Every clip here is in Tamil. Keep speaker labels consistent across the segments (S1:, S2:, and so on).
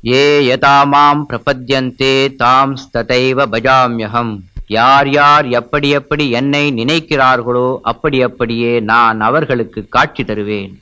S1: ये यथा मां பிரபத்யந்தே தாம் ததைவ பஜாமியகம் யார் யார் எப்படி எப்படி என்னை நினைக்கிறார்களோ அப்படி அப்படியே நான் அவர்களுக்கு காட்சி தருவேன்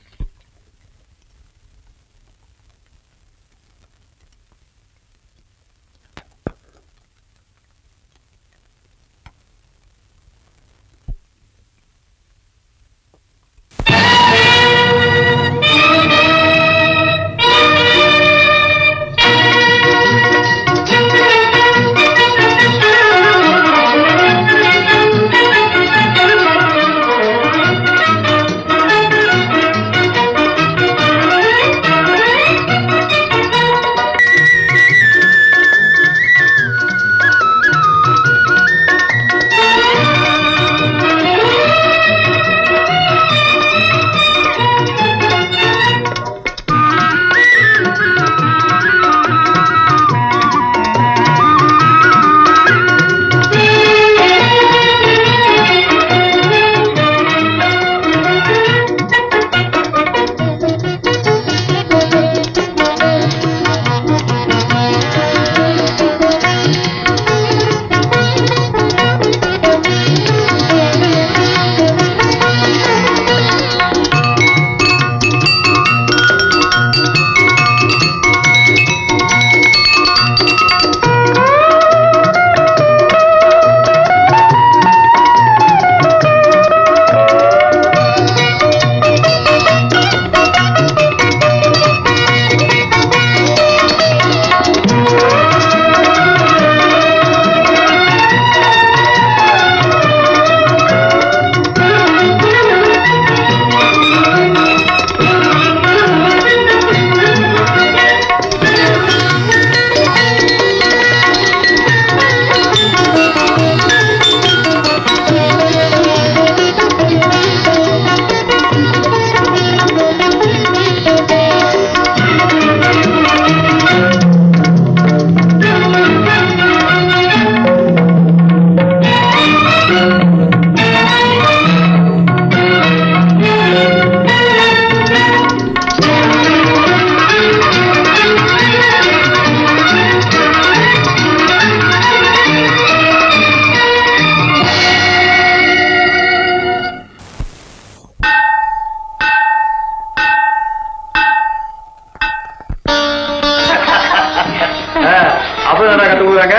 S2: அப்பதான் கத்து கொடுக்குறாங்க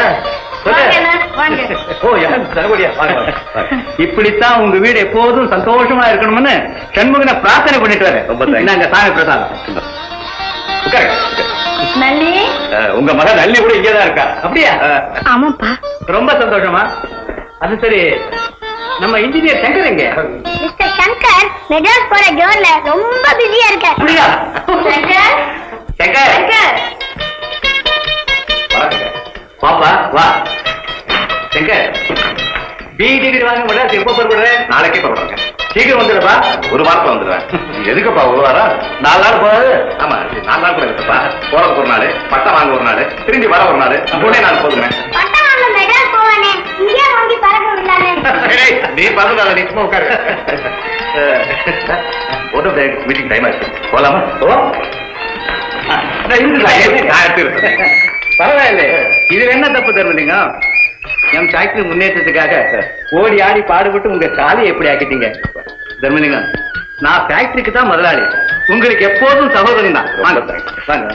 S2: ஓ யார் தரக்கூடியா இப்படித்தான் உங்க வீடு எப்போதும் சந்தோஷமா இருக்கணும்னு சண்முகனை பிரார்த்தனை பண்ணிட்டு வரேன் ரொம்ப நாங்க சாமி பிரசாதம் உட்காருங்க, உட்காருங்க.
S3: நல்லி
S2: அஹ், உங்க மகன் நல்லி கூட இங்கதான் இருக்கா அப்படியா அஹ்,
S3: ஆமாப்பா
S2: ரொம்ப சந்தோஷமா அது சரி நம்ம இன்ஜினியர் சங்கர் எங்க
S3: மிஸ்டர் சங்கர் மெட்ராஸ் போற ஜோன்ல ரொம்ப பிஸியா இருக்க
S2: அப்படியா
S3: சங்கர்
S2: சங்கர்
S3: சங்கர்
S2: வணக்கங்க. பாப்பா வா சங்கர் பி டிகிரி வாங்க முடியாது எப்போ புறப்படுறேன் நாளைக்கே புறப்படுறேன் சீக்கிரம் வந்துடுப்பா ஒரு வாரத்துல வந்துடுவேன் எதுக்குப்பா ஒரு வாரம் நாலு நாள் போகாது ஆமா நாலு நாள் கூட இருக்குப்பா போறதுக்கு ஒரு நாள் பட்டம் வாங்க ஒரு நாள் திரும்பி வர ஒரு நாள் மூணே நாள் போதுமே
S3: பட்டம் வாங்க மெட்ராஸ் போவானே இங்கே வாங்கி பறக்க விடலானே
S2: ஏய், நீ பறந்து நீ சும்மா உட்காரு ஒரு மீட்டிங் டைம் ஆச்சு போலாமா ஓ பரவாயில்ல இதுல என்ன தப்பு தருவீங்க என் ஃபேக்டரி முன்னேற்றத்துக்காக ஓடி ஆடி பாடுபட்டு உங்க காலையை எப்படி ஆக்கிட்டீங்க தர்மலிங்கம் நான் ஃபேக்டரிக்கு தான் முதலாளி உங்களுக்கு எப்போதும் சகோதரன் தான் வாங்க வாங்க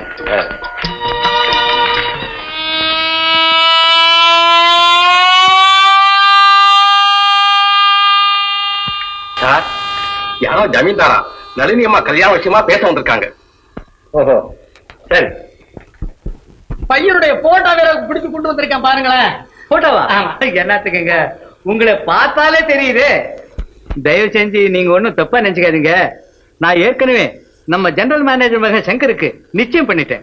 S4: சார் யாரோ ஜமீன்தாரா நளினி அம்மா கல்யாண விஷயமா பேச வந்திருக்காங்க
S2: ஓஹோ சரி
S5: பையனுடைய போட்டோ வேற பிடிச்சு கொண்டு வந்திருக்கேன் பாருங்களேன்
S2: போட்டோவா என்னத்துக்குங்க உங்களை பார்த்தாலே தெரியுது தயவு செஞ்சு நீங்க ஒண்ணும் தப்பா நினைச்சுக்காதீங்க நான் ஏற்கனவே நம்ம ஜெனரல் மேனேஜர் மகன் சங்கருக்கு நிச்சயம் பண்ணிட்டேன்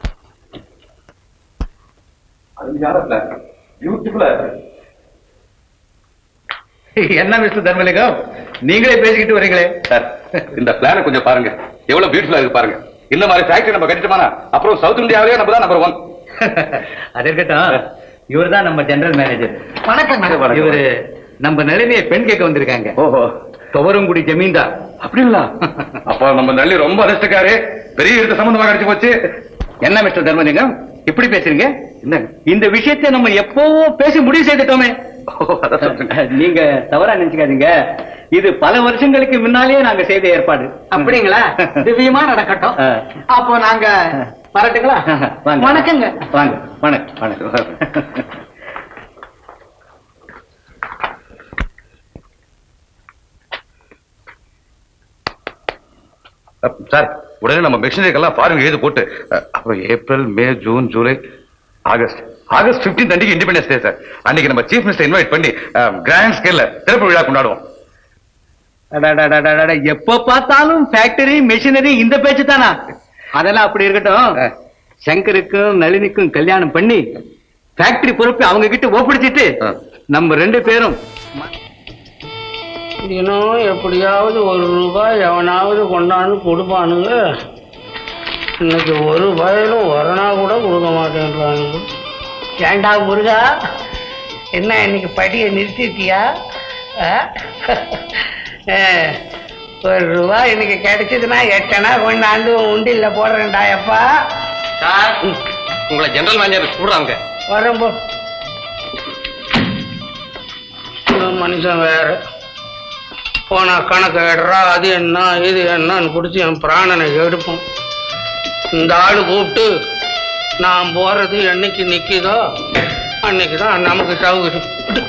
S2: என்ன மிஸ்டர் தர்மலிங்கம் நீங்களே பேசிக்கிட்டு வரீங்களே
S4: சார் இந்த பிளான கொஞ்சம் பாருங்க எவ்வளவு பியூட்டிஃபுல்லா இருக்கு பாருங்க இந்த மாதிரி ஃபேக்டரி நம்ம கட்டிட்டோம்னா அப்புறம் சவுத் இந்தியாவிலேயே நம்ம தான் நம்பர் ஒன்
S2: அது இருக்கட்டும் இவர் தான் நம்ம ஜெனரல் மேனேஜர்
S5: வணக்கம்
S2: இவரு நம்ம நிலைமையை பெண் கேட்க வந்திருக்காங்க
S4: ஓஹோ
S2: துவரங்குடி ஜமீன்தார்
S4: அப்படிங்களா அப்போ நம்ம நள்ளி ரொம்ப அதிர்ஷ்டக்காரு பெரிய இடத்த சம்பந்தமா கிடைச்சு போச்சு
S2: என்ன மிஸ்டர் தர்மலிங்கம் இப்படி பேசுறீங்க என்ன இந்த விஷயத்தை நம்ம எப்பவோ பேசி முடிவு செய்துட்டோமே நீங்க தவறா நினைச்சுக்காதீங்க இது பல வருஷங்களுக்கு முன்னாலேயே நாங்க செய்த ஏற்பாடு
S5: அப்படிங்களா திவ்யமா நடக்கட்டும்
S2: ஆ.
S5: அப்போ நாங்க வரட்டுங்களா
S2: வாங்க.
S5: வணக்கங்க
S2: வாங்க வணக்கம் வணக்கம்
S4: சார் உடனே நம்ம மிஷினரிக்கெல்லாம் ஃபாரின் எழுதி போட்டு அஹ், அப்புறம் April May June July August August 15 அன்னைக்கு இண்டிபெண்டன்ஸ் டே சார் அன்னைக்கு நம்ம சீஃப் மினிஸ்டர் இன்வைட் பண்ணி கிராண்ட் ஸ்கேல்ல திறப்பு விழா கொண்டாடுவோம்
S2: அடடடடடட, எப்ப பார்த்தாலும் ஃபேக்டரி மெஷினரி இந்த பேச்சு தானா அதெல்லாம் அப்படி இருக்கட்டும்
S4: ஆ.
S2: சங்கருக்கும் நளினிக்கும் கல்யாணம் பண்ணி ஃபேக்டரி பொறுப்பு அவங்க கிட்ட ஒப்படைச்சிட்டு
S4: ஆ.
S2: நம்ம ரெண்டு பேரும்
S5: தினம் எப்படியாவது ஒரு ரூபாய் எவனாவது கொண்டாந்து கொடுப்பானுங்க இன்னைக்கு ஒரு பயலும் வரனா கூட கொடுக்க மாட்டேன்றானுங்க ஏண்டா முருகா என்ன இன்னைக்கு படியை நிறுத்திட்டியா ஆ? ஆ, ஒரு ரூபாய் இன்னைக்கு கிடைச்சதுன்னா எட்டனா கொண்டாந்து உண்டில்ல போடுறேன்டா எப்பா
S2: சார் உங்களை ஜெனரல் மேனேஜர் கூடுறாங்க
S5: வரேன் போ இந்த மனுஷன் வேற போனா கணக்கு எடுறா அது என்ன இது என்னன்னு குடிச்சு என் பிராணனை எடுப்போம் இந்த ஆளு கூப்பிட்டு நான் போறது என்னைக்கு நிக்குதோ அன்னைக்கு தான் நமக்கு சௌகரியம்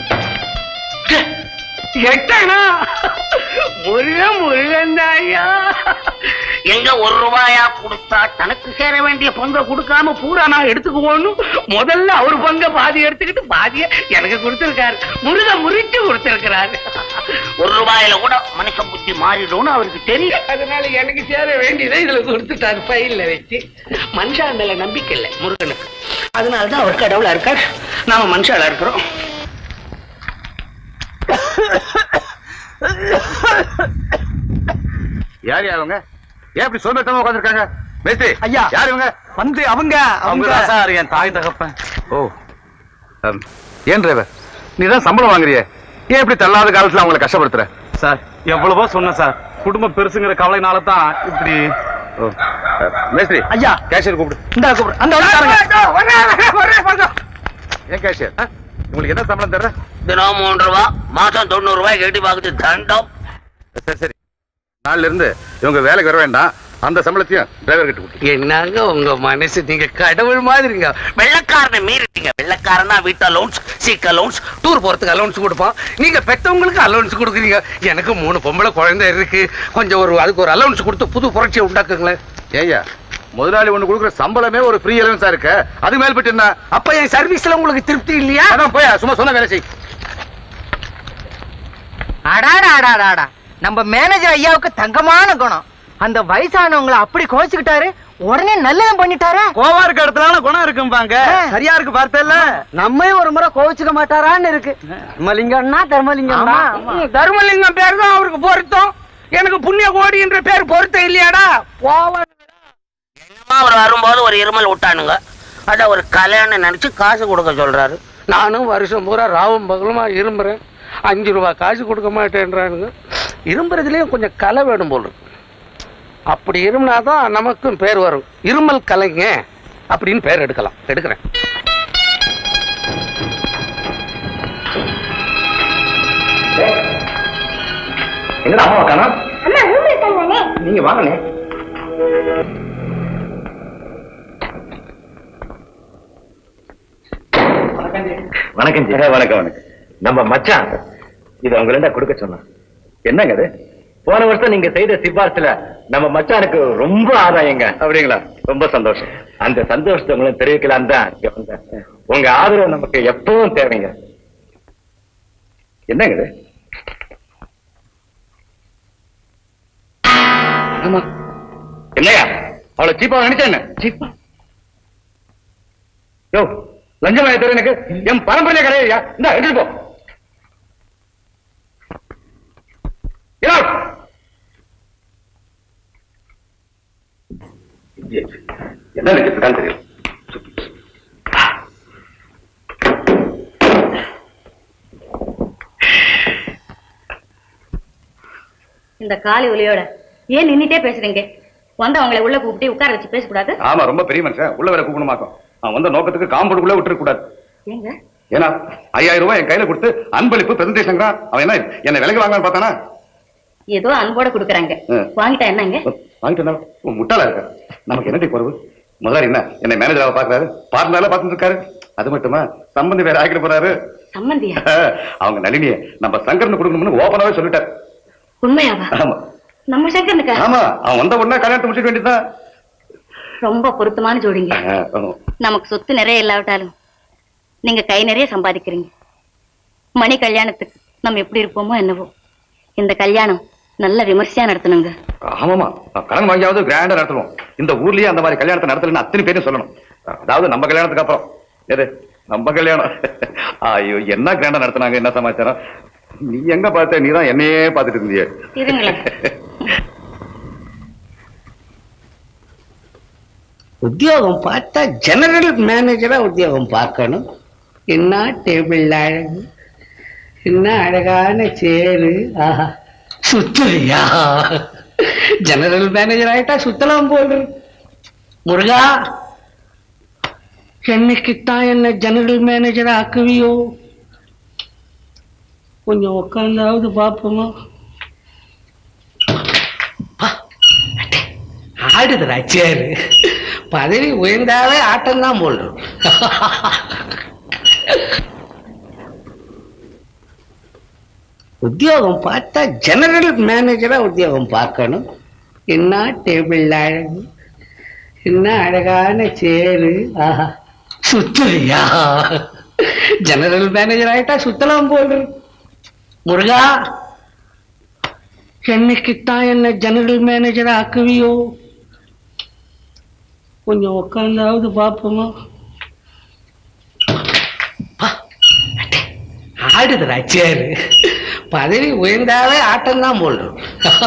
S5: எட்டனா முருகன் முருகன் ஐயா எங்க ஒரு ரூபாயா கொடுத்தா தனக்கு சேர வேண்டிய பங்கை கொடுக்காம பூரா நான் எடுத்துக்குவோன்னு முதல்ல அவர் பங்கை பாதி எடுத்துக்கிட்டு பாதிய எனக்கு கொடுத்திருக்காரு முருக முறிச்சு கொடுத்திருக்கிறாரு ஒரு ரூபாயில கூட மனுஷன் புத்தி மாறிடும்னு அவருக்கு தெரியும் அதனால எனக்கு சேர வேண்டியதை இதுல கொடுத்துட்டாரு ஃபைல்ல வச்சு மனுஷன் மேல நம்பிக்கை இல்லை முருகனுக்கு அதனாலதான் அவர் கடவுளா இருக்கார் நாம மனுஷாளா இருக்கிறோம்
S4: யார் யார் அவங்க ஏன் இப்படி சோம்பேத்தமா உட்காந்துருக்காங்க மேஸ்திரி
S2: ஐயா.
S4: யார் இவங்க
S2: வந்து அவங்க
S4: அவங்க தான் சார் என் தாய் தகப்பன் ஓ um, ஏன் டிரைவர் நீ தான் சம்பளம் வாங்குறியே ஏன் இப்படி தள்ளாத காலத்துல அவங்களை கஷ்டப்படுத்துற
S6: சார் எவ்வளவோ சொன்னேன் சார் குடும்பம் பெருசுங்கிற கவலைனால தான் இப்படி
S4: ஓ அஹ், மேஸ்திரி
S2: ஐயா.
S4: கேஷியர் கூப்பிடு
S2: இந்த கூப்பிடு அந்த
S4: ஏன் கேஷியர் உங்களுக்கு என்ன சம்பளம் தர்ற
S5: தினம் மூன்று ரூபா மாசம் தொண்ணூறு ரூபாய் கேட்டு பாக்குது தண்டம்
S4: சரி சரி நாள்ல இருந்து இவங்க வேலைக்கு வர வேண்டாம் அந்த சம்பளத்தையும் டிரைவர் கிட்ட கொடுத்து
S5: என்னங்க உங்க மனசு நீங்க கடவுள் மாதிரிங்க வெள்ளக்காரனை மீறிட்டீங்க வெள்ளக்காரனா வீட்டு அலௌன்ஸ் சீக் அலௌன்ஸ் டூர் போறதுக்கு அலௌன்ஸ் கொடுப்போம் நீங்க பெத்தவங்களுக்கு அலௌன்ஸ் கொடுக்குறீங்க எனக்கு மூணு பொம்பளை குழந்தை இருக்கு கொஞ்சம் ஒரு அதுக்கு ஒரு அலௌன்ஸ் கொடுத்து புது புரட்சியை உண்டாக்குங்களேன்
S4: ஏய்யா முதலாளி ஒண்ணு கொடுக்குற சம்பளமே ஒரு ஃப்ரீ அலவன்ஸா இருக்கு அது மேல்பட்டு என்ன
S5: அப்ப என் சர்வீஸ்ல உங்களுக்கு திருப்தி இல்லையா
S4: அதான் போய் சும்மா சொன்ன வேலை செய்
S7: அடாடா அடாடாடா நம்ம மேனேஜர் ஐயாவுக்கு தங்கமான குணம் அந்த வயசானவங்களை அப்படி கோச்சுக்கிட்டாரு உடனே நல்லது பண்ணிட்டாரு
S6: கோவா இருக்க இடத்துல குணம் இருக்கும்பாங்க சரியா இருக்கு பார்த்தல
S7: நம்ம ஒரு முறை கோவிச்சுக்க மாட்டாரான்னு இருக்கு தர்மலிங்கம்னா தர்மலிங்கம்
S5: தர்மலிங்கம் பேர் தான் அவருக்கு பொருத்தம் எனக்கு புண்ணிய கோடி என்ற பேர் பொருத்தம் இல்லையாடா போவன் என்னமா அவர் வரும்போது ஒரு இருமல் விட்டானுங்க அத ஒரு கல்யாணம் நினைச்சு காசு கொடுக்க சொல்றாரு நானும் வருஷம் பூரா ராவும் பகலுமா இரும்புறேன் அஞ்சு ரூபா காசு கொடுக்க மாட்டேன்றானுங்க இரும்புறதுலயும் கொஞ்சம் கலை வேணும் போல இருக்கு. அப்படி இருமுனாதான் நமக்கும் பேர் வரும் இருமல் கலைங்க அப்படின்னு பேர் எடுக்கலாம் எடுக்கிறேன்
S2: என்னடா அம்மா காணோம்
S3: அம்மா ரூம் இருக்காங்கண்ணே
S2: நீங்க வாங்கண்ணே வணக்கம் ஜி வணக்கம் வணக்கம் நம்ம மச்சான் இது உங்கள்ட்ட கொடுக்க சொன்னான் என்னங்க அது போன வருஷம் நீங்க செய்த சிபாரிசுல நம்ம மச்சானுக்கு ரொம்ப ஆதாயங்க அப்படிங்களா ரொம்ப சந்தோஷம் அந்த சந்தோஷத்தை உங்களுக்கு தெரிவிக்கலாம் தான் இங்க வந்தேன் உங்க ஆதரவு நமக்கு எப்பவும் தேவைங்க என்னங்க இது ஆமா இல்லையா அவளை சீப்பா நினைச்சா என்ன சீப்பா யோ லஞ்சம் வாங்கி தர எனக்கு என் பரம்பரையில கிடையாதுயா இந்த எடுத்து போ Get out. என்ன எனக்கு இப்பதான் தெரியும்
S8: இந்த காலி ஒலியோட ஏன் நின்னுட்டே பேசுறீங்க வந்து அவங்களை உள்ள கூப்பிட்டு உட்கார வச்சு பேசக்கூடாது
S4: ஆமா ரொம்ப பெரிய மனுஷன் உள்ள வேற கூப்பிடமாக்கும் அவன் வந்த நோக்கத்துக்கு காம்பவுண்டுக்குள்ள விட்டுற கூடாது
S8: ஏங்க
S4: ஏன்னா ஐயாயிரம் ரூபாய் என் கையில கொடுத்து அன்பளிப்பு பிரசன்டேஷன் அவன் என்ன என்ன விலைக்கு வாங்கலாம்னு பார்த்தானா
S8: ஏதோ அன்போட குடுக்குறாங்க
S4: ஆ.
S8: வாங்கிட்டா என்னங்க
S4: வாங்கிட்டு முட்டாளா இருக்க நமக்கு என்னடி குறவு முதலாளி என்ன என்னை மேனேஜராக பாக்குறாரு பார்ட்னர்ல பார்த்துட்டு இருக்காரு அது மட்டுமா சம்பந்தி வேற ஆக்கிட்டு போறாரு
S8: சம்மந்தியா
S4: அவங்க நளினிய நம்ம சங்கரன் கொடுக்கணும்னு ஓபனாவே சொல்லிட்டாரு
S8: உண்மையாவா
S4: ஆமா
S8: நம்ம சங்கரனுக்கா
S4: ஆமா அவன் வந்த உடனே கல்யாணத்தை முடிச்சுக்க வேண்டியதுதான்
S8: ரொம்ப பொருத்தமான ஜோடிங்க
S4: ஆ, ஆமா.
S8: நமக்கு சொத்து நிறைய இல்லாவிட்டாலும் நீங்க கை நிறைய சம்பாதிக்கிறீங்க மணி கல்யாணத்துக்கு நம்ம எப்படி இருப்போமோ என்னவோ இந்த கல்யாணம் நல்ல விமர்சையா நடத்தணுங்க
S4: ஆமாமா கடன் வாங்கியாவது கிராண்டா நடத்துவோம் இந்த ஊர்லயே அந்த மாதிரி கல்யாணத்தை நடத்தலன்னு அத்தனை பேரும் சொல்லணும் அதாவது நம்ம கல்யாணத்துக்கு அப்புறம் எது நம்ம கல்யாணம் ஐயோ என்ன கிராண்டா நடத்துனாங்க என்ன சமாச்சாரம் நீ எங்க பார்த்த நீ தான் என்னையே பார்த்துட்டு இருந்தியே
S8: இருங்களேன்
S5: உத்தியோகம் பார்த்தா ஜெனரல் மேனேஜரா உத்தியோகம் பார்க்கணும் என்ன டேபிள் அழகு என்ன அழகான சேரு ஆஹா சுத்துறியா ஜெனரல் மேனேஜர் ஆயிட்டா சுத்தலாம் போடு முருகா என்னைக்குத்தான் என்ன ஜெனரல் மேனேஜர் ஆக்குவியோ கொஞ்சம் உட்காந்தாவது பார்ப்போமா ஆடுதுடா சேரு பதவி உயர்ந்தாலே ஆட்டம் தான் போடுறோம் உத்தியோகம் பார்த்தா ஜெனரல் மேனேஜரா உத்தியோகம் பார்க்கணும் என்ன டேபிள் அழகு என்ன அழகான சேரு ஆஹா சுத்துறியா ஜெனரல் மேனேஜர் ஆயிட்டா சுத்தலாம் போடு முருகா என்னைக்குத்தான் என்ன ஜெனரல் மேனேஜர் ஆக்குவியோ கொஞ்சம் உட்காந்தாவது பார்ப்போமா ஆடுதுடா சேரு பதவி உயர்ந்தாலே ஆட்டம் தான் போடுறோம்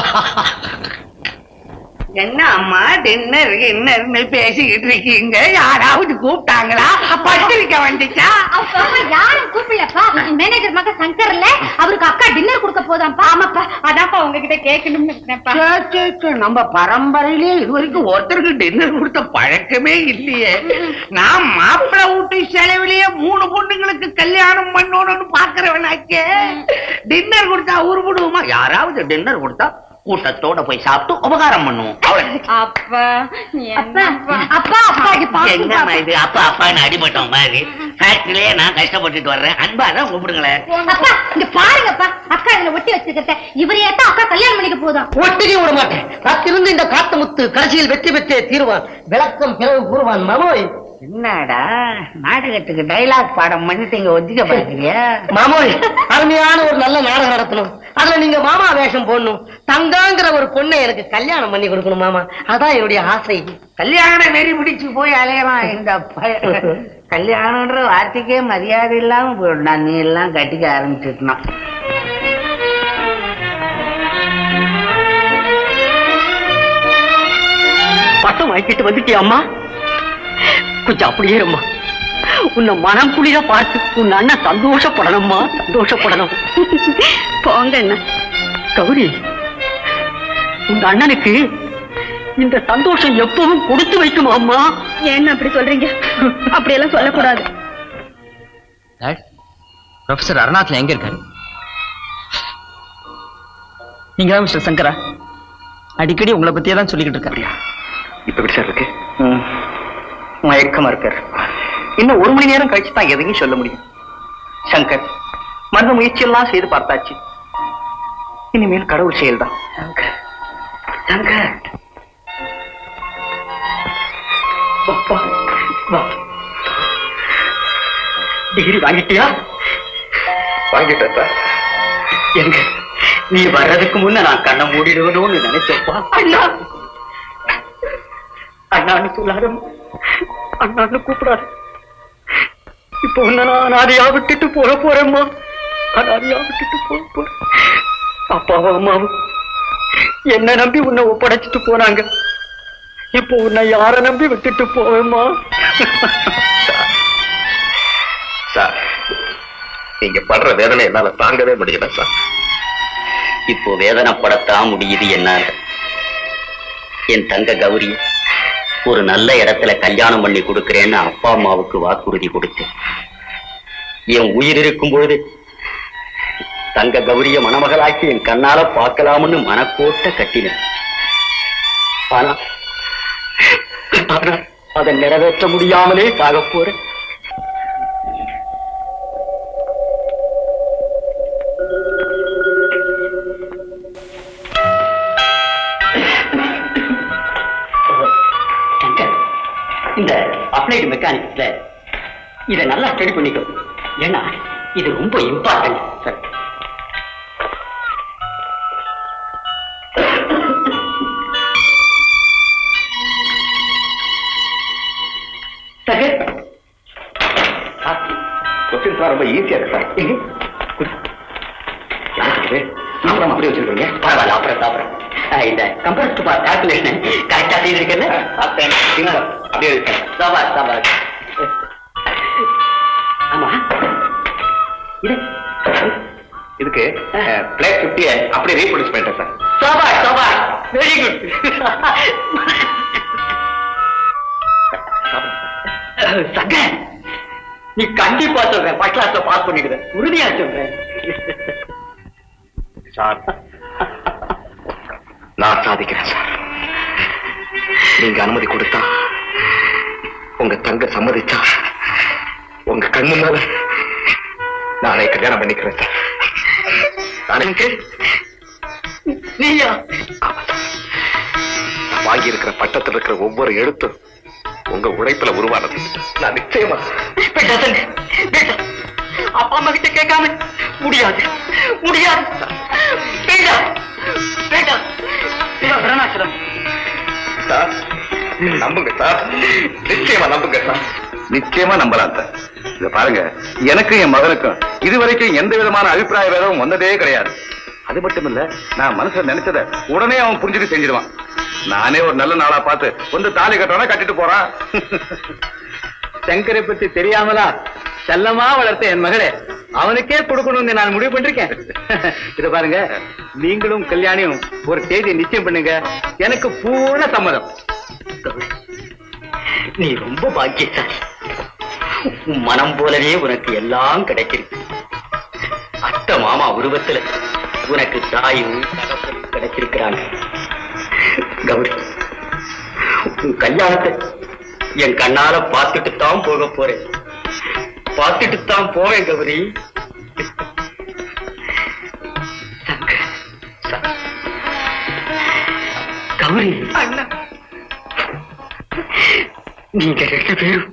S7: என்ன அம்மா டின்னர் டின்னர்னு பேசிக்கிட்டு இருக்கீங்க யாராவது கூப்பிட்டாங்களா பத்திரிக்கை வந்துச்சா
S3: அப்பா யாரும் கூப்பிடலப்பா மேனேஜர் மக சங்கர்ல அவருக்கு அக்கா டின்னர் கொடுக்க போதாம்ப்பா ஆமாப்பா அதான்ப்பா உங்ககிட்ட கேட்கணும்னு இருக்கேன்ப்பா
S7: சே, சே, சே, நம்ம பரம்பரையிலே இது வரைக்கும் ஒருத்தருக்கு டின்னர் கொடுத்த பழக்கமே இல்லையே நான் மாப்பிள்ளை வீட்டு செலவிலேயே மூணு பொண்ணுங்களுக்கு கல்யாணம் பண்ணணும்னு பாக்குறவனாச்சே டின்னர் கொடுத்தா உருப்பிடுவோமா யாராவது டின்னர் கொடுத்தா கூட்டத்தோட போய் சாப்பிட்டு உபகாரம் பண்ணுவோம் அவ்வளவு
S3: அப்பா அப்பா அப்பா அப்பா இது
S5: என்னம்மா
S3: பாருங்க
S5: இது அப்பா அப்பான்னு அடிபட்டோம் மாதிரி ஃபேக்டரியிலே நான் கஷ்டப்பட்டுட்டு வர்றேன் அன்பா தான் கூப்பிடுங்களேன்
S3: அப்பா இங்க பாருங்கப்பா அக்கா இதுல ஒட்டி வச்சிருக்கிறத இவரையே தான் அக்கா கல்யாணம் பண்ணிக்க போதும்
S7: ஒட்டிக்க விட மாட்டேன் காத்திருந்து இந்த காத்து முத்து கடைசியில் வெற்றி பெற்றே தீருவான் விளக்கம் பிறகு கூறுவான் மாமோய்
S5: என்னடா நாடகத்துக்கு டைலாக் பாடம் பண்ணிட்டு இங்க ஒத்திக்க பாக்குறியா
S7: மாமோய் அருமையான ஒரு நல்ல நாடகம் நடத்தணும் அதுல நீங்க மாமா வேஷம் போடணும் தங்காங்கிற ஒரு பொண்ணை எனக்கு கல்யாணம் பண்ணி கொடுக்கணும் மாமா அதான் என்னுடைய ஆசை
S5: கல்யாணம் நெறி பிடிச்சு போய் அலையலாம் இந்த பய- கல்யாணம்ன்ற வார்த்தைக்கே மரியாதை இல்லாம போயிடா நீ எல்லாம் கட்டிக்க ஆரம்பிச்சிருக்கணும்
S7: பட்டம் வாங்கிட்டு வந்துட்டியா அம்மா கொஞ்சம் அப்படியே அம்மா உன்னை மனம் குளிர பார்த்து உன் அண்ணன் சந்தோஷப்படணும்மா சந்தோஷப்படணும்
S8: போங்க என்ன
S7: கௌரி உங்க அண்ணனுக்கு இந்த சந்தோஷம் எப்பவும் கொடுத்து வைக்குமா அம்மா
S8: என்ன அப்படி சொல்றீங்க அப்படியெல்லாம் சொல்லக்கூடாது
S1: ப்ரொஃபசர் அருணாச்சலம் எங்க இருக்காரு
S9: நீங்க தான் மிஸ்டர் சங்கரா அடிக்கடி உங்களை பத்தியே தான் சொல்லிக்கிட்டு இருக்காரு
S2: இப்ப எப்படி சார் இருக்கு மயக்கமா இருக்காரு இன்னும் ஒரு மணி நேரம் கழிச்சு தான் எதையும் சொல்ல முடியும் சங்கர் மருந்து முயற்சி எல்லாம் செய்து பார்த்தாச்சு இனிமேல் கடவுள் செயல்தான் சங்கர் வா, வா. டிகிரி வாங்கிட்டியா வாங்கிட்டேன் சார் எங்க நீ வர்றதுக்கு முன்ன நான் கண்ணை மூடிடுவணும்னு நினைச்சப்பா அண்ணா அண்ணான்னு சொல்லாத அண்ணான்னு கூப்பிடாது இப்போ உன்னை நான் அனாதையா விட்டுட்டு போக போறேம்மா அனாதையா விட்டுட்டு போக போறேன் அப்பாவும் அம்மாவும் என்ன நம்பி உன்னை ஒப்படைச்சிட்டு போனாங்க இப்போ உன்னை யார நம்பி விட்டுட்டு போவேம்மா
S10: சார் நீங்க படுற வேதனை என்னால தாங்கவே முடியல சார்
S5: இப்போ வேதனைப்படத்தான் முடியுது என்னால
S11: என் தங்க கௌரி ஒரு நல்ல இடத்துல கல்யாணம் பண்ணி கொடுக்கிறேன்னு அப்பா அம்மாவுக்கு வாக்குறுதி கொடுத்தேன் என் உயிர் இருக்கும் பொழுது தங்க கௌரிய மணமகளாக்கி என் கண்ணால பார்க்கலாம்னு மனக்கோட்ட கட்டினேன் ஆனா ஆனா அதை நிறைவேற்ற முடியாமலே சாக போறேன் சங்கர், இந்த அப்ளைடு மெக்கானிக்ஸ்ல இதை நல்லா ஸ்டடி பண்ணிக்கோ ஏன்னா இது ரொம்ப இம்பார்ட்டன்ட் சார் சங்கர்
S10: கொஸ்டின்ஸ் ரொம்ப ஈஸியா இருக்கு சார்
S11: அப்புறம் அப்படி வச்சிருக்கீங்க பரவாயில்ல அப்புறம் சாப்பிட்றேன் இந்த கம்பேர் டு கால்குலேஷன் கரெக்டா செய்திருக்கேன்
S10: அப்படியே இருக்கு
S11: சாபா சாபா ஆமா இது
S10: இதுக்கு பிளேட் பிப்டி அப்படியே ரீப்ரொடியூஸ் பண்ணிட்டேன் சார்
S11: சாபா சாபா வெரி குட் சங்க நீ கண்டிப்பா சொல்றேன் ஃபர்ஸ்ட் கிளாஸ்ல பாஸ் பண்ணிடுற உறுதியா சொல்றேன்
S10: சார் நான் சாதிக்கிறேன் சார் நீங்க அனுமதி கொடுத்தா உங்க தங்க சம்மதிச்சா உங்க கண் முன்னால நானே கல்யாணம் பண்ணிக்கிறேன் சார் நாளைக்கு
S11: நீயா
S10: வாங்கி இருக்கிற பட்டத்தில் இருக்கிற ஒவ்வொரு எழுத்தும் உங்க உழைப்புல உருவானது நான் நிச்சயமா
S11: வேண்டாம் சங்க வேண்டாம் அப்பா அம்மா கிட்ட கேட்காம முடியாது முடியாது வேண்டாம் வேண்டாம் அருணாச்சலம்
S10: சார் நம்புங்க சார் நிச்சயமா நம்புங்க சார்
S4: நிச்சயமா நம்பலாம் சார் இத பாருங்க எனக்கும் என் மகனுக்கும் இதுவரைக்கும் எந்த விதமான அபிப்பிராய வேதமும் வந்ததே கிடையாது அது மட்டும் இல்ல நான் மனசுல நினைச்சத உடனே அவன் புரிஞ்சுட்டு செஞ்சிடுவான் நானே ஒரு நல்ல நாளா பார்த்து வந்து தாலி கட்டவனா கட்டிட்டு போறான்
S2: சங்கரை பத்தி தெரியாமலா செல்லமா வளர்த்த என் மகளே அவனுக்கே கொடுக்கணும்னு நான் முடிவு பண்ணிருக்கேன் இத பாருங்க நீங்களும் கல்யாணியும் ஒரு தேதி நிச்சயம் பண்ணுங்க எனக்கு பூர்ண சம்மதம்
S11: நீ ரொம்ப பாக்கியசாலி உன் மனம் போலவே உனக்கு எல்லாம் கிடைச்சிருக்கு அத்தை மாமா உருவத்துல உனக்கு தாயும் தகப்பனும் கிடைச்சிருக்கிறாங்க கௌரி உன் கல்யாணத்தை என் கண்ணால பார்த்துட்டு தான் போக போறேன் பார்த்துட்டு தான் போவேன் கௌரி சங்கர், ச- கௌரி அண்ணா நீங்க ரெண்டு பேரும்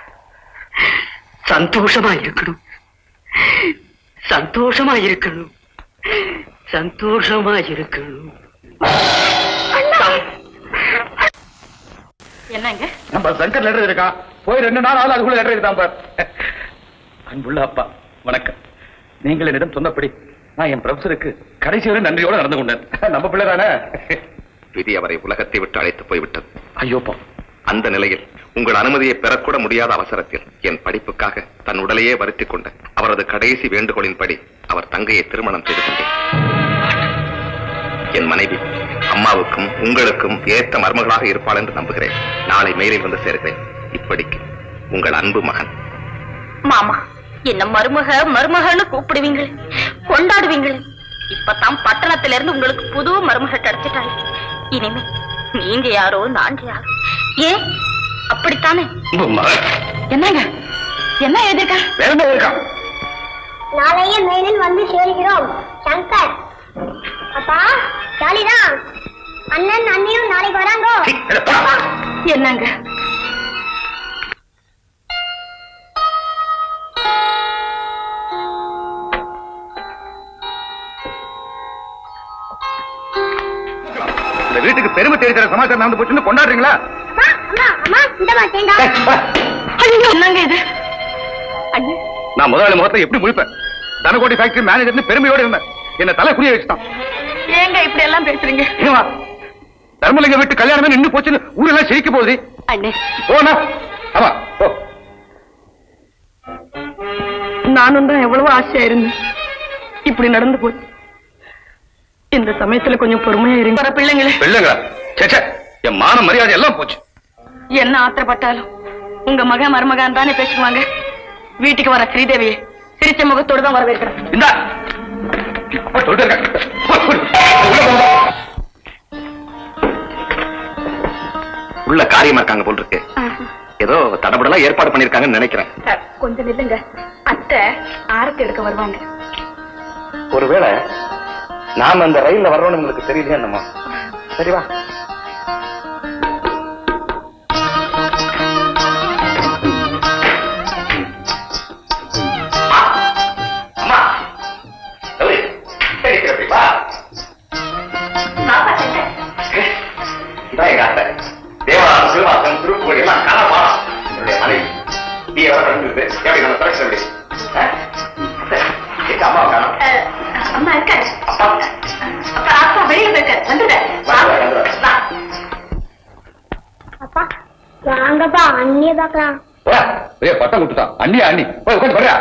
S11: சந்தோஷமா இருக்கணும் சந்தோஷமா இருக்கணும் சந்தோஷமா இருக்கணும்
S8: என்னங்க
S4: நம்ம சங்கர் லெட்டர் இருக்கான் போய் ரெண்டு நாள் ஆள் அதுக்குள்ள லெட்டர் இருக்கான் பார் அன்புள்ள அப்பா வணக்கம் நீங்கள் என்னிடம் சொன்னபடி நான் என் ப்ரொஃபஸருக்கு கடைசி வரை நன்றியோட நடந்து கொண்டேன் நம்ம பிள்ளை தானே
S10: விதி அவரை உலகத்தை விட்டு அழைத்து போய்விட்டது
S4: ஐயோப்பா
S10: அந்த நிலையில் உங்கள் அனுமதியை பெறக்கூட முடியாத அவசரத்தில் என் படிப்புக்காக தன் உடலையே வருத்திக் கொண்ட அவரது கடைசி வேண்டுகோளின்படி அவர் தங்கையை திருமணம் செய்து கொண்டேன் என் மனைவி அம்மாவுக்கும் உங்களுக்கும் ஏற்ற மருமகளாக இருப்பாள் என்று நம்புகிறேன் நாளை மெயிலில் வந்து சேர்கிறேன் இப்படிக்கு உங்கள் அன்பு மகன்
S8: மாமா என்ன மருமக மருமகன்னு கூப்பிடுவீங்களே கொண்டாடுவீங்களே இப்பதான் பட்டணத்துல இருந்து உங்களுக்கு புது மருமக கிடைச்சிட்டாங்க இனிமே நீங்க யாரோ நான் யாரோ ஏன் அப்படித்தானே என்னங்க என்ன எழுதிருக்க
S4: வேற என்ன இருக்கான்
S12: நாளையே மெயிலில் வந்து சேர்கிறோம் சங்கர் அப்பா ஜாலிதான் அண்ணன் அண்ணியும் நாளைக்கு வராங்கோ
S8: என்னங்க
S4: இந்த வீட்டுக்கு பெருமை தேடி தர சமாச்சாரம் நடந்து போச்சுன்னு கொண்டாடுறீங்களா
S12: அம்மா அம்மா அம்மா இந்த மாட்டேண்டா
S8: என்னங்க இது அண்ணே
S4: நான் முதலாளி முகத்தை எப்படி முழிப்பேன் தனகோடி ஃபேக்டரி மேனேஜர்னு பெருமையோட இருந்தேன் என்ன தலை புரிய வச்சுட்டான்
S8: ஏங்க இப்படி எல்லாம் பேசுறீங்க
S4: ஏமா தர்மலிங்க வீட்டு கல்யாணமே நின்னு போச்சுன்னு ஊரெல்லாம் சிரிக்க போகுது
S8: அண்ணே
S4: போனா ஆமா போ
S8: நானும் தான் எவ்வளவு ஆசையா இருந்தேன் இப்படி நடந்து போச்சு இந்த சமயத்துல கொஞ்சம் பொறுமையா இருங்க வர பிள்ளைங்களே
S4: பிள்ளைங்களா சே, சே என் மான மரியாதை எல்லாம் போச்சு
S8: என்ன ஆத்திரப்பட்டாலும் உங்க மக மருமகான் தானே பேசுவாங்க வீட்டுக்கு வர ஸ்ரீதேவியை சிரிச்ச முகத்தோடு தான் வரவேற்கிறேன்
S4: இந்தா அப்பா சொல்லிட்டு இருக்காங்க. போ, போ. உள்ள போ.
S10: உள்ள காரியமா இருக்காங்க போல் இருக்கு ஏதோ தடபடலாம் ஏற்பாடு பண்ணிருக்காங்கன்னு நினைக்கிறேன்
S8: கொஞ்சம் நில்லுங்க அத்தை ஆரத்தி எடுக்க வருவாங்க
S10: ஒருவேளை நாம அந்த ரயில்ல வர்றோம்னு உங்களுக்கு தெரியலையா என்னமோ சரி வா அம்மா கௌரி, சரி, கிளம்பி வா. இதான் எங்க அத்தை. தேவாரம், சிவவாசம், திருப்புகழ் எல்லாம் கலை பாடம். என்னுடைய மனைவி. நீ எவ்வளவு படிச்சிருக்கு? எப்படி நம்ம செலக்ஷன் எப்படி? ஆ? எங்க அம்மா காணோம்.
S8: அம்மா இருக்காரு
S10: அப்பா
S8: அப்பா அப்பா வெளியில போயிருக்காரு வந்துடுற
S10: வாங்க, வாங்க.
S12: அப்பா வாங்கப்பா அண்ணிய பாக்கலாம்
S4: வா. பெரிய பட்டம் கொடுத்துட்டான் அண்ணியா அண்ணி போய் உட்காந்து வர்றியா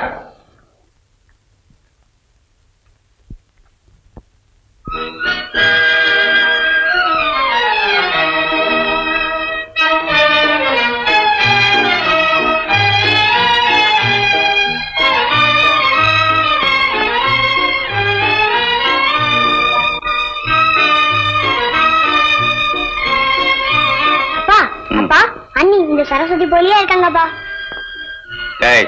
S12: அப்பா அப்பா அண்ணி இந்த சரஸ்வதி போலியே இருக்காங்கப்பா
S10: ஏய்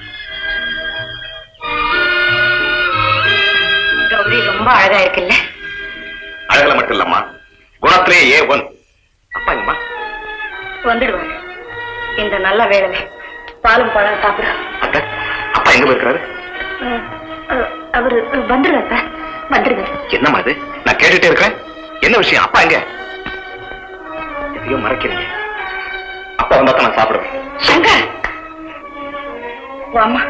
S8: கௌரி ரொம்ப அழகா இருக்குல்ல
S10: அழகுல மட்டும் இல்லம்மா குணத்திலே ஏ ஒன் அப்பா எங்கம்மா
S8: வந்துடுவாங்க இந்த நல்ல வேலை பாலும் பழம் சாப்பிடுறோம்
S10: அத்தை அப்பா எங்க போயிருக்கிறாரு
S8: அவரு வந்துடுவார் வந்துடுவார்
S10: என்னம்மா இது நான் கேட்டுட்டே இருக்கேன் என்ன விஷயம் அப்பா எங்க எதையோ மறைக்கிறீங்க அப்பா வந்தா தான் நான் சாப்பிடுவேன்
S8: சங்கர் வாமா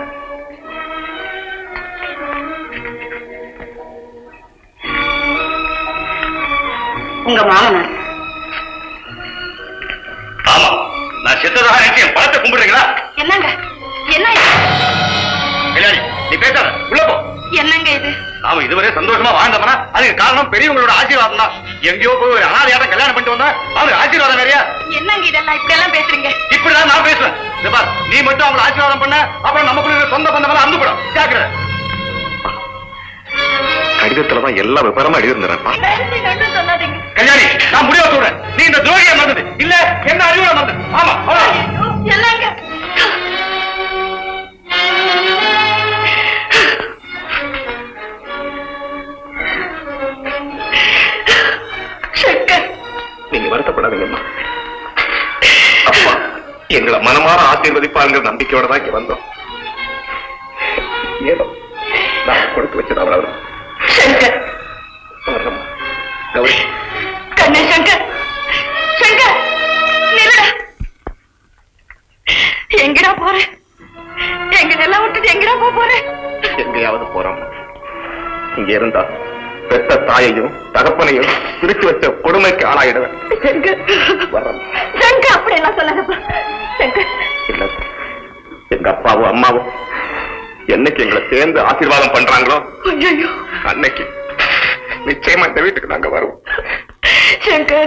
S8: உங்க மாமனார்
S4: ஆமா நான் செத்ததாக நினைச்சு என் பணத்தை கும்பிடுறீங்களா
S8: என்னங்க என்ன இது?
S4: கல்யாணி நீ பேசாத உள்ள போ
S8: என்னங்க இது
S4: நாம இதுவரை சந்தோஷமா வாழ்ந்தோம்னா அதுக்கு காரணம் பெரியவங்களோட ஆசீர்வாதம் தான் எங்கேயோ போய் ஒரு அனாதையாட்டம் கல்யாணம் பண்ணிட்டு வந்தா அவனுக்கு ஆசீர்வாதம் நிறைய
S8: என்னங்க இதெல்லாம் இப்படி எல்லாம் பேசுறீங்க
S4: இப்படிதான் நான் பேசுவேன் இந்த பார் நீ மட்டும் அவங்களை ஆசீர்வாதம் பண்ண அப்புறம் நமக்குள்ள இருக்கிற சொந்த பந்தமெல்லாம் அந்து போடும் ஜாக்கிரதை
S10: கடிதத்துலதான் எல்லா விவரமா எழுதிருந்தேன்ப்பா
S8: சொல்லாதீங்க
S4: கல்யாணி நான் முடிவு சொல்றேன் நீ இந்த துரோகியை மறந்தது இல்ல என்ன அறிவுரை மறந்தது ஆமா அவ்வளவுதான்.
S8: என்னங்க சங்கர்
S10: நீங்க வருத்தப்படாதீங்கம்மா அப்பா எங்களை மனமாற ஆசீர்வதிப்பாங்கிற நம்பிக்கையோட தான் இங்க வந்தோம் ஏதோ நான் கொடுத்து வச்சது அவ்வளவுதான்
S8: சங்கர்
S10: வர்றேம்மா. கௌரி
S8: கண்ணே சங்கர் சங்கர் நில்லுடா எங்கடா போற எங்க எல்லாம் விட்டுட்டு எங்கடா போக போற
S10: எங்கேயாவது போறோம் இங்க இருந்தா பெத்த தாயையும் தகப்பனையும் பிரிச்சு வச்ச கொடுமைக்கு ஆளாயிடுவேன்
S8: சங்கர்
S10: வர்றேன்
S8: சங்கர் அப்படி எல்லாம் சொல்லாதப்பா சங்கர்
S10: இல்ல எங்க அப்பாவும் அம்மாவும் என்னைக்கு எங்களை சேர்ந்து ஆசீர்வாதம் பண்றாங்களோ
S8: ஐயோ
S10: அன்னைக்கு நிச்சயமா இந்த வீட்டுக்கு நாங்க வருவோம்
S8: சங்கர்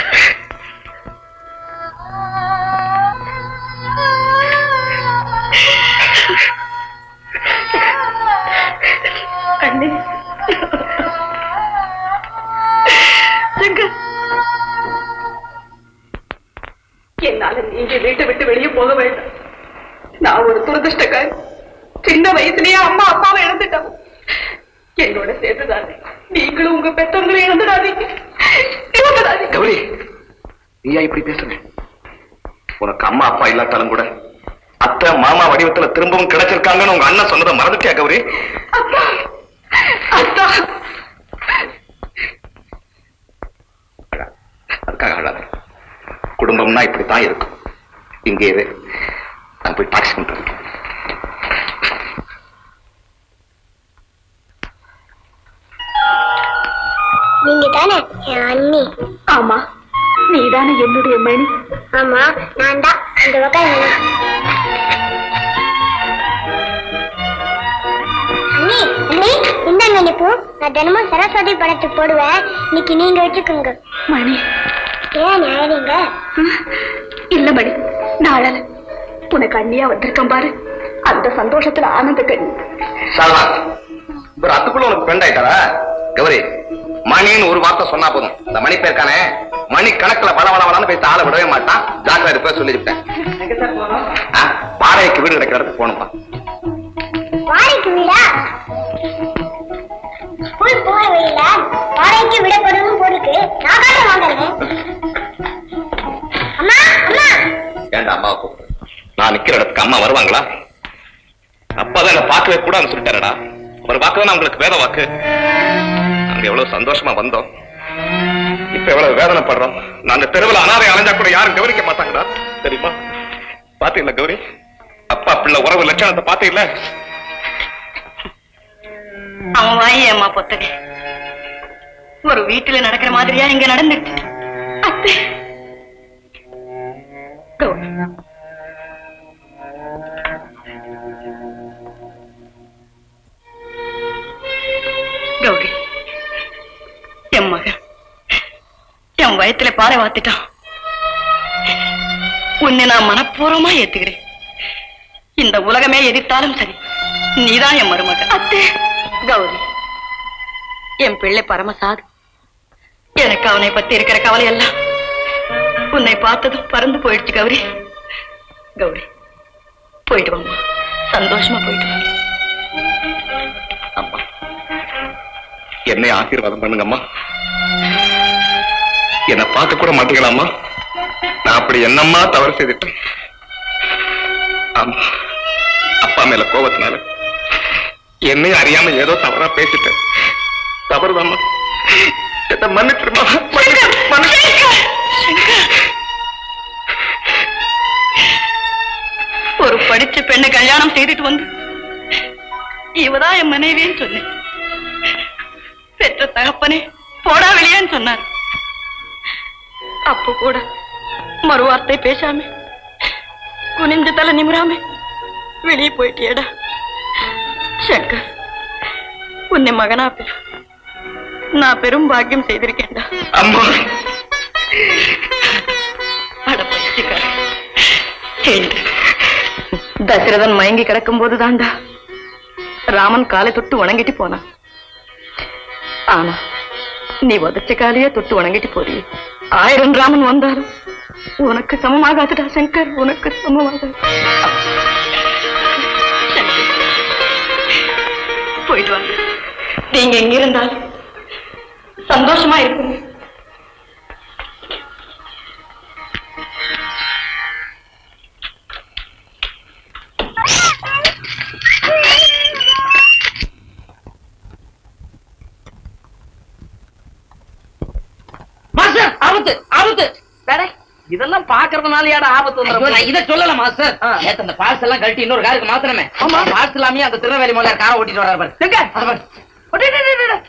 S8: அண்ணே சங்கர் என்னால நீங்க வீட்டை விட்டு வெளியே போக வேண்டாம் நான் ஒரு துரதிருஷ்டக்காரி சின்ன வயசுலயே அம்மா அப்பாவை இழந்துட்டோம் என்னோட சேர்த்துதானே நீங்களும் உங்க பெற்றவங்களை இழந்துடாதீங்க இழந்துடாதீங்க
S10: கௌரி நீயா இப்படி பேசுற உனக்கு அம்மா அப்பா இல்லாட்டாலும் கூட அத்தை மாமா வடிவத்துல திரும்பவும் கிடைச்சிருக்காங்கன்னு உங்க அண்ணன் சொன்னதை மறந்துட்டியா கௌரி
S8: அப்பா அத்தா
S10: அதுக்காக அழாத குடும்பம்னா இப்படித்தான் இருக்கும் இங்கே இரு நான் போய் டாக்ஸி கொண்டு வரேன்.
S12: நீங்க தானே என் அண்ணி
S8: ஆமா நீதானே என்னுடைய மணி
S12: ஆமா நான் தான் இந்த பக்கம் அண்ணி அண்ணி இந்தாங்க அண்ணி பூ நான் தினமும் சரஸ்வதி படத்துக்கு போடுவேன் இன்னைக்கு நீங்க வச்சுக்கோங்க
S8: மணி
S12: ஏன் அழறீங்க
S8: இல்ல மணி நாளல உனக்கு அண்ணியா வந்திருக்கேன் பாரு அந்த சந்தோஷத்துல ஆனந்த கண்ணி
S10: சல்மான் ஒரு அத்துக்குள்ள உனக்கு ஃப்ரெண்ட் ஆயிட்டாரா கௌரி மணின்னு ஒரு வார்த்தை சொன்னா போதும் இந்த மணி பேருக்கானே மணி கணக்குல வள வள வளன்னு பேச ஆளை விடவே மாட்டான் ஜாக்கிரதை போய் சொல்லிவிட்டேன் பாறைக்கு வீடு கிடைக்கிற இடத்துக்கு போகணும்பா
S12: வாழைக்கு வீடா ஸ்கூல் போற வழியில வாழைக்கு விடப்படும் போருக்கு நான் காட்ட வாங்கறேன் அம்மா அம்மா
S10: ஏன்டா அம்மாவை கூப்பிடு நான் நிக்கிற இடத்துக்கு அம்மா வருவாங்களா அப்பாதான் என்ன பார்க்கவே கூடாதுன்னு சொல்லிட்டாரடா அவர் வாக்கு தான் உங்களுக்கு வேத வாக்கு நாங்க எவ்வளவு சந்தோஷமா வந்தோம் இப்ப எவ்வளவு வேதனைப்படுறோம் நான் அந்த தெருவில் அனாதை அலைஞ்சா கூட யாரும் கவனிக்க மாட்டாங்கடா தெரியுமா பாத்தீங்களா கௌரி அப்பா பிள்ளை உறவு லட்சணத்தை பாத்தீங்களா
S8: அவன் வாய் அம்மா பொத்தகை ஒரு வீட்டுல நடக்கிற மாதிரியா இங்க நடந்துட்டு அத்தை கௌரி. கௌரி என் மகன் என் வயத்துல பாறை வாத்திட்டான் உன்னை நான் மனப்பூர்வமா ஏத்துக்கிறேன் இந்த உலகமே எதிர்த்தாலும் சரி நீதான் என் மருமகன் அத்தே கௌரி என் பிள்ளை பரமசாது எனக்கு அவனை பத்தி இருக்கிற கவலை எல்லாம் உன்னை பார்த்ததும் பறந்து போயிடுச்சு கௌரி கௌரி போயிட்டு வாங்க சந்தோஷமா போயிட்டு வாங்க
S10: அம்மா என்னை ஆசீர்வாதம் பண்ணுங்கம்மா என்னை பார்க்க கூட மாட்டீங்களாம்மா நான் அப்படி என்னம்மா தவறு செய்துட்டேன் ஆமா அப்பா மேல கோபத்தினால என்னையும் அறியாம ஏதோ தவறா பேசிட்டேன் தவறுதாம்மா என்ன மன்னிச்சிருமா
S8: ஒரு படிச்ச பெண்ணை கல்யாணம் செய்துட்டு வந்து இவதான் என் மனைவின்னு சொன்னேன் பெற்ற தகப்பனே போடா வெளியேன்னு சொன்னார் அப்போ கூட மறுவார்த்தை பேசாம குனிஞ்ச தலை நிமிராம வெளியே போயிட்டியடா சங்கர் உன்னை மகனா பெரு நான் பெரும் பாக்கியம் செய்திருக்கேன்டா
S10: அம்மா
S8: அட பைத்தியக்கார. எழுந்து. தசரதன் மயங்கி கிடக்கும் போது தாண்டா ராமன் காலை தொட்டு உணங்கிட்டு போனான் ஆனா நீ உதச்ச காலையே தொட்டு உணங்கிட்டு போறியே ஆயிரம் ராமன் வந்தாலும் உனக்கு சமமாகாதுடா சங்கர் உனக்கு சமமாகாது சங்கர், போயிட்டு வாங்க நீங்க எங்க இருந்தாலும் சந்தோஷமா இருக்குங்க
S5: மாஸ்டர் ஆபத்து ஆபத்து இதெல்லாம் பாக்குறதுனாலயாட ஆபத்து வந்துடும்
S7: நான் இதை சொல்லல மாஸ்டர் நேத்து அந்த பார்சல் எல்லாம் கழட்டி இன்னொரு காருக்கு மாத்திரமே ஆமா பார்சல் இல்லாமே அந்த திருநெல்வேலி முதல்ல காரை ஓட்டிட்டு வர்றாரு பாரு
S5: எங்க?
S7: அது பாரு.
S5: அடே, டே, டே, டே, டே.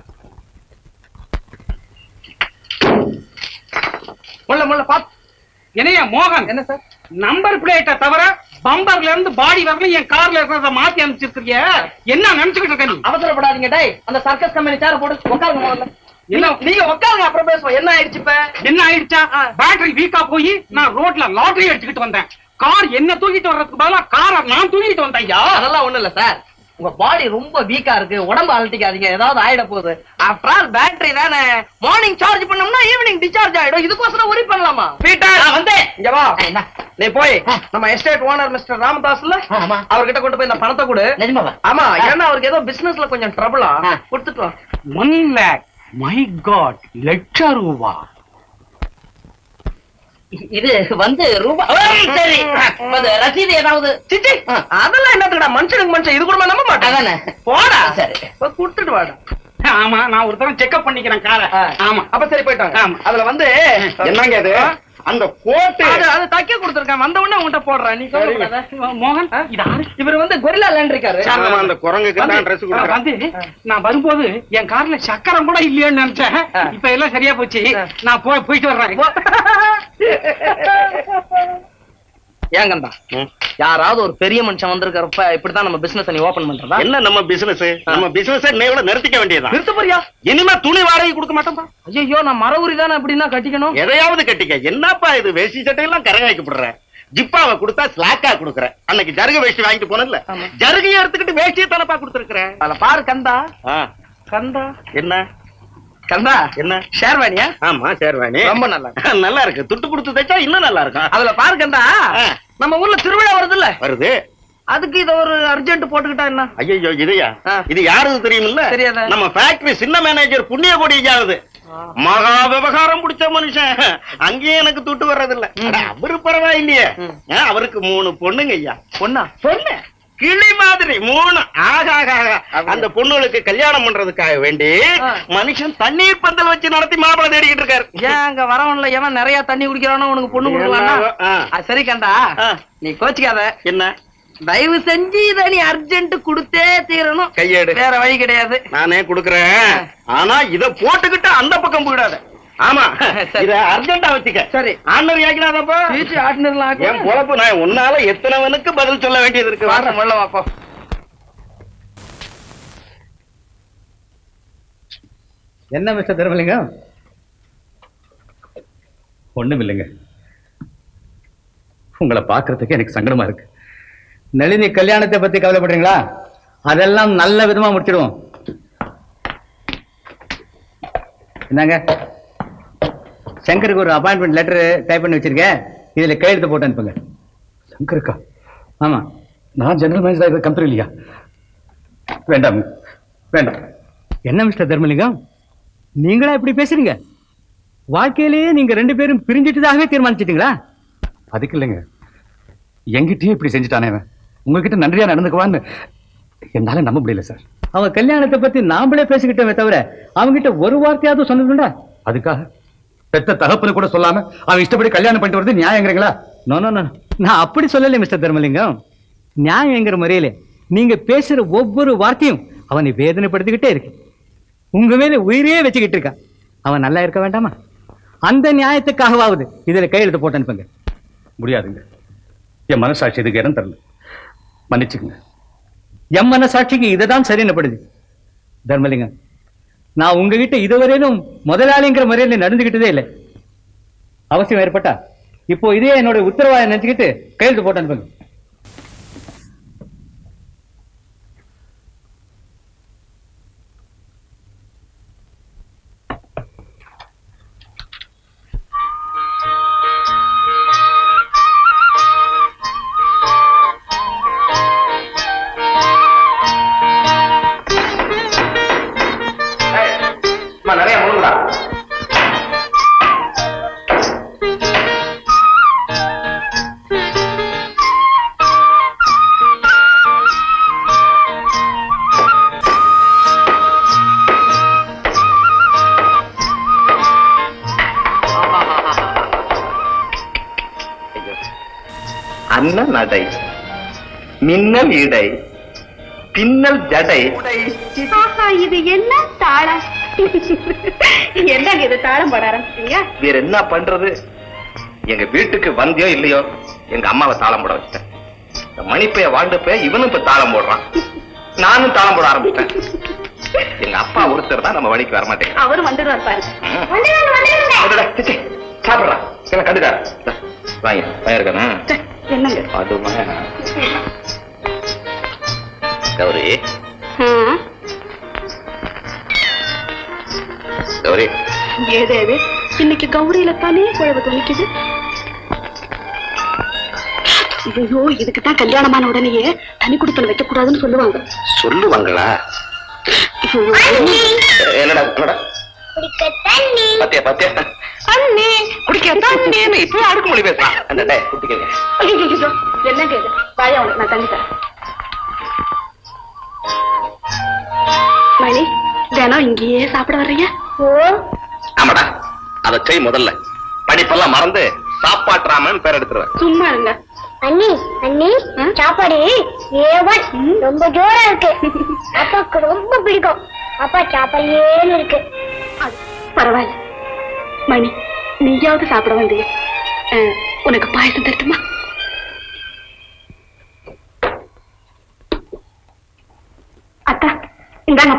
S7: முள்ள முள்ள பாத்து
S5: என்னையா மோகன் என்ன சார் நம்பர் பிளேட்டை தவிர பம்பர்ல இருந்து பாடி வரல என் கார்ல இருக்கிறத மாத்தி அனுப்பிச்சிருக்கிய என்ன நினைச்சுக்கிட்டு இருக்க நீ
S7: அவசரப்படாதீங்க டேய் அந்த சர்க்கஸ் கம்பெனி சேர போட்டு உட்காருங்க முதல்ல
S5: என்ன
S7: நீங்க உட்காருங்க அப்புறம் பேசுவோம் என்ன ஆயிடுச்சு இப்ப
S5: என்ன ஆயிடுச்சா பேட்டரி வீக்கா போய் நான் ரோட்ல லாட்டரி அடிச்சுக்கிட்டு வந்தேன் கார் என்ன தூக்கிட்டு வர்றதுக்கு பதிலா காரை நான் தூக்கிட்டு வந்தேன் ஐயா
S7: அதெல்லாம் ஒண்ணும் இல்ல சார் உங்க பாடி ரொம்ப வீக்கா இருக்கு உடம்பு அழட்டிக்காதீங்க ஏதாவது ஆயிட போகுது ஆஃப்டர் ஆல் பேட்டரி தானே மார்னிங் சார்ஜ் பண்ணோம்னா ஈவினிங் டிஸ்சார்ஜ் ஆயிடும் இதுக்கோசரம் ஒரி பண்ணலாமா
S5: பீட்டர்
S7: நான் வந்தேன் இங்க வா நீ போய் நம்ம எஸ்டேட் ஓனர் மிஸ்டர் ராமதாஸ்ல அவர்கிட்ட கொண்டு போய் இந்த பணத்தை கொடு ஆமா ஏன்னா அவருக்கு ஏதோ பிசினஸ்ல கொஞ்சம் ட்ரபிளா கொடுத்துட்டு வா
S5: ஒன் லேக் மை காட் லட்ச ரூபா
S7: இது வந்து ரூபா சரி அது ரசீது ஏதாவது சிச்சி அதெல்லாம் என்னத்துக்கடா மனுஷனுக்கு மனுஷன் இது கூட நம்ப மாட்டேன் போடா சரி கொடுத்துட்டு வாடா
S5: ஆமா நான் ஒரு தரம் செக்அப் பண்ணிக்கிறேன் காரை ஆமா
S7: அப்ப சரி போயிட்டாங்க
S5: ஆமா.
S7: அதுல வந்து
S5: என்னங்க அது அந்த கோட்டு
S7: அது அது தைக்க கொடுத்துருக்கேன் வந்த உடனே உன்கிட்ட போடுறேன் நீ சொல்லக்கூடாதா?
S5: மோகன் இது யாரு
S7: இவர் வந்து கொரில்லா லேண்ட் இருக்காரு
S5: ஆமா, அந்த குரங்குக்கு தான் dress கொடுக்குறேன். வந்து நான் வரும்போது என் கார்ல சக்கரம் கூட இல்லையோன்னு நினைச்சேன் இப்ப எல்லாம் சரியா போச்சு நான் போய் போயிட்டு வர்றேன்
S9: ஏங்கண்டா யாராவது ஒரு பெரிய மனுஷன் வந்திருக்கிறப்ப இப்படிதான் நம்ம பிசினஸ் நீ ஓபன் பண்றதா
S5: என்ன நம்ம பிசினஸ் நம்ம பிசினஸ் இன்னையோட நிறுத்திக்க வேண்டியதுதான்
S9: நிறுத்த போறியா
S5: இனிமே துணி வாடகை கொடுக்க மாட்டோம்பா
S9: ஐயோ நான் மரவுரி தானே அப்படின்னா கட்டிக்கணும்
S5: எதையாவது கட்டிக்க என்னப்பா இது வேஷ்டி சட்டையெல்லாம் கரகாய்க்கப்படுற ஜிப்பாவை கொடுத்தா ஸ்லாக்கா கொடுக்குற அன்னைக்கு ஜருக வேஷ்டி வாங்கிட்டு போனல ஜருகையை எடுத்துக்கிட்டு வேஷ்டியை தானப்பா கொடுத்துருக்குற
S9: அதுல பாரு கந்தா கந்தா
S5: என்ன
S9: கந்தா
S5: என்ன
S9: ஷேர்வானியா
S5: ஆமா சேர்வாணி
S9: ரொம்ப நல்லா
S5: நல்லா இருக்கு துட்டு கொடுத்து தைச்சா இன்னும் நல்லா இருக்கும்
S9: அதுல பாரு கந்தா நம்ம ஊர்ல திருவிழா வருதுல்ல
S5: வருது
S9: அதுக்கு இத ஒரு அர்ஜென்ட் போட்டுக்கிட்டா என்ன
S5: ஐயோ இதையா இது யாருது தெரியுமில்ல
S9: தெரியாதே.
S5: நம்ம ஃபேக்டரி சின்ன மேனேஜர் புண்ணிய கொடியாவது மகா விவகாரம் பிடிச்ச மனுஷன் அங்கேயும் எனக்கு துட்டு வர்றதில்ல அட, அவரு பரவாயில்லையே ஆ, அவருக்கு மூணு பொண்ணுங்க ஐயா
S9: பொண்ணா
S5: பொண்ணு கிளி மாதிரி மூணு ஆகா ஆகா, ஆகா. அந்த பொண்ணுகளுக்கு கல்யாணம் பண்றதுக்காக வேண்டி மனுஷன் தண்ணீர் பந்தல் வச்சு நடத்தி மாப்பிளை தேடிக்கிட்டு இருக்காரு
S9: ஏன் அங்க வரவன்ல எவன் நிறைய தண்ணி குடிக்கிறானோ உனக்கு பொண்ணு கொடுக்கலாம்னா
S5: ஆ.
S9: அது சரி கண்டா நீ கோச்சிக்காத
S5: என்ன
S9: தயவு செஞ்சு இத நீ அர்ஜென்ட் கொடுத்தே தீரணும்
S5: கையேடு
S9: வேற வழி கிடையாது
S5: நானே குடுக்கறேன் ஆனா இத போட்டுக்கிட்டு அந்த பக்கம் போயிடாத ஆமா இத அர்ஜென்டா வச்சுக்க
S9: சரி
S5: ஆர்டினரி ஆக்கிடாதப்பா
S9: வீட்டு ஆட்டினர்லாம்
S5: என் பொழப்பு நான் உன்னால எத்தனைவனுக்கு பதில் சொல்ல வேண்டியது இருக்கு
S9: வாட முள்ள வாப்பா
S13: என்ன மிஸ்டர் தர்மலிங்கம் ஒண்ணும் இல்லைங்க உங்களை பார்க்கறதுக்கு எனக்கு சங்கடமா இருக்கு நளினி கல்யாணத்தை பத்தி கவலைப்படுறீங்களா அதெல்லாம் நல்ல விதமா முடிச்சிடுவோம் என்னங்க சங்கருக்கு ஒரு அப்பாயின்மெண்ட் லெட்டர் டைப் பண்ணி வச்சிருக்கேன் இதுல கையெழுத்து போட்டு அனுப்புங்க சங்கருக்கா ஆமா நான் ஜெனரல் மேனேஜர் கம்பெனி இல்லையா வேண்டாம் வேண்டாம் என்ன மிஸ்டர் தர்மலிங்கம் நீங்களா இப்படி பேசுறீங்க வாழ்க்கையிலேயே நீங்க ரெண்டு பேரும் பிரிஞ்சிட்டதாகவே தீர்மானிச்சிட்டீங்களா அதுக்கு இல்லைங்க என்கிட்டயே இப்படி செஞ்சுட்டானே அவன் உங்ககிட்ட நன்றியா நடந்துக்குவான்னு என்னால நம்ப முடியல சார் அவன் கல்யாணத்தை பத்தி நாமளே பேசிக்கிட்டோமே தவிர அவன்கிட்ட ஒரு வார்த்தையாவது சொன்னதுண்டா அதுக்காக பெத்த தகப்பனு கூட சொல்லாம அவன் இஷ்டப்படி கல்யாணம் பண்ணிட்டு வருது நியாயங்கிறீங்களா நோ நோ நோ நான் அப்படி சொல்லலை மிஸ்டர் தர்மலிங்கம் நியாயங்கிற முறையில நீங்க பேசுற ஒவ்வொரு வார்த்தையும் அவனை வேதனைப்படுத்திக்கிட்டே இருக்கு உங்க மேல உயிரே வச்சுக்கிட்டு இருக்கான் அவன் நல்லா இருக்க வேண்டாமா அந்த நியாயத்துக்காகவாவது இதுல கையெழுத்து போட்டு அனுப்புங்க முடியாதுங்க என் மனசாட்சி இதுக்கு இடம் தரல மன்னிச்சுக்குங்க என் மனசாட்சிக்கு இதுதான் சரியினப்படுது தர்மலிங்கம் நான் உங்ககிட்ட இதுவரையிலும் முதலாளிங்கிற முறையில் நடந்துகிட்டதே இல்லை அவசியம் ஏற்பட்டா இப்போ இதே என்னோட உத்தரவாதம் நினைச்சுக்கிட்டு கையெழுத்து போட்டு அனுப்புங்க
S10: அம்மா நிறைய முழுங்கடா அன்ன நடை மின்னல் இடை பின்னல் ஜடை
S3: ஆஹா இது என்ன தாளம் என்னங்க இது தாளம் போட ஆரம்பிச்சீங்க
S10: வேற என்ன பண்றது எங்க வீட்டுக்கு வந்தியோ இல்லையோ எங்க அம்மாவை தாளம் போட வச்சிட்டேன் இந்த மணிப்பைய வாழ்ந்துப்ப இவனும் இப்ப தாளம் போடுறான் நானும் தாளம் போட ஆரம்பிச்சிட்டேன் எங்க அப்பா ஒருத்தர் தான் நம்ம வழிக்கு வர மாட்டேங்க
S3: அவரும் வந்துடுவார் பாரு
S10: சாப்பிடுறான் என்ன கண்டுக்கார வாங்க பயிர்க்கணும்
S3: என்னங்க
S10: அதுமா கௌரி கௌரி
S8: ஏது ஏது இன்னைக்கு கௌரியில தானே குழவு துணிக்குது ஐயோ இதுக்கு தான் கல்யாணமான உடனேயே தனி குடித்தனம் வைக்க கூடாதுன்னு சொல்லுவாங்க
S10: சொல்லுவாங்களா என்னடா என்னடா பாத்தியா பாத்தியா
S8: அண்ணே குடிக்க தண்ணி
S10: இப்ப அடுக்கு மொழி பேசுறான் அந்த டே குட்டிக்கங்க
S8: ஐயோ என்னங்க இது வாயா உனக்கு நான் தண்ணி தரேன் மணி தினம் இங்கேயே சாப்பிட வர்றீங்க ஓ
S10: ஆமாடா அதை செய் முதல்ல படிப்பெல்லாம் மறந்து சாப்பாட்டுறாமன் பேர் எடுத்துருவேன்
S8: சும்மா இருங்க
S12: அண்ணி அண்ணி சாப்பாடு ஏவன் ரொம்ப ஜோரா இருக்கு அப்பாவுக்கு ரொம்ப பிடிக்கும் அப்பா சாப்பாடுலேன்னு இருக்கு
S8: பரவாயில்ல மணி நீயாவது சாப்பிட வந்தீங்க அஹ், உனக்கு பாயசம் தரட்டுமா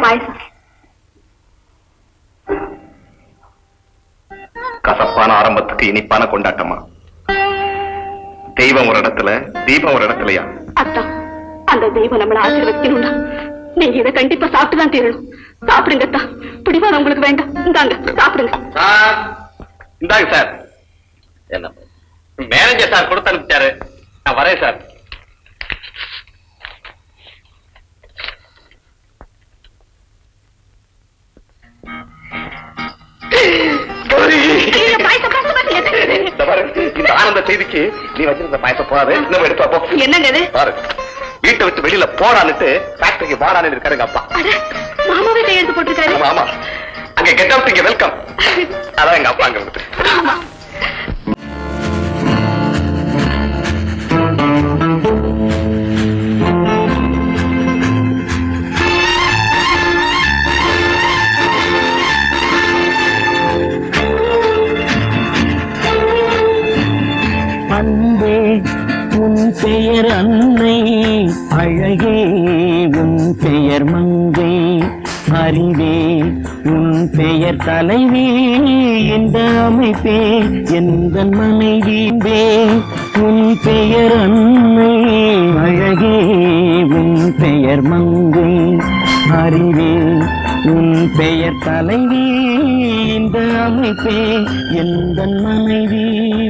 S8: பாயசம்
S10: கசப்பான ஆரம்பத்துக்கு இனிப்பான கொண்டாட்டமா தெய்வம் ஒரு இடத்துல தீபம் ஒரு இடத்துலயா
S8: அத்தா அந்த தெய்வம் நம்மள ஆசீர்வதிக்கணும்னா நீங்க இதை கண்டிப்பா சாப்பிட்டு தான் தீரணும் சாப்பிடுங்க அத்தா பிடிவாதம் உங்களுக்கு வேண்டாம் இந்தாங்க சாப்பிடுங்க
S10: சார் இந்தாங்க சார் என்ன மேனேஜர் சார் கொடுத்து அனுப்பிச்சாரு நான் வரேன் சார் இந்த பாரு, இந்த ஆனந்த செய்திக்கு நீ வச்சிருந்த பாயசம் போகாது நம்ம எடுத்து வைப்போம்
S8: என்னங்க இது
S10: பாரு வீட்டை விட்டு வெளியில போடான்னுட்டு ஃபேக்டரிக்கு வாடான்னு இருக்காருங்க அப்பா
S8: மாமாவே கையெழுத்து போட்டிருக்காரு
S10: ஆமா ஆமா அங்க கெட் அவுட் இங்க வெல்கம் அதான் எங்க அப்பா அங்க வந்துட்டு
S5: அன்பே உன் பெயர் அன்னை அழகே உன் பெயர் மங்கை அறிவே உன் பெயர் தலைவி இந்த அமைப்பே எந்த மனைவிவே உன் பெயர் அன்னை அழகே உன் பெயர் மங்கை அறிவே உன் பெயர் தலைவி இந்த அமைப்பே எந்த மனைவி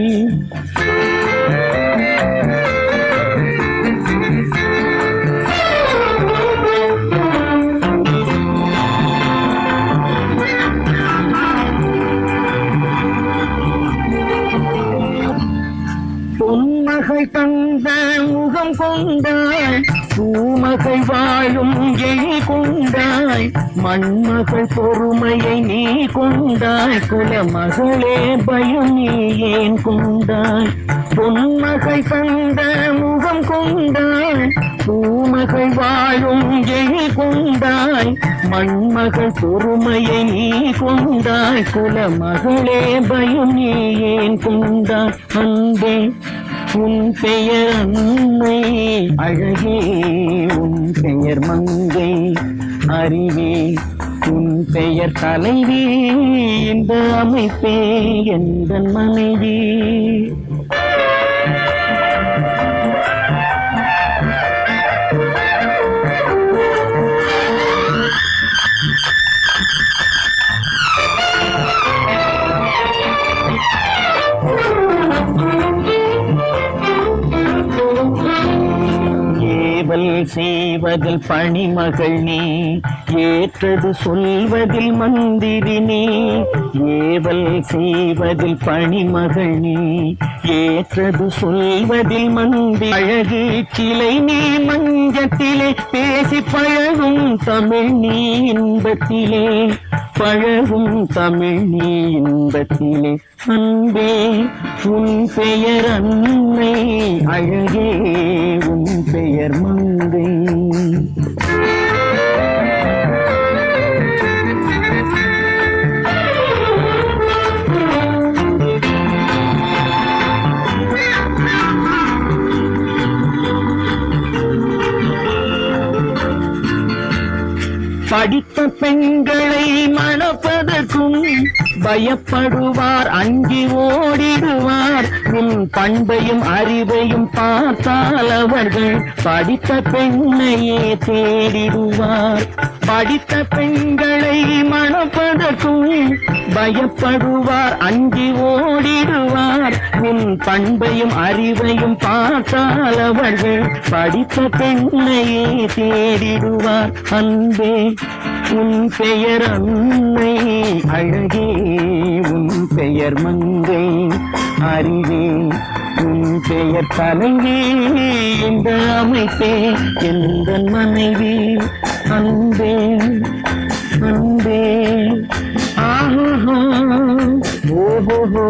S5: பொன்மகள் தந்த முகம் கொண்டாய் பூமகள் வாழும் எழி கொண்டாய் மண்மகள் பொறுமையை நீ கொண்டாய் குலமகளே பயம் நீ ஏன் கொண்டாய் பொன்மகள் தந்த முகம் கொண்டாய் பூமகள் வாழும் எழி கொண்டாய் மண்மகள் பொறுமையை நீ கொண்டாய் குலமகளே பயம் நீ ஏன் கொண்டாய் அன்பே உன் பெயர் அன்னை அழகே உன் பெயர் மங்கை அறிவே உன் பெயர் தலைவி இந்த அமைப்பே எந்த மனைவி ஏவல் செய்வதில் பணிமகள் நீ ஏற்றது சொல்வதில் மந்திரி நீ ஏவல் செய்வதில் பணிமகள் நீ ஏற்றது சொல்வதில் மந்தி அழகு கிளை நீ மஞ்சத்திலே பேசி பழகும் தமிழ் நீ இன்பத்திலே பழகும் தமிழ் நீ இன்பத்திலே அன்பே உன் பெயர் அன்னை அழகே உன் பெயர் மங்கை படித்த பெண்களை மணப்பதற்கும் பயப்படுவார் அஞ்சி ஓடிடுவார் உன் பண்பையும் அறிவையும் பார்த்தால் அவர்கள் படித்த பெண்ணையே தேடிடுவார் படித்த பெண்களை மணப்பதற்கும் பயப்படுவார் அஞ்சி ஓடிடுவார் உன் பண்பையும் அறிவையும் பார்த்தால் அவர்கள் படித்த பெண்ணையே தேடிடுவார் அன்பே உன் பெயர் அன்னை அழகே உன் பெயர் மங்கை அறிவே உன் பெயர் தலைவி இந்த அமைப்பே எந்த மனைவி அன்பே அன்பே ஆஹா ஓஹோ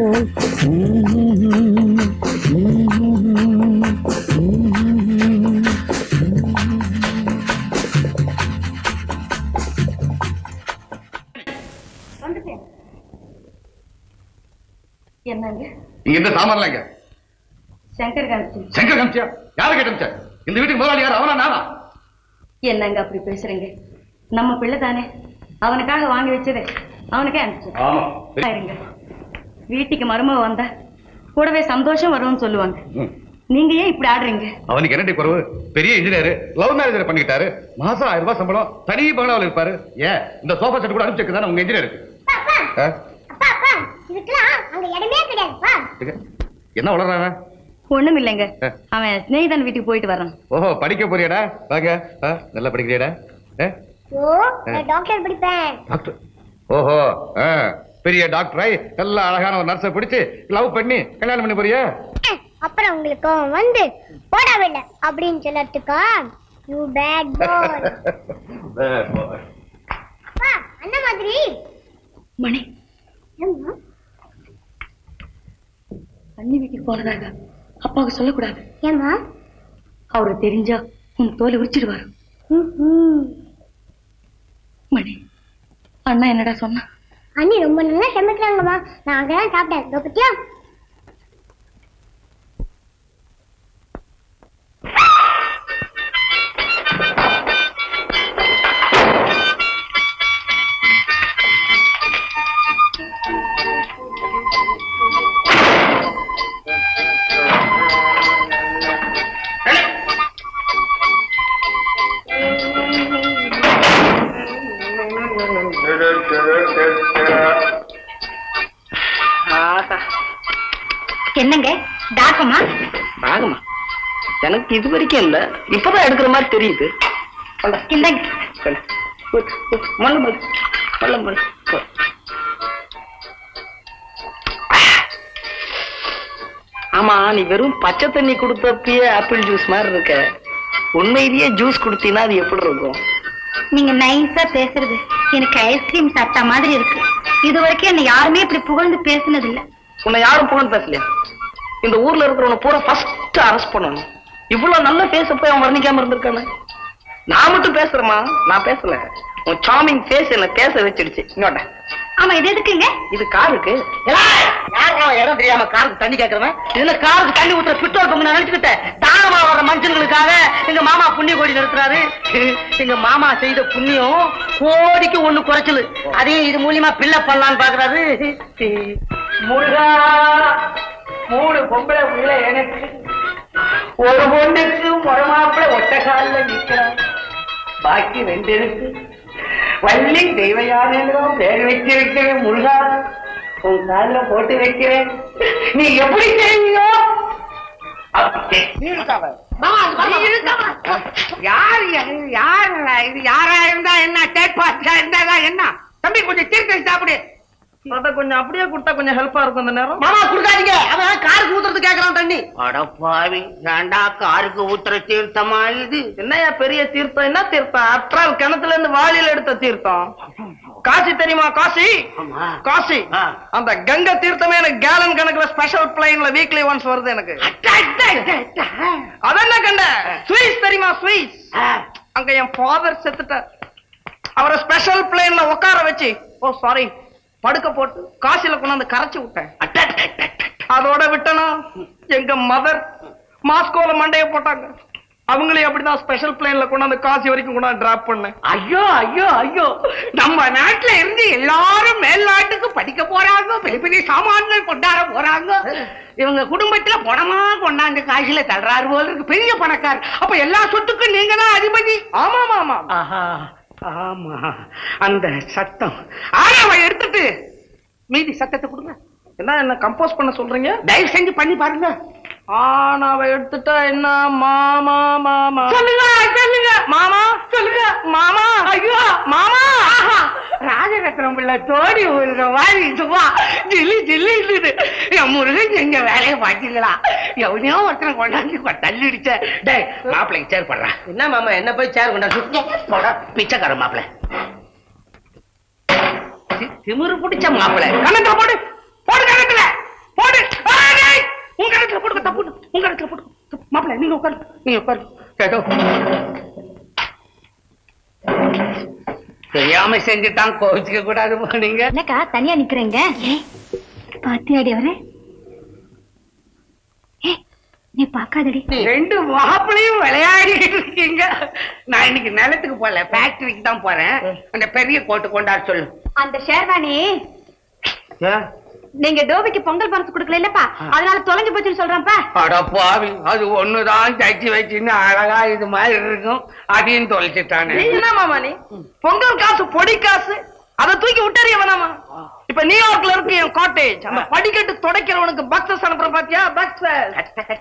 S3: என்னங்க
S4: இங்க இந்த சாமான்லாம் இங்க
S3: சங்கர் காந்தி
S4: சங்கர் காமிச்சியா யாரை கேட்டமிச்சா இந்த வீட்டுக்கு முதலாளி யார் அவனா நானா
S3: என்னங்க அப்படி பேசுறீங்க
S14: நம்ம பிள்ளை தானே அவனுக்காக வாங்கி வச்சது அவனுக்கே அனுப்பிச்சு
S4: ஆமா
S14: இருங்க வீட்டுக்கு மருமக வந்தா கூடவே சந்தோஷம் வரும்னு சொல்லுவாங்க
S4: ம்.
S14: நீங்க ஏன் இப்படி ஆடுறீங்க
S4: அவனுக்கு என்னடி குறவு பெரிய இன்ஜினியர் லவ் மேரேஜ் பண்ணிக்கிட்டாரு மாசம் ஆயிரம் ரூபாய் சம்பளம் தனி பங்களாவில் இருப்பாரு ஏன் இந்த சோஃபா செட் கூட அனுப்பிச்சு தானே உங்க இன்ஜினியருக்கு ஆ?
S12: அப்பா அப்பா இதுக்கெல்லாம் அங்க இடமே கிடையாதுப்பா
S4: இங்க. என்ன வளர்றாங்க
S14: ஒண்ணும் இல்லைங்க
S4: ஆ.
S14: அவன் ஸ்நேகிதன் வீட்டுக்கு போயிட்டு வரான்
S4: ஓஹோ படிக்க போறியாடா வாங்க ஆ, நல்லா படிக்கிறியாடா ஆ?
S12: ஓ நான் டாக்டர் படிப்பேன்
S4: டாக்டர் ஓஹோ ஆ, பெரிய டாக்டராய் நல்ல அழகான ஒரு நர்ஸை பிடிச்சு லவ் பண்ணி கல்யாணம் பண்ணி போறியா
S12: அஹ், அப்புறம் உங்களுக்கு கோவம் வந்து போடாவில்லை அப்படின்னு சொல்லட்டுக்கா யூ பேட் பாய் அப்பா அந்த மாதிரி
S14: மணி
S12: ஏம்மா?
S14: அண்ணி வீட்டுக்கு போறதாக அப்பாவுக்கு சொல்லக்கூடாது
S12: ஏம்மா
S14: அவரு தெரிஞ்சா உன் தோலை உரிச்சிடுவாரு
S12: ம், ம்.
S14: மணி அண்ணா என்னடா சொன்னா
S12: அண்ணி ரொம்ப நல்லா சமைக்கிறாங்கம்மா நான் அங்கதான் சாப்பிட்டேன் இதோ பத்தியா
S14: என்னங்க டாக்கமா
S5: ஆகுமா எனக்கு இது வரைக்கும் இல்ல இப்பதான் எடுக்கிற மாதிரி தெரியுது
S14: இந்தாங்க
S5: மல்ல மல்ல மல்ல மல்ல ஆமா நீ வெறும் பச்சை தண்ணி கொடுத்தப்பயே ஆப்பிள் ஜூஸ் மாதிரி இருக்க உண்மையிலேயே ஜூஸ் கொடுத்தீங்கன்னா அது எப்படி இருக்கும்
S3: நீங்க நைஸா பேசுறது எனக்கு ஐஸ்கிரீம் சாப்பிட்ட மாதிரி இருக்கு இது வரைக்கும் என்ன யாருமே இப்படி புகழ்ந்து பேசினது இல்ல
S5: உன்னை யாரும் புகழ் பேசலையா இந்த ஊர்ல இருக்கிறவன பூரா ஃபர்ஸ்ட் அரெஸ்ட் பண்ணணும் இவ்வளவு நல்ல பேச போய் அவன் வர்ணிக்காம இருந்திருக்கானே நான் மட்டும் பேசுறேமா நான் பேசல உன் சாமிங் ஃபேஸ் என்ன பேச வச்சிடுச்சு இன்னொட்ட
S3: ஆமா இது எதுக்குங்க
S5: இது காருக்கு யார் இடம் தெரியாம காருக்கு தண்ணி கேட்கறவன் இதுல காருக்கு தண்ணி ஊத்துற பிட்டோல் பொங்க நினைச்சுக்கிட்டேன் தானமா வர மனுஷங்களுக்காக எங்க மாமா புண்ணிய கோடி நிறுத்துறாரு எங்க மாமா செய்த புண்ணியம் கோடிக்கு ஒண்ணு குறைச்சலு அதையும் இது மூலியமா பிள்ளை பண்ணலான்னு பாக்குறாரு முருகா மூணு பொம்பளை உள்ள எனக்கு ஒரு பொண்ணுக்கு ஒரு மாப்பிளை ஒத்த காலில் நிக்கிறான் பாக்கி ரெண்டு இருக்கு வள்ளி தெய்வ யானையிலும் பேர் வச்சிருக்கிறேன் முருகா உன் காலில் போட்டு வைக்கிறேன் நீ எப்படி செய்வியோ
S7: யாரு யாரு இது யாரா இருந்தா என்ன டேட் பாஸ்டா இருந்தா என்ன தம்பி கொஞ்சம் தீர்க்க சாப்பிடு
S5: அத கொஞ்சம் அப்படியே கொடுத்தா கொஞ்சம் ஹெல்ப்பா இருக்கும் அந்த நேரம் மாமா கொடுக்காதீங்க அவன் காருக்கு ஊத்துறது கேக்குறான் தண்ணி
S7: அடப்பாவி ஏண்டா காருக்கு ஊத்துற தீர்த்தமா இது
S5: என்னையா பெரிய தீர்த்தம் என்ன தீர்த்தம் அற்றால் கிணத்துல இருந்து வாளியில எடுத்த தீர்த்தம் காசி தெரியுமா காசி காசி அந்த கங்கை தீர்த்தமே எனக்கு கேலன் கணக்குல ஸ்பெஷல் பிளைன்ல வீக்லி ஒன்ஸ் வருது எனக்கு அதென்ன கண்ட ஸ்வீஸ் தெரியுமா ஸ்வீஸ் அங்க என் ஃபாதர் செத்துட்டார் அவரை ஸ்பெஷல் பிளேன்ல உட்கார வச்சு ஓ சாரி படுக்க போட்டு காசில கொண்டாந்து கரைச்சு விட்டேன் அதோட விட்டனா எங்க மதர் மாஸ்கோல மண்டைய போட்டாங்க அவங்களையும் அப்படிதான் ஸ்பெஷல் பிளேன்ல கொண்டாந்து காசி வரைக்கும் கொண்டாந்து டிராப் பண்ணேன்
S7: ஐயோ ஐயோ ஐயோ நம்ம நாட்டுல இருந்து எல்லாரும் மேல்நாட்டுக்கு படிக்க போறாங்க பெரிய பெரிய சாமான்கள் கொண்டாட போறாங்க இவங்க குடும்பத்துல பணமா கொண்டாந்து காசுல தள்ளுறாரு போல இருக்கு பெரிய பணக்காரர் அப்ப எல்லா சொத்துக்கும் நீங்க தான் அதிபதி
S5: ஆமா ஆமா
S7: ஆஹா ஆமா அந்த சத்தம் ஆனாவை எடுத்துட்டு மீதி சத்தத்தை கொடுங்க
S5: என்ன என்ன கம்போஸ் பண்ண சொல்றீங்க
S7: தயவு செஞ்சு பண்ணி பாருங்க
S5: ஆனாவை எடுத்துட்டா என்ன மாமா மாமா
S7: சொல்லுங்க சொல்லுங்க
S5: மாமா
S7: சொல்லுங்க
S5: மாமா
S7: ஐயோ
S5: மாமா
S7: ஆஹா, ராஜரத்னம் பிள்ளை தோடி விழுற மாதிரி சும்மா ஜில்லி ஜில்லி இருந்தது என் முருகன் செஞ்ச வேலையை பாத்தீங்களா எவனையோ ஒருத்தனை கொண்டாந்து கொ- தள்ளிடுச்ச டேய் மாப்பிள்ளைக்கு சேர் பண்றா
S5: என்ன மாமா என்ன போய் சேர் கொண்டாந்து
S7: போடா பிச்சைக்கார மாப்பிள்ளை தி- திமிரு பிடிச்ச மாப்பிள்ளை கணத்துல போடு போடு கணத்துல போடு ஆ, டேய், உங்க கணத்துல போடுங்க தப்பு உங்க கணத்துல போடுங்க மாப்பிள்ளை நீங்க உட்காரு நீங்க உட்காரு ஏதோ தெரியாம செஞ்சுட்டான் கோவிச்சுக்க கூடாது நீங்க
S3: என்னக்கா தனியா நிக்கிறீங்க பாத்தியாடி அவரே நீ பாக்காதடி
S7: ரெண்டு மாப்பிளையும் விளையாடிட்டு இருக்கீங்க நான் இன்னைக்கு நிலத்துக்கு போல ஃபேக்டரிக்கு தான் போறேன் அந்த பெரிய கோட்டு கொண்டாட சொல்லு
S3: அந்த ஷேர்வாணி நீங்க டோபிக்கு பொங்கல் பரிசு கொடுக்கல இல்லப்பா அதனால தொலைஞ்சு போச்சுன்னு சொல்றேன்ப்பா
S7: அட பாவி அது ஒண்ணுதான் தச்சு வச்சுன்னு அழகா இது மாதிரி இருக்கும் அதையும் தொலைச்சிட்டானே
S8: என்ன மாமா நீ பொங்கல் காசு பொடி காசு அதை தூக்கி விட்டறிய வேணாமா இப்ப நியூயார்க்ல இருக்கு என் காட்டேஜ் அந்த படிக்கட்டு துடைக்கிறவனுக்கு பக்ஸஸ் அனுப்புற பாத்தியா பக்ஸஸ்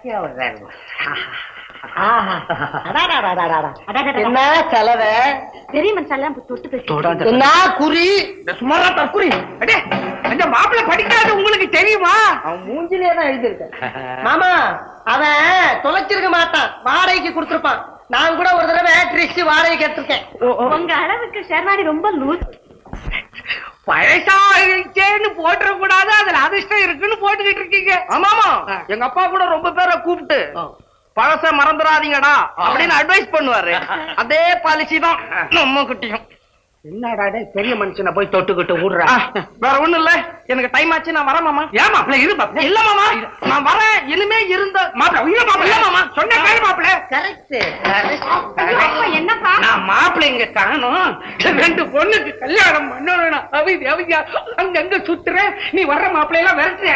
S3: என்ன செலவ பெரிய மனுஷாலாம் தொட்டு பேசி
S8: என்ன குறி
S7: சுமாரா தற்குறி அடே அந்த மாப்பிள்ளை படிக்காத உங்களுக்கு தெரியுமா
S8: அவன் மூஞ்சிலே தான் எழுதிருக்கேன் மாமா அவன் தொலைச்சிருக்க மாட்டான் வாடகைக்கு கொடுத்துருப்பான் நான் கூட ஒரு தடவை ட்ரிக்ஸ் வாடகைக்கு எடுத்திருக்கேன்
S3: உங்க அளவுக்கு ஷெர்வாணி ரொம்ப லூஸ்
S7: பழசாயிடுச்சேன்னு போட்டுற கூடாது அதுல அதிர்ஷ்டம் இருக்குன்னு போட்டுக்கிட்டு இருக்கீங்க
S8: ஆமாமா எங்க அப்பா கூட ரொம்ப பேரை கூப்பிட்டு பழச மறந்துடாதீங்கடா அப்படின்னு அட்வைஸ் பண்ணுவாரு அதே பாலிசி தான் நம்ம குட்டியும்
S7: என்னடா டேய், பெரிய மனுஷனை போய் தொட்டுக்கிட்டு விடுறா
S8: வேற ஒண்ணும் இல்ல எனக்கு டைம் ஆச்சு நான் வரேன் மாமா
S7: ஏன் மாப்பிள்ள இரு மாப்பிள்ள
S8: இல்ல மாமா நான் வரேன் இனிமே இருந்த
S7: மாப்பிள்ள இல்ல மாப்பிள்ள
S8: இல்ல மாமா
S7: சொன்ன கேளு மாப்பிள்ள
S3: அப்பா, என்னப்பா
S7: நான் மாப்பிள்ளை இங்க காணும் ரெண்டு பொண்ணுக்கு கல்யாணம் பண்ணணும் அவிதி அவிதியா அங்கங்க சுத்துறேன் நீ வர்ற மாப்பிள்ளை எல்லாம் விரட்டுற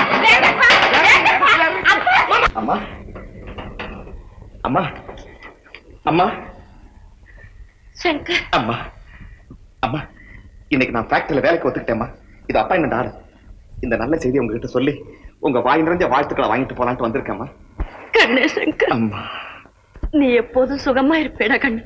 S10: அம்மா அம்மா அம்மா
S3: சங்கர்
S10: அம்மா அம்மா இன்னைக்கு நான் ஃபேக்டரியில வேலைக்கு ஒத்துக்கிட்டேம்மா இது அப்பா என்ன ஆறு இந்த நல்ல செய்தி உங்ககிட்ட சொல்லி உங்க வாய் நிறைஞ்ச வாழ்த்துக்களை வாங்கிட்டு போலான்ட்டு வந்திருக்கேம்மா
S14: கண்ணே சங்கர்
S10: அம்மா
S14: நீ எப்போதும் சுகமா இருப்பேடா கண்ணு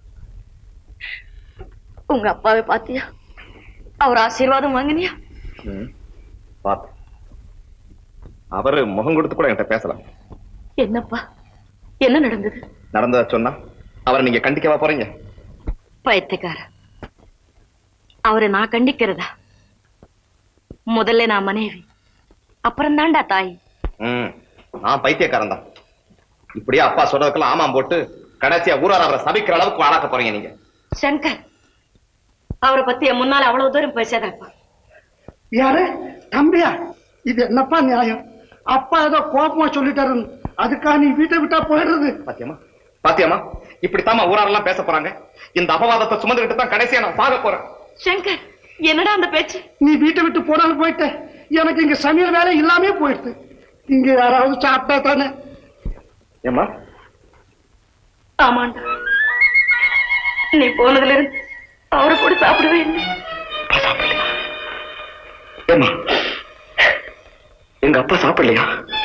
S14: உங்க அப்பாவை பாத்தியா அவர் ஆசீர்வாதம் வாங்கினியா
S10: ம், பாத்து அவரு முகம் கொடுத்து கூட என்கிட்ட பேசலாம்
S14: என்னப்பா என்ன நடந்தது
S10: நடந்ததா சொன்னா அவரை நீங்க கண்டிக்கவா போறீங்க
S14: பைத்தியக்கார அவரை நான் கண்டிக்கிறதா முதல்ல நான் மனைவி அப்புறம் தாண்டா தாய்
S10: ம் நான் பைத்தியக்காரன் தான் இப்படியே அப்பா சொல்றதுக்கெல்லாம் ஆமாம் போட்டு கடைசியா ஊரார் அவரை சபிக்கிற அளவுக்கு ஆளாக்க போறீங்க நீங்க
S14: சங்கர் அவரை பத்தி என் முன்னால அவ்வளவு தூரம் பேசாதப்பா
S15: யாரு தம்பியா இது என்னப்பா நியாயம் அப்பா ஏதோ கோபமா சொல்லிட்டாருன்னு அதுக்கா நீ வீட்டை விட்டா போயிடுறது
S10: பாத்தியமா பாத்தியமா இப்படித்தாம்மா ஊராரெல்லாம் பேச போறாங்க இந்த அபவாதத்தை சுமந்துகிட்டு தான் கடைசியா நான் சாக போறேன்
S14: சங்கர் என்னடா அந்த பேச்சு
S15: நீ வீட்டை விட்டு போனாலும் போயிட்ட எனக்கு இங்க சமையல் வேலை இல்லாமே போயிடுது இங்க யாராவது சாப்பிட்டா தானே
S10: ஏம்மா
S14: ஆமாண்டா நீ போனதுல இருந்து அவரை கூட சாப்பிடவே இல்லை
S10: ஏம்மா எங்க அப்பா சாப்பிடலையா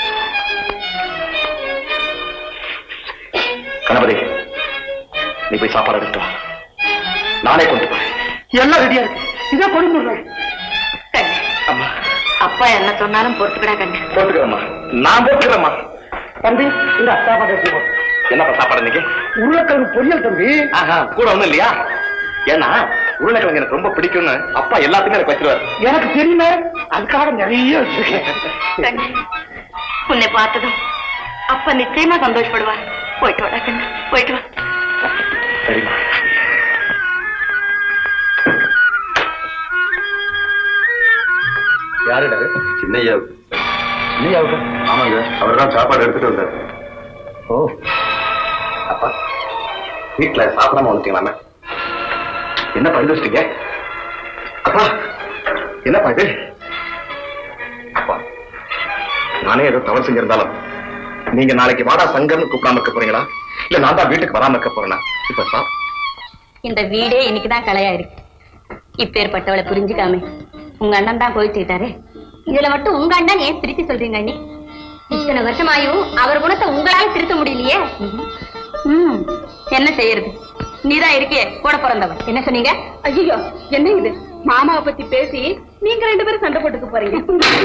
S10: கணபதி நீ போய் சாப்பாடு எடுத்து வா நானே கொண்டு போறேன்
S15: எல்லாம் ரெடியா இருக்கு இதே கொடுத்துடுறேன்
S10: அம்மா
S14: அப்பா என்ன சொன்னாலும் பொறுத்துக்கடா கண்ணு
S10: போட்டுக்கிறேம்மா நான் போட்டுக்கிறேம்மா
S15: தம்பி இந்த சாப்பாடு எடுத்து போ.
S10: என்னப்பா சாப்பாடு இன்னைக்கு
S15: உருளைக்கிழங்கு பொரியல் தம்பி
S10: ஆஹா கூட ஒண்ணும் இல்லையா ஏன்னா உருளைக்கிழங்கு எனக்கு ரொம்ப பிடிக்கும்னு அப்பா எல்லாத்தையுமே எனக்கு வச்சிருவாரு
S15: எனக்கு தெரியுமே அதுக்காக நிறைய வச்சிருக்கேன்
S14: கண்ணு உன்னை பார்த்ததும் அப்பா நிச்சயமா சந்தோஷப்படுவார் போயிட்டு வாடா கண்ணு போயிட்டு வா
S10: சரிம்மா
S4: யாருடா சின்னையாவுக்கு சின்னையாவுக்கு ஆமாங்க அவர் தான் சாப்பாடு எடுத்துட்டு வந்தார்
S10: ஓ அப்பா வீட்டுல சாப்பிடாம வந்துட்டீங்களாமே என்ன பண்ணி வச்சிட்டீங்க அப்பா என்னப்பா இது அப்பா நானே ஏதோ தவறு செஞ்சிருந்தாலும் நீங்க நாளைக்கு வாடா சங்கர்னு கூப்பிடாம இருக்க போறீங்களா இல்ல நான் தான் வீட்டுக்கு வராம இருக்க போறேனா இப்ப சா
S14: இந்த வீடே இன்னைக்குதான் கலையா இருக்கு இப்பேற்பட்டவளை புரிஞ்சுக்காம உங்க அண்ணன் தான் கோயிச்சுக்கிட்டாரு
S3: இதுல மட்டும் உங்க அண்ணன் ஏன் திருத்தி சொல்றீங்க அண்ணி இத்தனை வருஷமாயும் அவர் குணத்தை உங்களால திருத்த முடியலையே
S14: ம் என்ன செய்யறது நீதான் இருக்கியே கூட பிறந்தவன்
S3: என்ன சொன்னீங்க
S14: ஐயோ என்ன இது மாமாவை பத்தி பேசி நீங்க ரெண்டு பேரும் சண்டை போட்டுக்க போறீங்க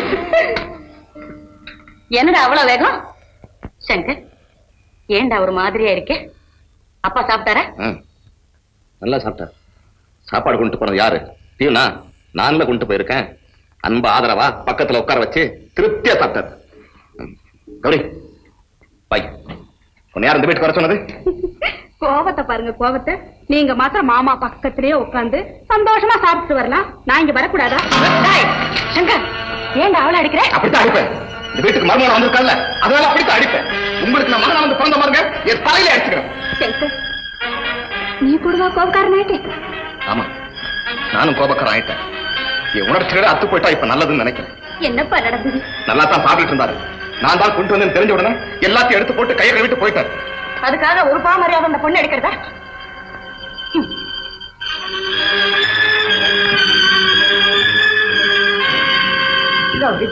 S14: என்னடா அவ்வளவு வேகம் சங்கர் ஏன்டா ஒரு மாதிரியா இருக்கே அப்பா சாப்பிட்டாரா
S10: ம். நல்லா சாப்பிட்டார் சாப்பாடு கொண்டு போனது யாரு பியூனா நான்ல கொண்டு போயிருக்கேன் அன்பு ஆதரவா பக்கத்துல உட்கார வச்சு திருப்தியா சாப்பிட்டார் ம். கௌரி பை உன்னை யார் இந்த வீட்டுக்கு வர சொன்னது
S14: கோபத்தை பாருங்க கோபத்தை நீங்க மாத்திரம் மாமா பக்கத்திலேயே உட்கார்ந்து சந்தோஷமா சாப்பிட்டு வரலாம் நான் இங்க வரக்கூடாதா டேய், சங்கர் ஏன்டா அவளை அடிக்கிற
S10: அப்படித்தான் அனுப்பேன் இந்த வீட்டுக்கு மருமகன் வந்திருக்கான்ல அதனால அப்படித்தான் அடிப்பேன் உங்களுக்கு நான் மகனா வந்து பிறந்த பாருங்க என் தலையில அடிச்சுக்கிறேன்
S8: சங்கர் நீ கூடவா கோபக்காரனாயிட்டே
S10: ஆமா நானும் கோபக்காரன் ஆயிட்டேன் என் உணர்ச்சிகளே அத்து போயிட்டா இப்ப நல்லதுன்னு நினைக்கிறேன்
S8: என்னப்பா நடந்தது
S10: நல்லா தான் சாப்பிட்டு இருந்தாரு நான் தான் கொண்டு வந்து தெரிஞ்ச உடனே எல்லாத்தையும் எடுத்து போட்டு கையை விட்டு போயிட்டாரு
S8: அதுக்காக ஒரு பா மரியாதை அந்த பொண்ணு எடுக்கிறதா கௌரி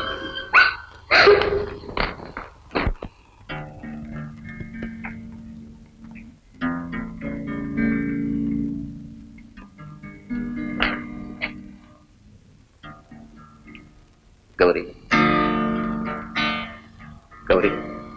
S10: கௌரி கௌரி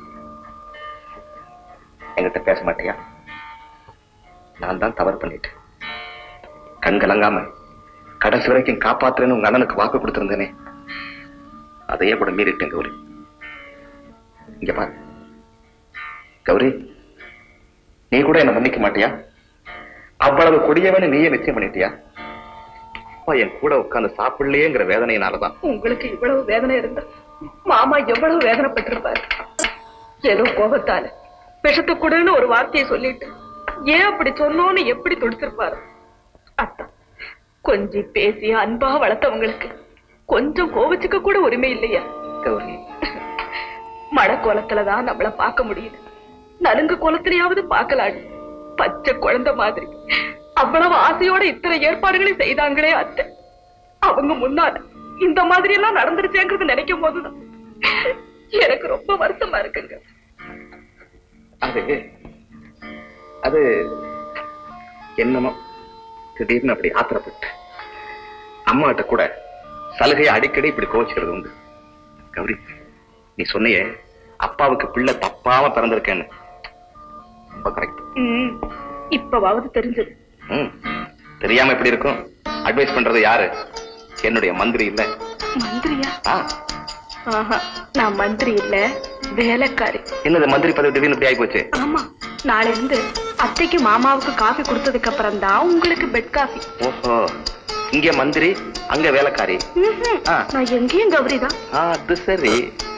S10: என்கிட்ட பேச மாட்டியா நான் தான் தவறு பண்ணிட்டேன் கண் கலங்காம கடைசி வரைக்கும் காப்பாத்துறேன்னு உங்க அண்ணனுக்கு வாக்கு கொடுத்திருந்தேனே அதையே கூட மீறிட்டேன் கௌரி இங்க பாரு கௌரி நீ கூட என்ன மன்னிக்க மாட்டியா அவ்வளவு கொடியவனு நீயே நிச்சயம் பண்ணிட்டியா அப்பா என் கூட உட்கார்ந்து சாப்பிடலையேங்கிற வேதனையினாலதான்
S8: உங்களுக்கு இவ்வளவு வேதனை இருந்தா மாமா எவ்வளவு வேதனைப்பட்டிருப்பாரு ஏதோ கோபத்தால விஷத்தை கூடன்னு ஒரு வார்த்தையை சொல்லிட்டு ஏன் அப்படி சொன்னோன்னு எப்படி துடிச்சிருப்பாரு அத்தான் கொஞ்சி பேசி அன்பா வளர்த்தவங்களுக்கு கொஞ்சம் கோவிச்சுக்க கூட உரிமை இல்லையா
S10: கௌரி
S8: மழை கோலத்துலதான் நம்மள பார்க்க முடியுது நலுங்கு கோலத்திலேயாவது பார்க்கலாடு பச்சை குழந்தை மாதிரி அவ்வளவு ஆசையோட இத்தனை ஏற்பாடுகளையும் செய்தாங்களே அத்தை அவங்க முன்னால இந்த மாதிரி எல்லாம் நடந்துருச்சேங்கிறது நினைக்கும் போதுதான் எனக்கு ரொம்ப வருத்தமா இருக்குங்க
S10: அது அது என்னமோ திடீர்னு அப்படி ஆத்திரப்பட்டு அம்மாட்ட கூட சலுகையை அடிக்கடி இப்படி கோச்சுக்கிறது உண்டு கௌரி நீ சொன்னியே அப்பாவுக்கு பிள்ளை தப்பாம பிறந்திருக்கேன்னு ரொம்ப கரெக்ட்
S8: ம், இப்பவாவது தெரிஞ்சது
S10: ம் தெரியாம எப்படி இருக்கும் அட்வைஸ் பண்றது யாரு என்னுடைய மந்திரி இல்ல
S8: மந்திரியா
S10: ஆ,
S8: ஆஹா நான் மந்திரி இல்ல வேலைக்காரி
S10: என்னது மந்திரி பதவி திடீர்னு இப்படி ஆகி போச்சு
S8: ஆமா நாளை இருந்து அத்தைக்கு மாமாவுக்கு காஃபி கொடுத்ததுக்கு அப்புறம் தான் உங்களுக்கு பெட் காஃபி
S10: ஓஹோ இங்க மந்திரி அங்க வேலைக்காரி
S8: ம்ஹும்.
S10: ஆ.
S8: நான் எங்கேயும் கௌரி தான்
S10: ஆ, அது சரி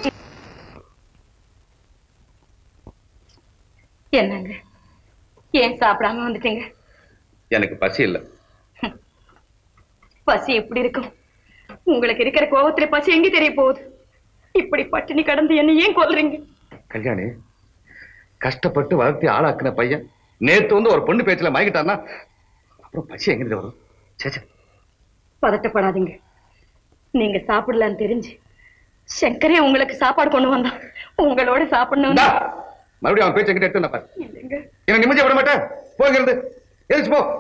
S8: என்னங்க ஏன் சாப்பிடாம வந்துட்டீங்க
S4: எனக்கு பசி இல்ல
S8: பசி எப்படி இருக்கும் உங்களுக்கு இருக்கிற கோபத்துல பசி எங்க தெரிய போகுது இப்படி பட்டினி கடந்து என்ன ஏன் கொல்றீங்க
S4: கல்யாணி கஷ்டப்பட்டு வளர்த்தி ஆளாக்குன பையன் நேத்து வந்து ஒரு பொண்ணு பேச்சுல மயங்கிட்டான்னா அப்புறம் பசி எங்கிருந்து வரும் சே, சே.
S8: பதட்டப்படாதீங்க நீங்க சாப்பிடலான்னு தெரிஞ்சு சங்கரே உங்களுக்கு சாப்பாடு கொண்டு வந்தான் உங்களோட சாப்பிடணும்
S4: மறுபடியும் அவன் பேச்சு எங்கிட்ட எடுத்து நான் பாரு
S8: இல்லைங்க
S4: என்ன நிம்மதியா விட மாட்டேன் போகிறது எதிர்த்து போ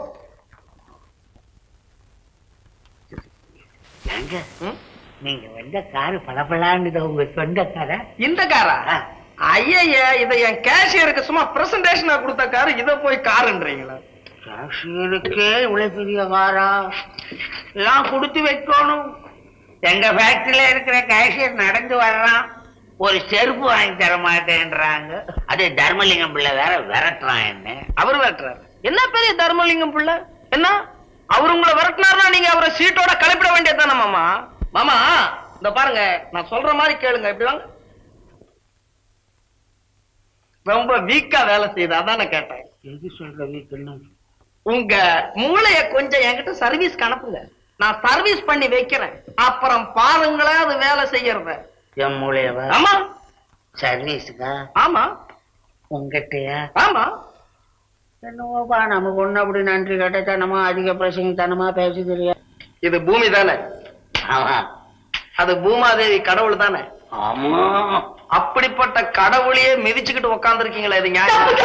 S7: ஏங்க நீங்க வந்த காரு பளபளான்னு உங்க சொந்தக்கார
S5: இந்த காரா ஐயா இதை என் கேஷியருக்கு சும்மா பிரசன்டேஷனா கொடுத்த காரு இத போய் காருன்றீங்களா
S7: காஷ்மீருக்கே இவ்வளவு பெரிய காரா எல்லாம் கொடுத்து வைக்கணும் எங்க ஃபேக்டரியில இருக்கிற கேஷியர் நடந்து வர்றான் ஒரு செருப்பு வாங்கி தர மாட்டேன்றாங்க அது தர்மலிங்கம் பிள்ளை வேற விரட்டுறான் என்ன
S5: அவர் விரட்டுறாரு என்ன பெரிய தர்மலிங்கம் புள்ள என்ன அவர் உங்களை விரட்டினார்னா நீங்க அவரை சீட்டோட கலப்பிட வேண்டியதுதானே மாமா மாமா இந்த பாருங்க நான் சொல்ற மாதிரி கேளுங்க இப்படி வாங்க ரொம்ப வீக்கா வேலை செய்யுது அதான் நான் கேட்டேன்
S7: எது சொல்ற வீட்டுன்னு
S5: உங்க மூளைய கொஞ்சம் என்கிட்ட சர்வீஸ்க்கு அனுப்புங்க நான் சர்வீஸ் பண்ணி வைக்கிறேன் அப்புறம் பாருங்களேன் அது வேலை செய்யறத
S7: என் மூளையவா
S5: ஆமா
S7: சர்வீஸுக்கா
S5: ஆமா
S7: உங்ககிட்டயா
S5: ஆமா
S7: என்னவோப்பா நமக்கு ஒண்ணு அப்படி நன்றி கட்டத்தனமா அதிக பிரசங்கத்தனமா பேச தெரியாது
S5: இது பூமி தானே
S7: ஆமா
S5: அது பூமாதேவி கடவுள் தானே
S7: ஆமா
S5: அப்படிப்பட்ட கடவுளையே மிதிச்சுக்கிட்டு உட்கார்ந்துருக்கீங்களே இது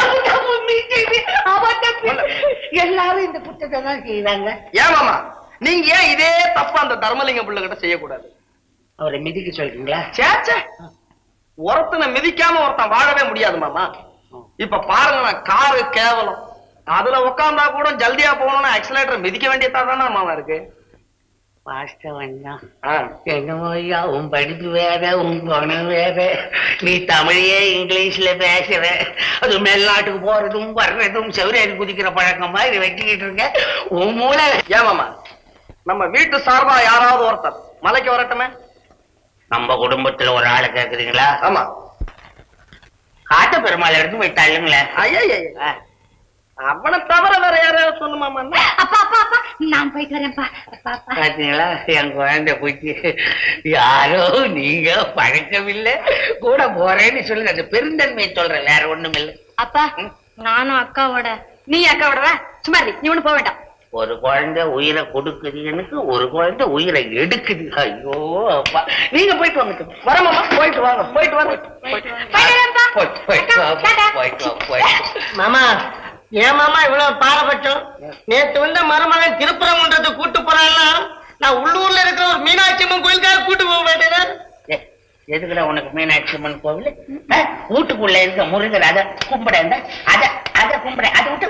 S7: எல்லாரும் இந்த குற்றத்தை தான் செய்யறாங்க
S5: ஏன் மாமா நீங்க ஏன் இதே தப்பா அந்த தர்மலிங்க பிள்ளை கிட்ட செய்யக்கூடாது
S7: அவரை மிதிக்க சொல்றீங்களா
S5: சேச்சே ஒருத்தனை மிதிக்காம ஒருத்தன் வாழவே முடியாது மாமா இப்ப பாருங்க காரு கேவலம் அதுல உட்கார்ந்தா கூட ஜல்தியா போகணும்னா ஆக்சிலேட்டர் மிதிக்க வேண்டியதா தானே மாமா இருக்கு
S7: வாஸ்தவன்னா என்னமோ ஐயா உன் படிப்பு வேற உன் குணம் வேற நீ தமிழையே இங்கிலீஷ்ல பேசுற அது மேல்நாட்டுக்கு போறதும் வர்றதும் செவரேறி குதிக்கிற பழக்கம் மாதிரி வச்சுக்கிட்டு இருக்க உன் மூளை
S5: ஏன் மாமா நம்ம வீட்டு சார்பா யாராவது ஒருத்தர் மலைக்கு வரட்டுமே நம்ம குடும்பத்துல ஒரு ஆளை கேக்குறீங்களா
S7: ஆமா
S5: காட்டு பெருமாள் எடுத்து போய் தள்ளுங்களேன்
S7: ஐயா அவனை தவிர வேற யாராவது சொல்லுமாமா
S3: அப்பா அப்பா அப்பா நான் போயிட்டு வரேன்ப்பா அப்பா அப்பா
S5: பாத்தீங்களா என் குழந்தை போச்சு யாரோ நீங்க பழக்கமில்லை கூட போறேன்னு சொல்லுங்க அந்த பெருந்தன்மை சொல்றேன் வேற ஒண்ணும் இல்லை
S3: அப்பா நானும் அக்காவோட நீ அக்காவோட வா சும்மா இரு, நீ ஒண்ணு போக வேண்டாம்
S5: ஒரு குழந்தை உயிரை கொடுக்குது எனக்கு ஒரு குழந்தை உயிரை எடுக்குது ஐயோ அப்பா நீங்க போயிட்டு வாங்க வரமாமா போயிட்டு வாங்க போயிட்டு வாங்க போயிட்டு போயிட்டு போயிட்டு வா போயிட்டு வா போயிட்டு
S7: மாமா ஏன் மாமா இவ்வளவு பாரபட்சம் நேத்து வந்த மருமகன் திருப்பரங்குன்றத்தை கூட்டு போறான்னா நான் உள்ளூர்ல இருக்கிற ஒரு மீனாட்சி அம்மன் கோயிலுக்காக கூட்டு போக மாட்டேன்
S5: ஏய், எதுக்குடா உனக்கு மீனாட்சி அம்மன் கோவில் ஆ, வீட்டுக்குள்ள இருக்க முருகர் அத கும்பிட இந்த அத அத கும்பிட அதை விட்டு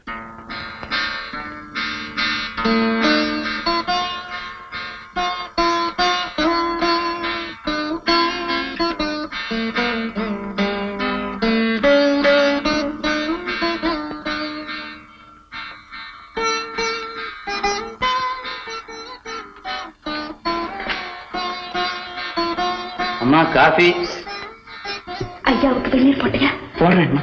S1: அம்மா காஃபி
S8: ஐயாவுக்கு வெந்நீர் போட்டியா
S1: போடுறேன்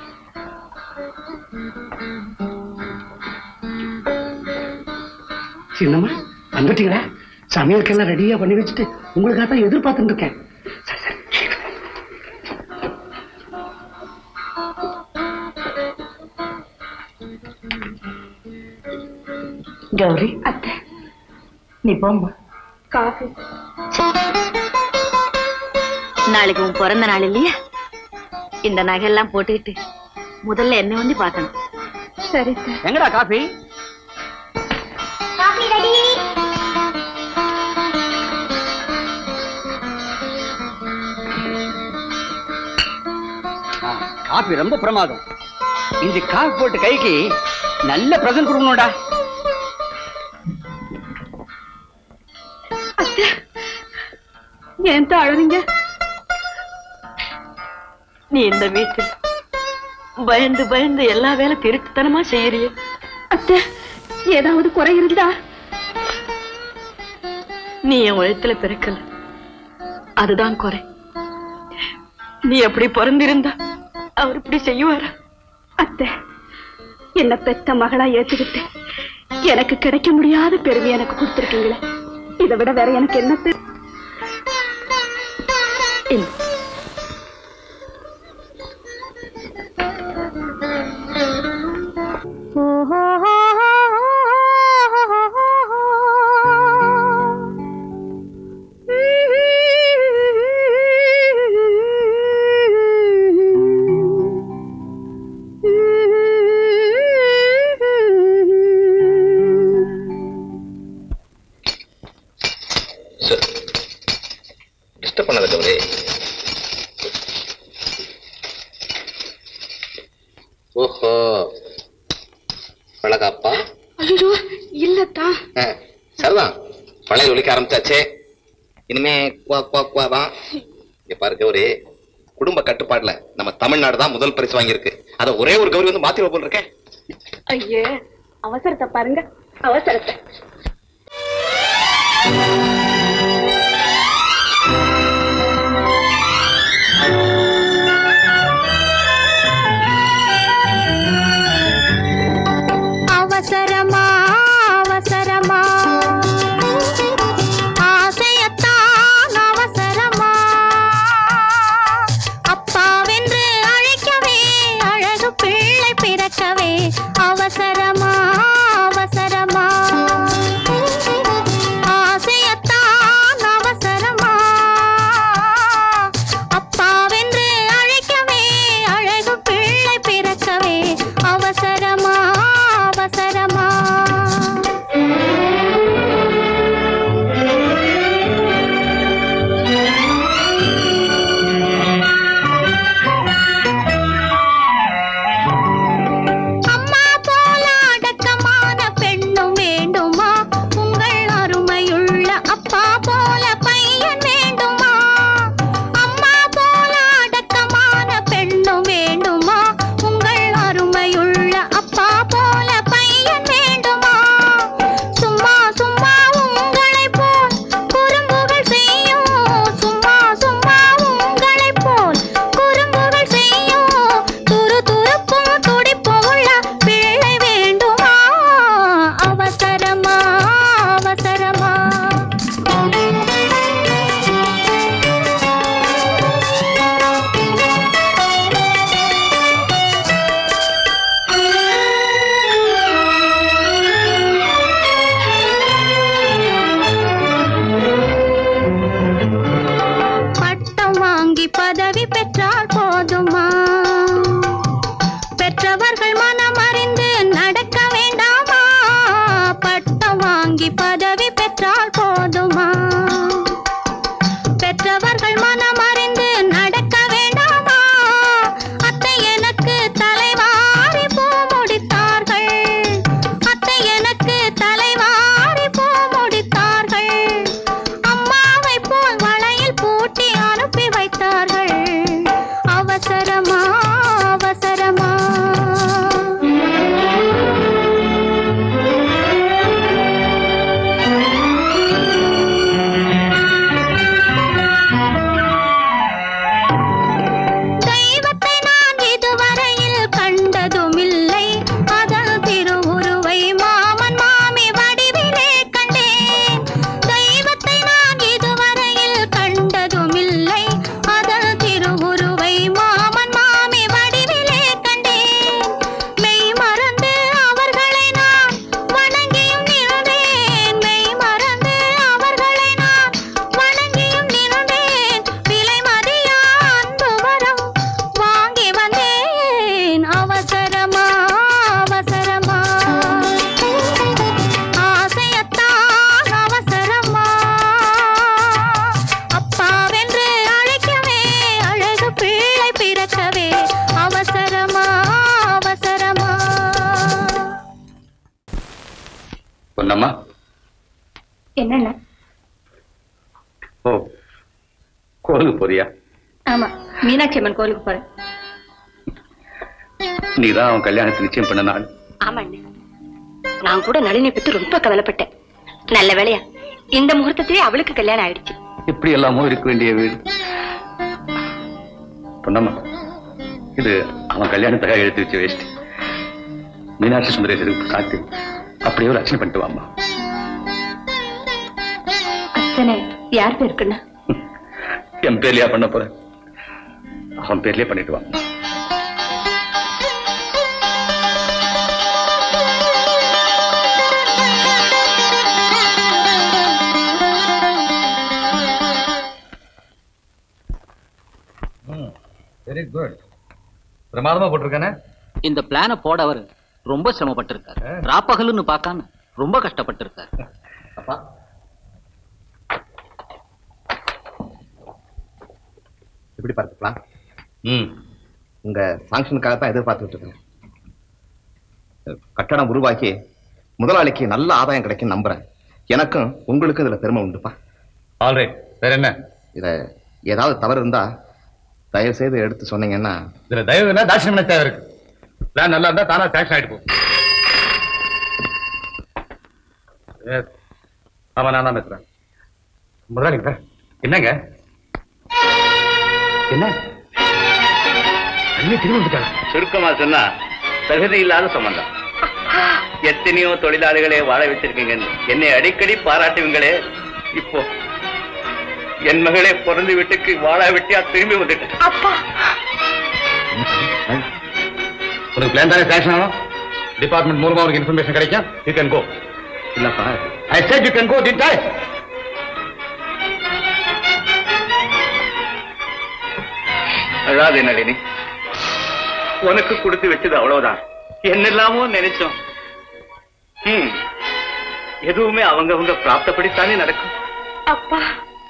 S7: சின்னம்மா வந்துட்டீங்களா சமையலுக்கெல்லாம் ரெடியா பண்ணி வச்சுட்டு உங்களுக்காக தான் எதிர்பார்த்துட்டு இருக்கேன்
S8: கௌரி அத்தை நீ போம்மா காஃபி
S14: நாளைக்கு உன் பிறந்த நாள் இல்லையா இந்த நகையெல்லாம் போட்டுக்கிட்டு முதல்ல என்ன வந்து பார்க்கணும்
S8: சரி
S1: எங்கடா காஃபி
S12: காஃபி ரெடி
S1: காஃபி ரொம்ப பிரமாதம் இந்த காஃபி போட்டு கைக்கு நல்ல பிரசன்ட் கொடுக்கணும்டா
S8: ஏன் அழறீங்க நீ இந்த வீட்டில் பயந்து பயந்து எல்லா வேலை திருட்டுத்தனமா செய்யறிய அத்தை ஏதாவது குறை இருந்தா நீ என் உழைத்துல பிறக்கல அதுதான் குறை நீ அப்படி பிறந்திருந்தா அவர் இப்படி செய்வாரா அத்தை என்ன பெத்த மகளா ஏத்துக்கிட்டு எனக்கு கிடைக்க முடியாத பெருமை எனக்கு கொடுத்திருக்கீங்களே இதை விட வேற எனக்கு என்ன பெ- இந்த
S10: டிஸ்டர்ப் பண்ணாத கௌரி ஓஹோ வணக்கம்ப்பா
S8: ஐயோ இல்லத்தா
S10: ஆ, சரிதான் பழைய ஒழிக்க ஆரம்பிச்சாச்சே இனிமே குவா குவா குவா தான் இங்க பாரு கௌரி குடும்ப கட்டுப்பாடுல நம்ம தமிழ்நாடு தான் முதல் பரிசு வாங்கியிருக்கு அதை ஒரே ஒரு கௌரி வந்து மாத்தி போல் இருக்கேன்
S8: ஐயே அவசரத்தை பாருங்க அவசரத்தை
S12: அவசரமா அவசரமா ஆசையத்தான் அவசரமா அப்பாவென்று அழைக்கவே அழகு பிள்ளை பிறக்கவே அவசரமா அவசரமா ஆசையத்தான்
S8: என்னண்ணா
S4: ஓ கோவிலுக்கு போறியா
S8: ஆமா மீனாட்சி அம்மன் கோயிலுக்கு போறேன்
S4: நீதான் அவன் கல்யாணத்தை நிச்சயம் பண்ண நாள்
S8: ஆமாண்ணே நான் கூட நளினி பத்தி ரொம்ப கவலைப்பட்டேன் நல்ல வேலையா இந்த முகூர்த்தத்திலே அவளுக்கு கல்யாணம் ஆயிடுச்சு
S4: இப்படி எல்லாமோ இருக்க வேண்டிய வீடு பொன்னம்மா இது அவன் கல்யாணத்துக்காக எடுத்து வச்ச வேஸ்ட் மீனாட்சி சுந்தரேஸ்வருக்கு காத்து அப்படியே ஒரு அர்ச்சனை பண்ணிட்டு வாம்மா
S8: அத்தனை யார் பேருக்குண்ணா
S4: என் பேர்லயா பண்ண போறேன் அவன் பேர்லயே பண்ணிட்டு வாங்க வெரி குட் பிரமாதமா போட்டிருக்கானே
S16: இந்த பிளான போட அவர் ரொம்ப சிரமப்பட்டிருக்காரு ராப்பகலுன்னு பார்க்காம ரொம்ப கஷ்டப்பட்டிருக்காரு
S2: அப்பா எப்படி பார்த்துக்கலாம்
S4: ம்
S2: உங்க சாங்ஷனுக்காக தான் எதிர்பார்த்துட்டு இருக்கேன் கட்டணம் உருவாக்கி முதலாளிக்கு நல்ல ஆதாயம் கிடைக்கும் நம்புறேன் எனக்கும் உங்களுக்கும் இதுல பெருமை உண்டுப்பா
S4: ஆல்ரைட் வேற என்ன
S2: இத ஏதாவது தவறு இருந்தா தயவு செய்து எடுத்து சொன்னீங்கன்னா
S4: இதுல தயவு என்ன தாட்சியம் தேவை இருக்கு பிளான் நல்லா இருந்தா தானா சாங்ஷன் ஆயிட்டு போகும் Yes. ஆமா நான் தான் பேசுறேன் முதலாளிங்க என்னங்க என்ன அண்ணி திரும்ப வந்துட்டாங்க
S10: சுருக்கமா சொன்னா தகுதி இல்லாத சம்பந்தம் எத்தனையோ தொழிலாளிகளை வாழ வச்சிருக்கீங்க என்னை அடிக்கடி பாராட்டுவீங்களே இப்போ என் மகளே பிறந்து வீட்டுக்கு வாழ வெட்டியா திரும்பி வந்துட்டேன்
S8: அப்பா
S4: உனக்கு பிளான் தானே சாங்ஷன் ஆகும் டிபார்ட்மெண்ட் மூலமா உனக்கு இன்ஃபர்மேஷன் கிடைக்கும் யூ கேன் கோ
S2: இல்லப்பா
S4: I said you can go did I
S10: அழாதே நளினி உனக்கு கொடுத்து வச்சது அவ்வளவுதான் என்னெல்லாமோ நினைச்சோம் ம். எதுவுமே அவங்க அவங்க பிராப்தப்படித்தானே நடக்கும்
S8: அப்பா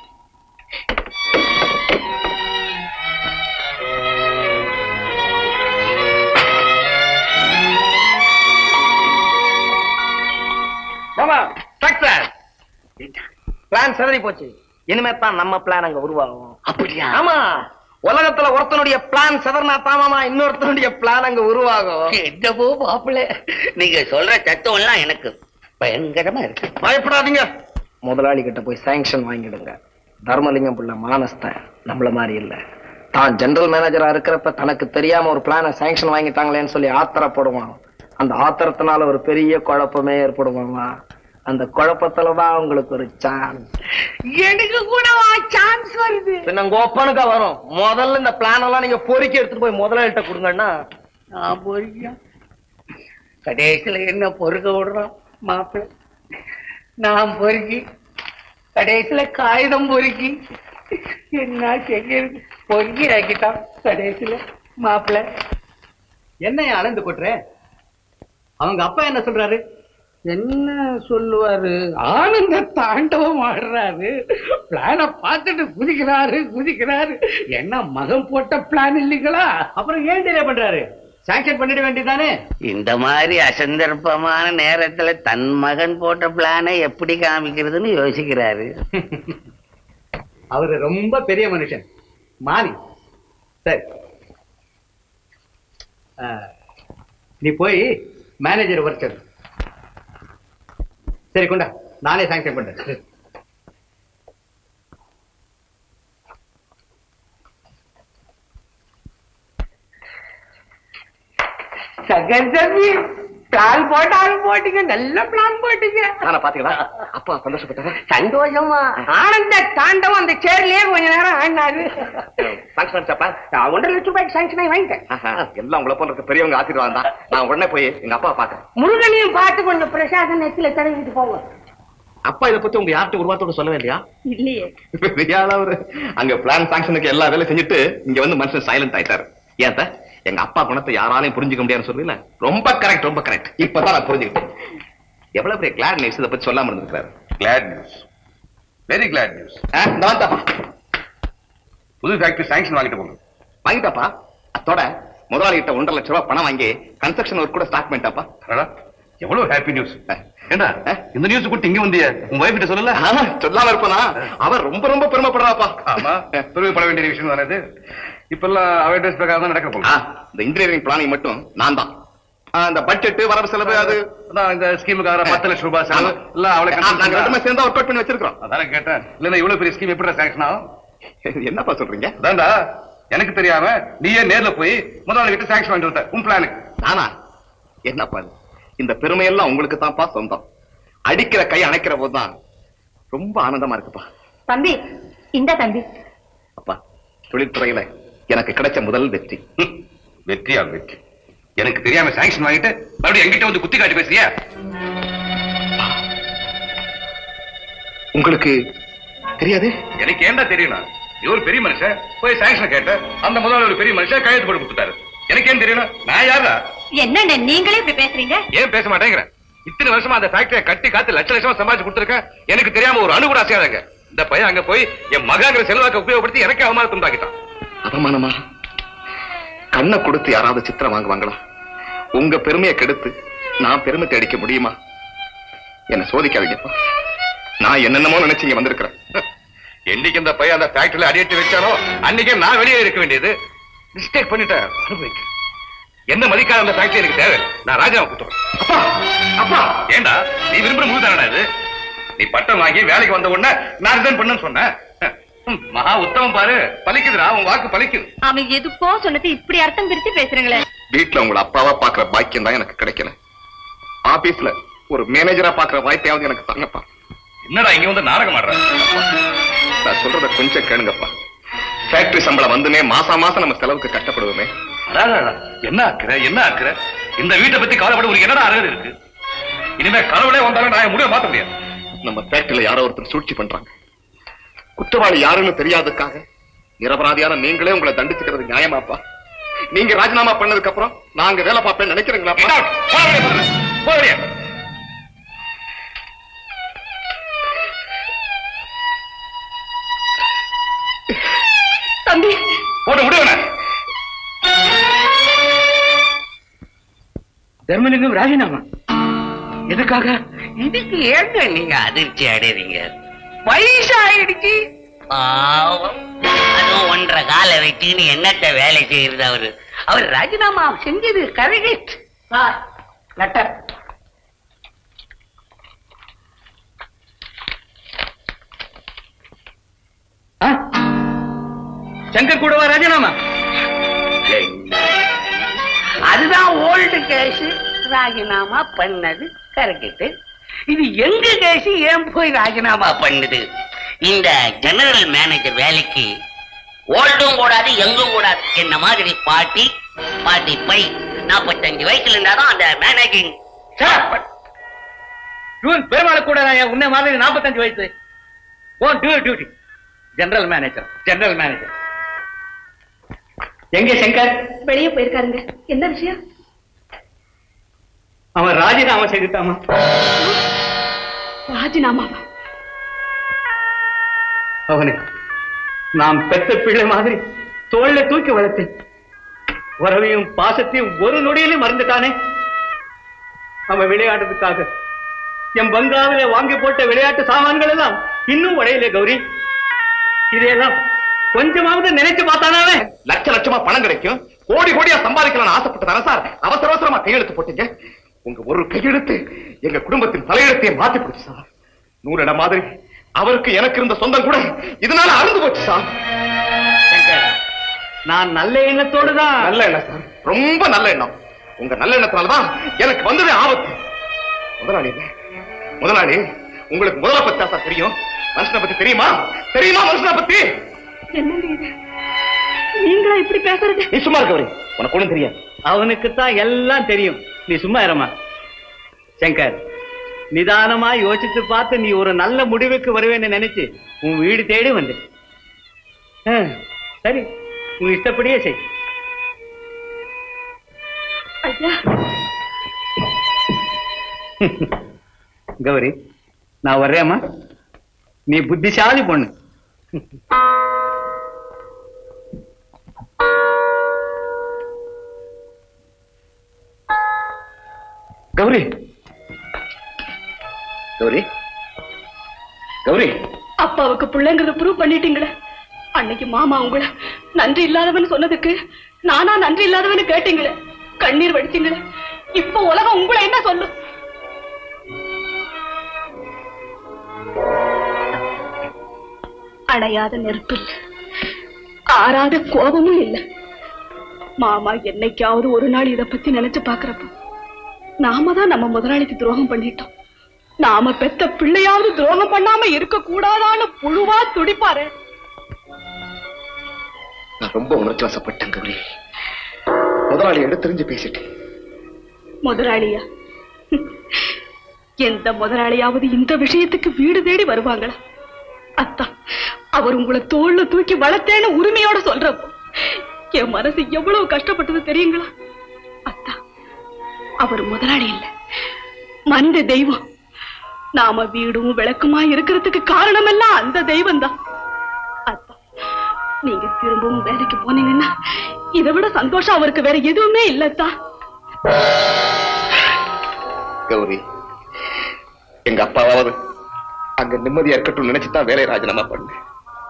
S7: மாமா சக்சஸ் பிளான் சிதறி போச்சு இனிமே தான் நம்ம பிளான் அங்க உருவாகும்
S10: அப்படியா
S7: ஆமா உலகத்துல ஒருத்தனுடைய பிளான் சிதறினா தான் மாமா இன்னொருத்தனுடைய பிளான் அங்க உருவாகும்
S5: என்னவோ மாப்பிள்ள நீங்க சொல்ற தத்துவம் எல்லாம் எனக்கு பயங்கரமா இருக்கு
S7: பயப்படாதீங்க முதலாளி கிட்ட போய் சாங்ஷன் வாங்கிடுங்க தர்மலிங்கம் புள்ள மானஸ்தன் நம்மள மாதிரி இல்ல தான் ஜெனரல் மேனேஜரா இருக்கிறப்ப தனக்கு தெரியாம ஒரு பிளான சாங்ஷன் வாங்கிட்டாங்களேன்னு சொல்லி ஆத்திரப்படுவான் அந்த ஆத்திரத்தினால ஒரு பெரிய குழப்பமே ஏற்படுவாமா அந்த குழப்பத்துல தான் உங்களுக்கு ஒரு சான்ஸ்
S5: எனக்கு கூட சான்ஸ் வருது
S7: பின்ன உங்க ஒப்பனுக்கா வரும் முதல்ல இந்த பிளான் எல்லாம் நீங்க பொறுக்கி எடுத்துட்டு போய் முதலாளிட்ட கொடுங்கன்னா
S5: நான் பொறுக்கியா கடைசியில என்ன பொறுக்க விடுறோம் மாப்பிள்ள நான் பொறுக்கி கடைசியில காகிதம் பொறுக்கி என்ன செய்யறது பொறுக்கி ஆக்கிட்டான் கடைசியில மாப்பிள்ள
S13: என்ன அளந்து கொட்டுற அவங்க அப்பா என்ன சொல்றாரு
S5: என்ன சொல்லுவாரு ஆனந்த தாண்டவம் ஆடுறாரு பிளான பார்த்துட்டு குதிக்கிறாரு குதிக்கிறாரு என்ன மகன் போட்ட பிளான் இல்லைங்களா
S13: அப்புறம் ஏன் டிலே பண்றாரு சாங்ஷன் பண்ணிட வேண்டியதானே
S5: இந்த மாதிரி அசந்தர்ப்பமான நேரத்துல தன் மகன் போட்ட பிளானை எப்படி காமிக்கிறதுன்னு யோசிக்கிறாரு
S13: அவரு ரொம்ப பெரிய மனுஷன் மானி சரி ஆ, நீ போய் மேனேஜர் வர சொல்லு சரி கொண்டா நானே சாங்ஷன் பண்றேன்
S5: சகஜமி பிளான் போட்டாலும் போட்டீங்க நல்ல பிளான் போட்டீங்க
S7: ஆனா பாத்தீங்களா அப்பா சந்தோஷப்பட்டாரா
S5: சந்தோஷமா ஆனந்த தாண்டவம் அந்த சேர்லயே கொஞ்ச நேரம் ஆடினாரு
S7: சாங்ஷன் அடிச்சாப்பா
S5: ஒன்றரை லட்சம் ரூபாய்க்கு சாங்ஷன் ஆகி வாங்கிட்டேன்
S7: ஆஹா, எல்லாம் உங்களை போல இருக்க பெரியவங்க ஆசீர்வாதம் தான் நான் உடனே போய் எங்க அப்பா பாக்கிறேன்
S5: முருகனையும் பார்த்து கொஞ்சம் பிரசாதம் நெத்தில தடவிட்டு போங்க
S7: அப்பா இதை பத்தி உங்க யார்கிட்ட உருவாத்தோட சொல்லவே இல்லையா
S8: இல்லையே
S2: பெரியாள அவரு அங்க பிளான் சாங்ஷனுக்கு எல்லா வேலையும் செஞ்சுட்டு இங்க வந்து மனுஷன் சைலண்ட் ஆயிட்டாரு ஏன் சார் எங்க அப்பா குணத்தை யாராலையும் புரிஞ்சுக்க முடியாதுன்னு சொல்றீங்களா ரொம்ப கரெக்ட் ரொம்ப கரெக்ட் இப்பதான் நான் புரிஞ்சுக்கிட்டேன் எவ்வளவு பெரிய கிளாட் நியூஸ் இதை பத்தி சொல்லாம இருந்திருக்காரு
S4: glad news very glad news
S2: இந்த வந்தாப்பா
S4: புது ஃபேக்டரி சாங்ஷன் வாங்கிட்டு போங்க
S2: வாங்கிட்டாப்பா அத்தோட முதலாளி கிட்ட ஒன்றரை லட்சம் ரூபாய் பணம் வாங்கி கன்ஸ்ட்ரக்ஷன் ஒர்க் கூட ஸ்டார்ட் பண்ணிட்டாப்பா
S4: அடடா, எவ்வளவு ஹாப்பி நியூஸ் ஏண்டா இந்த நியூஸ் கொடுத்து இங்க வந்திய உன் வைஃப் கிட்ட சொல்லல
S10: ஆமா சொல்லாம இருப்பானா அவர் ரொம்ப ரொம்ப பெருமைப்படுறாப்பா
S4: ஆமா பெருமைப்பட வேண்டிய விஷயம் தானே இது இப்பெல்லாம் அவேர்னஸ் பிரகாரம் தான் நடக்க போகுது
S10: இந்த இன்ஜினியரிங் பிளானிங் மட்டும் நான் தான் அந்த பட்ஜெட் வரவு செலவு அது
S4: அதான் இந்த ஸ்கீமுக்காக பத்து லட்சம் ரூபாய் செலவு எல்லாம் அவளை
S10: நாங்க ரெண்டுமே சேர்ந்து ஒர்க் அவுட் பண்ணி வச்சிருக்கோம்
S4: அதானே கேட்டேன் இல்லன்னா இவ்வளவு பெரிய ஸ்கீம் எப்படி சாங்ஷன் ஆகும்
S10: என்னப்பா சொல்றீங்க
S4: அதான்டா எனக்கு தெரியாம நீயே நேர்ல போய் முதலாளி கிட்ட சாங்ஷன் வாங்கிட்டு வந்த உன் பிளானுக்கு
S10: நானா என்னப்பா இது இந்த பெருமையெல்லாம் உங்களுக்கு தான்ப்பா சொந்தம் அடிக்கிற கை அணைக்கிற போதுதான் ரொம்ப ஆனந்தமா இருக்குப்பா
S3: தம்பி இந்த தம்பி
S10: அப்பா தொழில்துறையில எனக்கு கிடைச்ச முதல் வெற்றி
S4: வெற்றியா வெற்றி எனக்கு தெரியாம சாங்ஷன் வாங்கிட்டு மறுபடியும் என்கிட்ட வந்து குத்தி காட்டி பேசுறியா
S10: உங்களுக்கு தெரியாது
S4: எனக்கு ஏன்டா தெரியணும் நீ ஒரு பெரிய மனுஷன் போய் சாங்ஷன் கேட்ட அந்த முதல்ல ஒரு பெரிய மனுஷன் கையெழுத்து போட்டு கொடுத்துட்டாரு எனக்கு ஏன் தெரியணும் நான் யாரா
S3: என்னண்ணே நீங்களே இப்படி பேசுறீங்க
S4: ஏன் பேச மாட்டேங்கிறேன் இத்தனை வருஷமா அந்த ஃபேக்டரியை கட்டி காத்து லட்ச லட்சமா சம்பாதிச்சு கொடுத்துருக்கேன் எனக்கு தெரியாம ஒரு அணு கூட அசையாதங்க இந்த பையன் அங்க போய் என் மகாங்கிற செல்வாக்க உபயோகப்படுத்தி எனக்கே அவமானத்தை உண்டாக்கிட்டான்
S10: அவமானமா கண்ணை கொடுத்து யாராவது சித்திரம் வாங்குவாங்களா உங்க பெருமையை கெடுத்து நான் பெருமை தேடிக்க முடியுமா என்ன சோதிக்காதீங்கப்பா நான் என்னென்னமோ நினைச்சீங்க வந்திருக்கிறேன்
S4: என்னைக்கு இந்த பையன் அந்த ஃபேக்டரியில அடியெடுத்து வச்சானோ அன்னைக்கே நான் வெளியே இருக்க வேண்டியது மிஸ்டேக் பண்ணிட்டேன் அனுபவிக்க என்ன மதிக்காத அந்த ஃபேக்டரி எனக்கு தேவை நான் ராஜாவை கொடுத்துறேன் அப்பா அப்பா ஏண்டா நீ விரும்புற முழு தானடா இது நீ பட்டம் வாங்கி வேலைக்கு வந்த உடனே நான் ரிசைன் பண்ணேன்னு சொன்னேன் ஹம், மகா உத்தமம் பாரு பலிக்குதுடா உன் வாக்கு பலிக்குது
S3: அவன் எதுக்கோ சொன்னது இப்படி அர்த்தம் பிரிச்சு பேசுறீங்களே
S10: வீட்டுல உங்களை அப்பாவா பாக்குற பாக்கியம் தான் எனக்கு கிடைக்கல ஆபீஸ்ல ஒரு மேனேஜரா பாக்குற வாய்ப்பையாவது எனக்கு தாங்கப்பா
S4: என்னடா இங்க வந்து நாடகம் ஆடுற
S10: நான் சொல்றத கொஞ்சம் கேளுங்கப்பா ஃபேக்டரி சம்பளம் வந்துமே மாசா மாசம் நம்ம செலவுக்கு கஷ்டப்படுவோமே
S4: அடாடாடா, என்ன ஆக்குற என்ன ஆக்குற இந்த வீட்டை பத்தி கவலைப்பட உனக்கு என்னடா அருகது இருக்கு இனிமே கடவுளே வந்தாலும் நான் முடிவை மாத்த முடியாது
S10: நம்ம ஃபேக்டரியில யாரோ ஒருத்தர் சூழ்ச்சி பண்றாங்க குற்றவாளி யாருன்னு தெரியாததுக்காக நிரபராதியான நீங்களே உங்களை தண்டிச்சுக்கிறது நியாயமாப்பா நீங்க ராஜினாமா பண்ணதுக்கு அப்புறம் நாங்க வேலை பார்ப்பேன்னு நினைக்கிறீங்களா
S4: போறியா
S3: தம்பி
S4: போட்டு முடிவன
S5: தர்மலிங்கம் ராஜினாமா எதுக்காக இதுக்கு ஏங்க நீங்க அதிர்ச்சி அடைறீங்க வயசாயிடுச்சு பாவம் அதுவும் ஒன்றரை கால வச்சுன்னு என்னத்த வேலை செய்யறது அவரு அவர் ராஜினாமா செஞ்சது கரெக்ட் லெட்டர்
S9: சங்கர் கூடவா ராஜினாமா
S5: அதுதான் ஓல்டு கேஸ் ராஜினாமா பண்ணது கரெக்ட் இது எங்க கேஸ் ஏன் போய் ராஜினாமா பண்ணுது இந்த ஜெனரல் மேனேஜர் வேலைக்கு ஓல்டும் கூடாது எங்கும் கூடாது என்ன மாதிரி பாட்டி பாட்டி பை நாற்பத்தஞ்சு வயசுல இருந்தாதான் அந்த மேனேஜிங்
S9: இவன் பெருமாள் கூட நான் உன்னை மாதிரி நாற்பத்தஞ்சு வயசு ஓ டூ duty general manager general manager எங்க சங்கர்
S3: வெளியே போயிருக்காருங்க என்ன விஷயம்
S9: அவன் ராஜினாமா செய்துட்டாமா
S3: ராஜினாமாவா
S9: அவனுக்கு நாம் பெத்த பிள்ளை மாதிரி தோல்ல தூக்கி வளர்த்தேன் உறவையும் பாசத்தையும் ஒரு நொடியிலும் மறந்துட்டானே அவன் விளையாடுறதுக்காக என் பங்களாவிலே வாங்கி போட்ட விளையாட்டு சாமான்கள் எல்லாம் இன்னும் உடையல கௌரி இதையெல்லாம் கொஞ்சமாவது நினைச்சு பார்த்தானாவே
S10: லட்ச லட்சமா பணம் கிடைக்கும் கோடி கோடியா சம்பாதிக்கலாம்னு ஆசைப்பட்டதான சார் அவசர அவசரமா கையெழுத்து போட்டீங்க உங்க ஒரு கையெழுத்து எங்க குடும்பத்தின் தலையெழுத்தையே மாத்தி போச்சு சார் நூறு இடம் மாதிரி அவருக்கு எனக்கு இருந்த சொந்தம் கூட இதனால அறுந்து போச்சு சார்
S9: நான் நல்ல எண்ணத்தோடு தான்
S10: நல்ல எண்ணம் சார் ரொம்ப நல்ல எண்ணம் உங்க நல்ல எண்ணத்தினாலதான் எனக்கு வந்ததே ஆபத்து முதலாளி முதலாளி உங்களுக்கு முதல பத்தி சார் தெரியும் மனுஷனை பத்தி தெரியுமா தெரியுமா மனுஷனை பத்தி
S3: என்னங்க இது நீங்களா இப்படி பேசுறது
S10: நீ சும்மா இருக்கவரி உனக்கு ஒண்ணும் தெரியாது
S9: அவனுக்கு தான் எல்லாம் தெரியும் நீ சும்மா இருமா சங்கர் நிதானமா யோசித்து பார்த்து நீ ஒரு நல்ல முடிவுக்கு வருவேன்னு நினைச்சு உன் வீடு தேடி வந்து ஆ, சரி உன் இஷ்டப்படியே செய்
S3: ஐயா
S9: கௌரி நான் வர்றேம்மா நீ புத்திசாலி பொண்ணு
S10: கௌரி
S2: கௌரி கௌரி
S8: அப்பாவுக்கு பிள்ளைங்கிறத ப்ரூவ் பண்ணிட்டீங்களே அன்னைக்கு மாமா உங்களை நன்றி இல்லாதவன் சொன்னதுக்கு நானா நன்றி இல்லாதவன்னு கேட்டீங்களே கண்ணீர் வடிச்சீங்களே இப்ப உலகம் உங்களை என்ன சொல்லும் அணையாத நெருப்பு இல்ல ஆறாத கோபமும் இல்ல மாமா என்னைக்காவது ஒரு நாள் இத பத்தி நினைச்சு பாக்குறப்ப நாம தான் நம்ம முதலாளிக்கு துரோகம் பண்ணிட்டோம் நாம பெத்த பிள்ளையாவது துரோகம் பண்ணாம இருக்க கூடாதான்னு புழுவா துடிப்பாரு
S2: நான் ரொம்ப உணர்ச்சி வசப்பட்டேன் கௌரி முதலாளி எடுத்து தெரிஞ்சு பேசிட்டேன்
S8: முதலாளியா எந்த முதலாளியாவது இந்த விஷயத்துக்கு வீடு தேடி வருவாங்களா அத்தான் அவர் உங்களை தோல்ல தூக்கி வளர்த்தேன்னு உரிமையோட சொல்றப்போ என் மனசு எவ்வளவு கஷ்டப்பட்டது தெரியுங்களா அத்தா அவர் முதலாளி இல்ல மனித தெய்வம் நாம வீடும் விளக்குமா இருக்கிறதுக்கு காரணம் எல்லாம் அந்த தெய்வம் தான் அத்தா நீங்க திரும்பவும் வேலைக்கு போனீங்கன்னா இதை விட சந்தோஷம் அவருக்கு வேற எதுவுமே இல்லத்தா
S2: கௌரி எங்க அப்பாவாவது அங்க நிம்மதியா இருக்கட்டும் நினைச்சுதான் வேலையை ராஜினாமா பண்ணேன்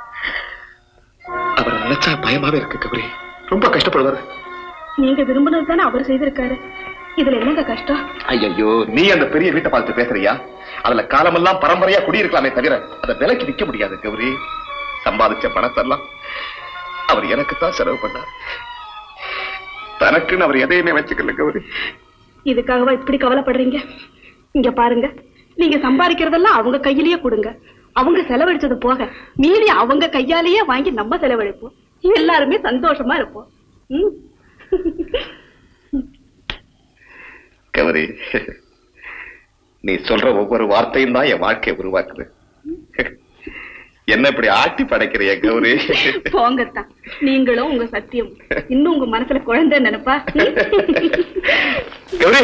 S2: அவரை நினைச்சா பயமாவே இருக்கு கௌரி ரொம்ப கஷ்டப்படுவாரு
S8: நீங்க விரும்பினது தானே அவர் செய்திருக்காரு இதுல என்னங்க கஷ்டம்
S2: ஐயோ நீ அந்த பெரிய வீட்டை பார்த்து பேசுறியா அதுல காலமெல்லாம் பரம்பரையா குடியிருக்கலாமே தவிர அதை விலைக்கு விற்க முடியாது கௌரி சம்பாதிச்ச பணத்தெல்லாம் அவர் எனக்கு தான் செலவு பண்ணார் தனக்குன்னு அவர் எதையுமே வச்சுக்கல கௌரி
S8: இதுக்காகவா இப்படி கவலைப்படுறீங்க இங்க பாருங்க நீங்க சம்பாதிக்கிறதெல்லாம் அவங்க கையிலேயே கொடுங்க அவங்க செலவழிச்சது போக மீதி அவங்க கையாலேயே வாங்கி நம்ம செலவழிப்போம் எல்லாருமே சந்தோஷமா இருப்போம் ம்.
S2: கௌரி நீ சொல்ற ஒவ்வொரு வார்த்தையும் தான் என் வாழ்க்கையை உருவாக்குது என்ன இப்படி ஆட்டி படைக்கிறிய கௌரி
S8: போங்கத்தான் நீங்களும் உங்க சத்தியம் இன்னும் உங்க மனசுல குழந்தை நினைப்பா ம்?
S2: கௌரி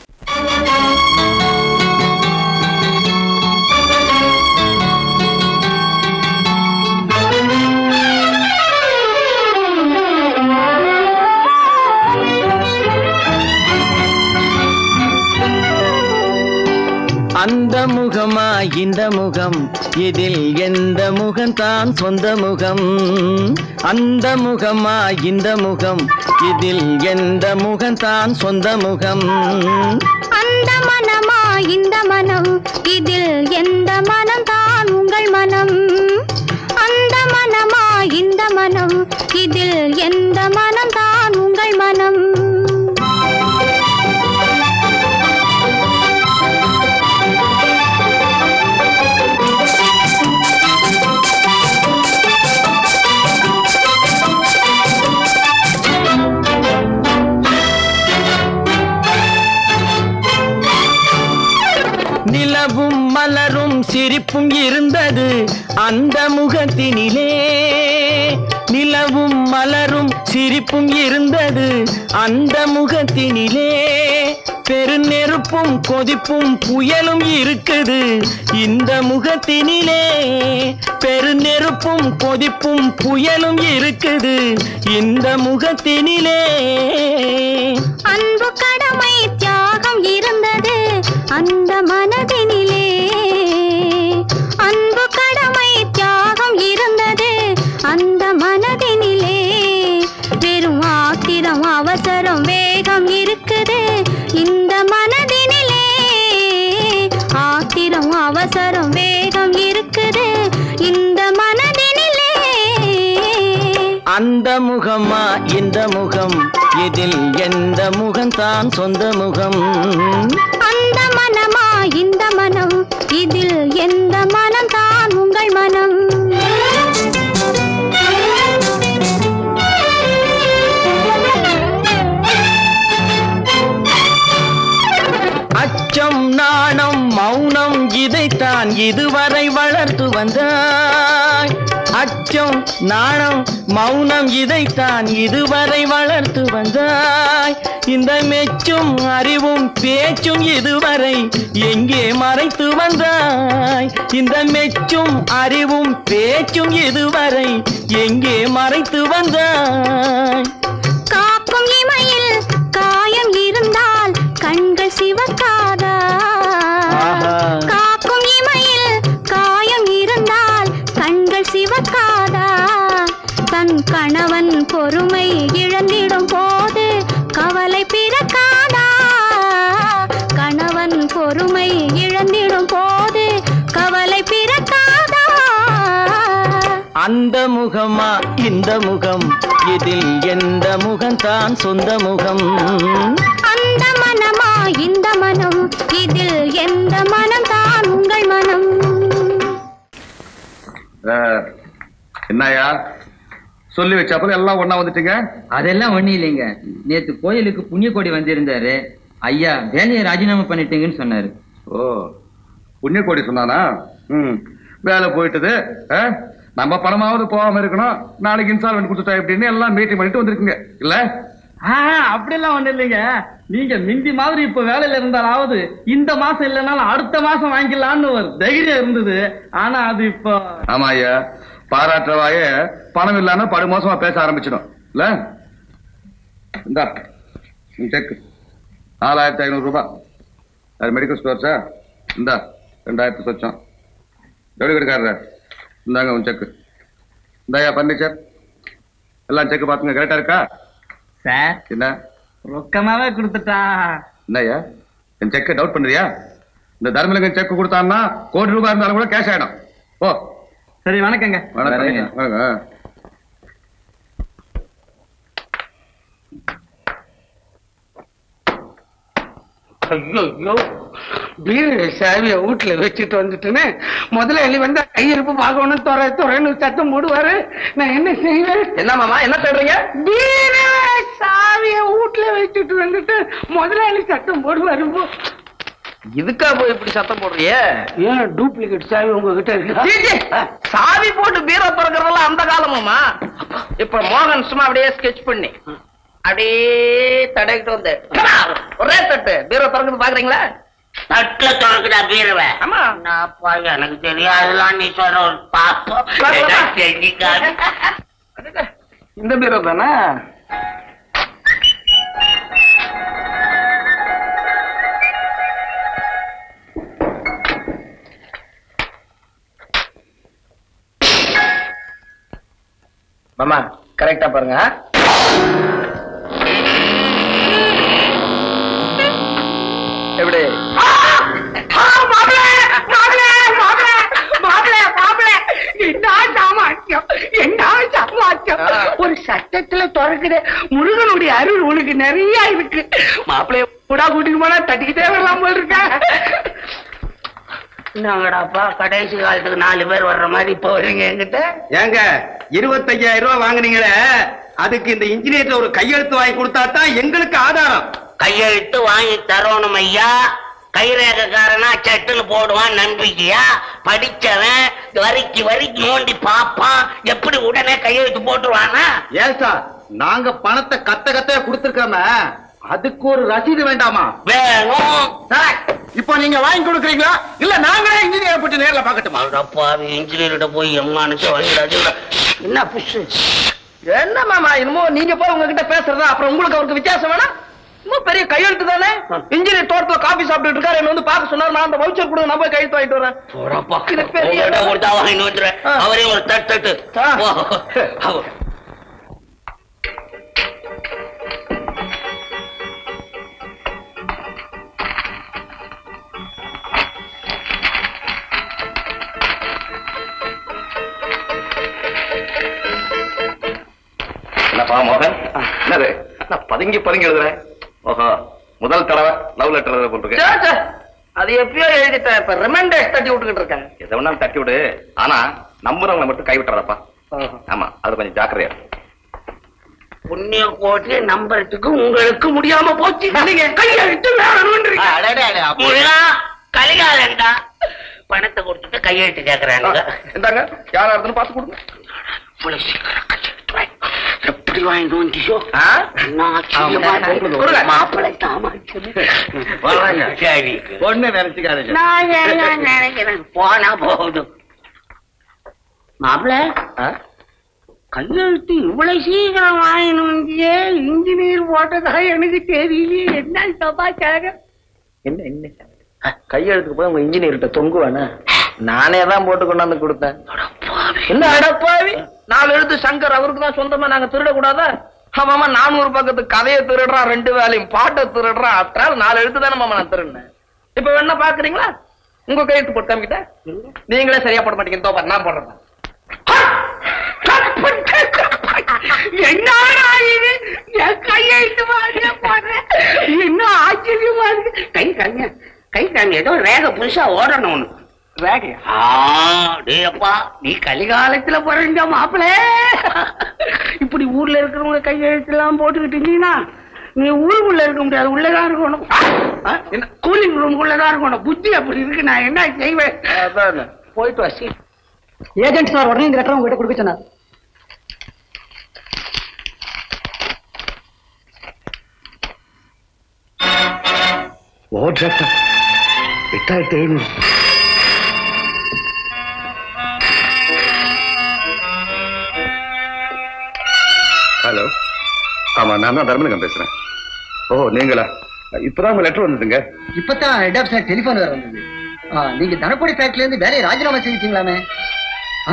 S17: அந்த முகமா இந்த முகம் இதில் எந்த முகம் தான் சொந்த முகம் அந்த முகமா இந்த முகம் இதில் எந்த முகம் தான் சொந்த முகம்
S12: அந்த மனமா இந்த மனம் இதில் எந்த மனம் தான் உங்கள் மனம் அந்த மனமா இந்த மனம் இதில் எந்த மனம் தான் உங்கள் மனம்
S17: நிலவும் மலரும் சிரிப்பும் இருந்தது அந்த முகத்தினிலே நிலவும் மலரும் சிரிப்பும் இருந்தது அந்த முகத்தினிலே பெருநெருப்பும் கொதிப்பும் புயலும் இருக்குது இந்த முகத்தினிலே பெருநெருப்பும் கொதிப்பும் புயலும் இருக்குது இந்த முகத்தினிலே
S12: அன்பு கடமை தியாகம் இருந்தது அந்த மனதினிலே அன்பு கடமை தியாகம் இருந்தது அந்த மனதினிலே வெறும் ஆத்திரம் அவசரம் வேகம் இருக்குது இந்த மனதினிலே ஆத்திரம் அவசரம் வேகம் இருக்குது இந்த மனதினிலே
S17: அந்த முகமா இந்த முகம் இதில் எந்த முகம் தான் சொந்த முகம்
S12: அந்த மனமா இந்த மனம் இதில் எந்த மனம் தான் உங்கள் மனம்
S17: அச்சம் நாணம் மௌனம் இதைத்தான் இதுவரை வளர்த்து வந்தாய் அச்சம் நாணம் மௌனம் இதைத்தான் இதுவரை வளர்த்து வந்தாய் இந்த மெச்சும் அறிவும் பேச்சும் இதுவரை எங்கே மறைத்து வந்தாய் இந்த மெச்சும் அறிவும் பேச்சும் இதுவரை எங்கே மறைத்து வந்தாய்
S12: காக்கும் இமையில் காயம் இருந்தால் கண்கள் சிவக்காதா காக்கும் பிறக்காதா தன் கணவன் பொறுமை இழந்திடும் போது கவலை பிறக்காதா கணவன் பொறுமை இழந்திடும் போது கவலை பிறக்காதா
S17: அந்த முகமா இந்த முகம் இதில் எந்த முகம்தான் சொந்த முகம்
S12: அந்த மனமா இந்த மனம் இதில் எந்த மனம் தான் உங்கள் மனம்
S4: என்னையா சொல்லி வச்சப்பறம் எல்லாம் ஒண்ணா வந்துட்டீங்க
S1: அதெல்லாம் ஒண்ணு இல்லைங்க நேத்து கோயிலுக்கு புண்ணிய கோடி வந்திருந்தாரு ஐயா வேலையை ராஜினாமா பண்ணிட்டீங்கன்னு சொன்னாரு
S4: ஓ புண்ணிய கோடி சொன்னானா ம் வேலை போயிட்டது ஆ? நம்ம பணமாவது போகாம இருக்கணும் நாளைக்கு இன்ஸ்டால்மெண்ட் கொடுத்துட்டா எப்படின்னு எல்லாம் மீட்டிங் பண்ணிட்டு வந்திருக்கீங்க இல்ல
S6: அப்படிலாம் ஒண்ணு இல்லைங்க நீங்க மிந்தி மாதிரி இப்ப வேலையில இருந்தாலாவது இந்த மாசம் இல்லைனாலும் அடுத்த மாசம் வாங்கிக்கலாம்னு ஒரு தைரியம் இருந்தது ஆனா அது இப்போ
S4: ஆமா ஐயா பாராட்டுறவாய பணம் இல்லாம படுமோசமா பேச ஆரம்பிச்சிடும் இல்ல இந்தா செக் நாலாயிரத்தி ஐநூறு ரூபாய் அது மெடிக்கல் ஸ்டோர்ஸா இந்தா ரெண்டாயிரத்தி சொச்சம் எப்படி கிடைக்காரு இந்தாங்க உன் செக்கு இந்தாயா பர்னிச்சர் எல்லாம் செக் பாத்துங்க கரெக்டா இருக்கா
S6: சார்
S4: என்ன
S6: ரொக்கமாவே கொடுத்துட்டா
S4: என்னய்யா என் செக்கை டவுட் பண்றியா இந்த தர்மலிங்கம் செக் கொடுத்தான்னா கோடி ரூபாய் இருந்தாலும் கூட கேஷ் ஆயிடும் ஓ
S6: சரி வணக்கங்க
S4: வணக்கம் வணக்கம்
S7: ஐயோ ஐயோ பீரு சாவிய வீட்டுல வச்சுட்டு வந்துட்டுன்னு முதலாளி வந்தா கையிருப்பு பார்க்கணும் துறை துறைன்னு சத்தம் போடுவாரு நான் என்ன செய்வேன்
S5: என்ன மாமா என்ன சொல்றீங்க
S7: பீரு சாவிய வீட்டுல வச்சுட்டு வந்துட்டு முதலாளி சத்தம் போடுவாரு போ.
S5: இதுக்கா போய் இப்படி சத்தம் போடுறிய
S7: ஏன் டூப்ளிகேட் சாவி உங்ககிட்ட இருக்கு
S5: சாவி போட்டு பீரோ திறக்கிறதெல்லாம் அந்த காலமாமா இப்ப மோகன் சும்மா அப்படியே ஸ்கெட்ச் பண்ணி அப்படியே தடைக்கிட்டு வந்து ஒரே தட்டு பீரோ திறக்குது பாக்குறீங்களா
S18: தட்டுல திறக்குதா பீரவை
S5: ஆமா
S18: நாப்பா எனக்கு தெரியாதுலாம் நீ சொல்ற ஒரு பாப்போம் செஞ்சுக்காது
S5: இந்த பீரோ தானே மாமா கரெக்டா பாருங்க எப்படி
S7: என்ன சாமாக்கியம் என்ன சாமாக்கியம் ஒரு சட்டத்துல திறக்குது முருகனுடைய அருள் உனக்கு நிறைய இருக்கு மாப்பிள்ளைய கூட கூட்டிட்டு போனா தட்டிக்கிட்டே வரலாம் போல இருக்க
S18: என்னங்கடாப்பா கடைசி காலத்துக்கு நாலு பேர் வர்ற மாதிரி போறீங்க என்கிட்ட
S19: ஏங்க இருபத்தையாயிரம் ரூபாய் வாங்குனீங்களே அதுக்கு இந்த இன்ஜினியர்ல ஒரு கையெழுத்து வாங்கி கொடுத்தா தான் எங்களுக்கு ஆதாரம்
S18: கையெழுத்து வாங்கி தரணும் ஐயா கைரேகக்காரனா சட்டுன்னு போடுவான் நம்பிக்கையா படிச்சவன் வரிக்கு வரிக்கு நோண்டி பாப்பான் எப்படி உடனே கையெழுத்து போட்டுருவானா
S19: ஏன் சார் நாங்க பணத்தை கத்த கத்தையா கொடுத்துருக்கோமே அதுக்கு ஒரு ரசீது வேண்டாமா
S18: வேணும்
S19: சார் இப்போ நீங்க வாங்கி கொடுக்குறீங்களா இல்ல நாங்களே இன்ஜினியர் போட்டு நேர்ல பாக்கட்டுமா
S18: அப்பாவி இன்ஜினியர்கிட்ட போய் எம்மானுச்சு வாங்கிடாது என்ன புஷு
S5: என்ன மாமா என்னமோ நீங்க போய் உங்ககிட்ட பேசுறதா அப்புறம் உங்களுக்கு அவருக்கு வித்தியாசம் வேணா இன்னும் பெரிய கையெழுத்து தானே இன்ஜினியர் தோட்டத்துல காபி சாப்பிட்டுட்டு இருக்காரு என்ன வந்து பார்க்க சொன்னாரு நான் அந்த வவுச்சர் கொடுங்க நான் போய் கையெழுத்து வாங்கிட்டு வரேன் இது பெரிய
S18: உங்ககிட்ட கொடுத்தா வாங்கிட்டு வந்துடுறேன் அவரையும் ஒரு தட்டு தட்டு போ. அவ-
S2: என்னப்பா மோகன் என்னது நான் பதுங்கி பதுங்கி எழுதுறேன் ஓஹோ முதல் தடவை லவ் லெட்டர்
S5: சே,
S2: போட்டிருக்கேன்
S5: சே. அது எப்பயோ எழுதிட்டேன் இப்ப ரிமைண்டர்ஸ் தட்டி விட்டுக்கிட்டு இருக்கேன்
S2: எதை வேணாலும் தட்டி விடு ஆனா நம்புறவங்களை மட்டும் கை விட்டுறப்பா ஆமா அது கொஞ்சம் ஜாக்கிரதையா இரு.
S18: புண்ணிய கோட்டியை நம்புறதுக்கு உங்களுக்கு முடியாம போச்சு
S7: நீங்க கையெழுத்து வேணும்ன்றீங்க
S18: அடடே, அடே, முருகா, கலிகாலண்டா பணத்தை கொடுத்துட்டு கையெழுத்து கேக்குறாங்க
S5: இந்தாங்க யாரா இருக்குன்னு பார்த்து கொடுங்க
S18: இவ்வளவு சீக்கிரம் கையெழுத்து வாங்கி எப்படி வாங்கிட்டு வந்தியோ
S5: கொடுங்க.
S18: மாப்பிள்ளை தாமாச்சது சரி
S19: ஒண்ணு நினைச்சுக்காதீங்க
S18: நான் என்ன நினைக்கிறேன் போனா போதும் மாப்பிள்ள கையெழுத்து இவ்வளவு சீக்கிரம் வாங்கினு வந்தியே இன்ஜினியர் போட்டதா எனக்கு தெரியலையே என்ன சமாச்சாரம்
S5: என்ன என்ன கையெழுத்துக்கு போய் உங்க இன்ஜினியர்கிட்ட தொங்குவானே நானே தான் போட்டு கொண்டாந்து கொடுத்தேன்
S18: பாவி
S5: என்ன அடப்பாவி நாலு எழுத்து சங்கர் அவருக்கு தான் சொந்தமா நாங்க திருடக்கூடாதா ஆமாமா நானூறு பக்கத்து கதையை திருடுறான் ரெண்டு வேலையும் பாட்டை திருடுறான் அத்தால் நாலு எழுத்து தானே மாமா நான் திருடினேன் இப்ப வேணா பாக்குறீங்களா உங்க கையெழுத்து போட்டு காமிக்கிட்ட நீங்களே சரியா போட மாட்டீங்க தோ பாரு, நான் போடுறேன்
S7: என்னடா இது என் கையெழுத்து மாதிரியே போடுறேன் என்ன ஆச்சரியமா இருக்கு கை காமிய கை காமிய ஏதோ ரேக புதுசா ஓடணும் ஒண்ணு ரேகையா ஆ டேப்பா நீ கலிகாலத்துல பிறந்த மாப்பிளே இப்படி ஊர்ல இருக்கிறவங்க கையெழுத்து எல்லாம் போட்டுக்கிட்டு இருந்தீங்கன்னா நீ ஊருக்குள்ள இருக்க முடியாது உள்ளதான் இருக்கணும் ஆ, என்ன கூலிங் ரூம் உள்ளதான் இருக்கணும் புத்தி அப்படி இருக்கு நான் என்ன செய்வேன் போயிட்டு வா சீ
S20: ஏஜென்ட் சார் உடனே இந்த லெட்டர் உங்ககிட்ட கொடுக்க சொன்னார்
S2: ஓவர் டிராக்டா எட்டாயிரத்தி எழுநூறு
S4: ஹலோ ஆமா நான் தான் தர்மலிங்கம் பேசுறேன் ஓ நீங்களா இப்பதான் உங்க லெட்டர் வந்ததுங்க
S20: இப்பதான் ஹெட் ஆஃப் சார் டெலிபோன் வேற வந்தது ஆ, நீங்க தனப்பொடி ஃபேக்டரில இருந்து வேலையை ராஜினாமா செஞ்சிட்டீங்களாமே ஆ?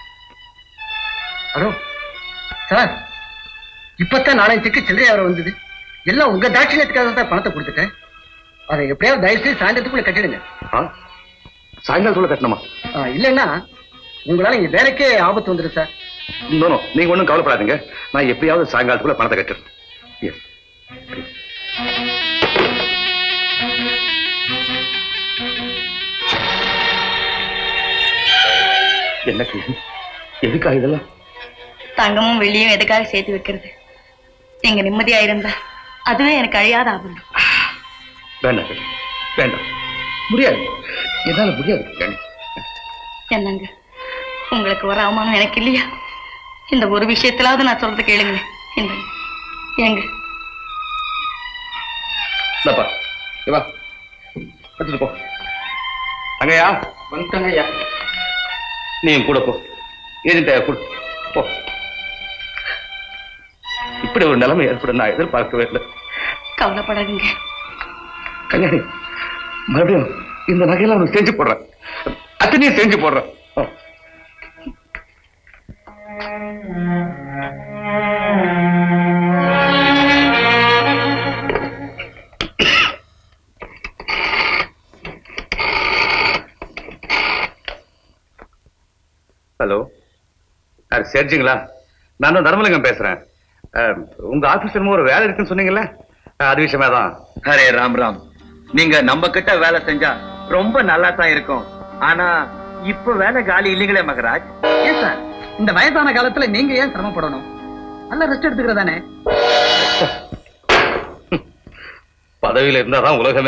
S20: ஹலோ சார் இப்பதான் நாலஞ்சு சில்லறை வேற வந்தது எல்லாம் உங்க தாட்சியத்துக்காக தான் பணத்தை கொடுத்துட்டேன் அதை எப்படியாவது தயவு செய்து சாயந்தரத்துக்குள்ள கட்டிடுங்க
S4: சாயங்காலத்துக்குள்ள கட்டணுமா
S20: ஆ, இல்லைன்னா உங்களால இங்க வேலைக்கே ஆபத்து வந்துடும் சார்
S4: நோ நோ நீங்க ஒண்ணும் கவலைப்படாதீங்க நான் எப்படியாவது சாயங்காலத்துக்குள்ள பணத்தை கட்டுறேன் Yes. எனக்கு எதுக்கா இதெல்லாம்
S14: தங்கமும் வெள்ளியும் எதுக்காக சேர்த்து வைக்கிறது நீங்க நிம்மதியா இருந்தா அதுவே எனக்கு அழியாத ஆபத்து
S4: வேண்டாம் வேண்டாம் முடியாது என்னால முடியாது கணி.
S14: என்னங்க உங்களுக்கு வர அவமானம் எனக்கு இல்லையா இந்த ஒரு விஷயத்திலாவது நான் சொல்றது கேளுங்க இந்த ஏங்க
S4: இந்தாப்பா இங்க வா எடுத்துட்டு போ அங்கயா
S5: வந்துட்டங்க ஐயா
S4: நீ என் கூட போ ஏஜென்ட் கூட போ இப்படி ஒரு நிலைமை ஏற்படும் நான் எதிர்பார்க்கவே இல்லை
S14: கவலைப்படாதீங்க
S4: கல்யாணி மறுபடியும் இந்த நகையெல்லாம் உனக்கு செஞ்சு போடுறேன் அத்தனையும் செஞ்சு போடுறேன் ஆ. ஹலோ சார் சேர்ஜிங்களா நான் தான் தர்மலிங்கம் பேசுறேன் அஹ், உங்க ஆபீஸ் என்னமோ ஒரு வேலை இருக்குன்னு சொன்னீங்கல்ல அஹ், அது விஷயமா தான்
S17: அரே ராம் ராம் நீங்க நம்ம கிட்ட வேலை செஞ்சா ரொம்ப நல்லா தான் இருக்கும் ஆனா இப்ப வேலை காலி இல்லைங்களே மகராஜ்
S20: ஏன் சார் இந்த வயசான காலத்துல நீங்க ஏன் சிரமப்படணும் நல்லா ரெஸ்ட் எடுத்துக்கிறதானே
S4: பதவியில இருந்தாதான் உலகமே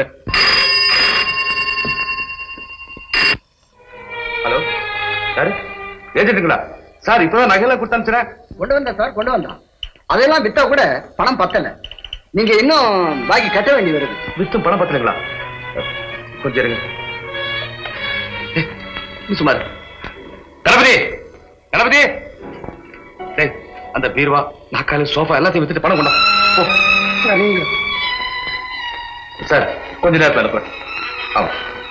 S4: ஹலோ யாரு ஏஜென்ட்டுங்களா சார் இப்பதான் நகையெல்லாம் கொடுத்து அனுப்பிச்சுறேன்
S20: கொண்டு வந்தா சார் கொண்டு வந்தான் அதெல்லாம் வித்தா கூட பணம் பத்தல நீங்க இன்னும் பாக்கி கட்ட வேண்டி வருது
S4: வித்தும் பணம் பத்துறீங்களா கொஞ்சம் இருங்க ஏய், நீ சும்மா இரு. கணபதி கணபதி டேய் அந்த பீர்வா நாக்காலி சோஃபா எல்லாத்தையும் வித்துட்டு பணம் கொண்டா போ
S20: சரிங்க
S4: சார் கொஞ்ச நேரத்தில் அனுப்புறேன் ஆமா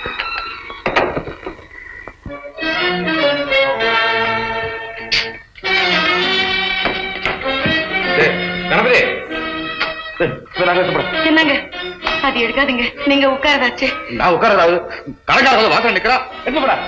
S4: டேய், கணபதி டேய், போய் நகை எடுத்து போடு.
S14: என்னங்க அது எடுக்காதீங்க நீங்க உட்காரதாச்சு
S4: நான் உட்காரதாவது கடைக்காரங்க வாசல் நிக்கிறா எங்க போடா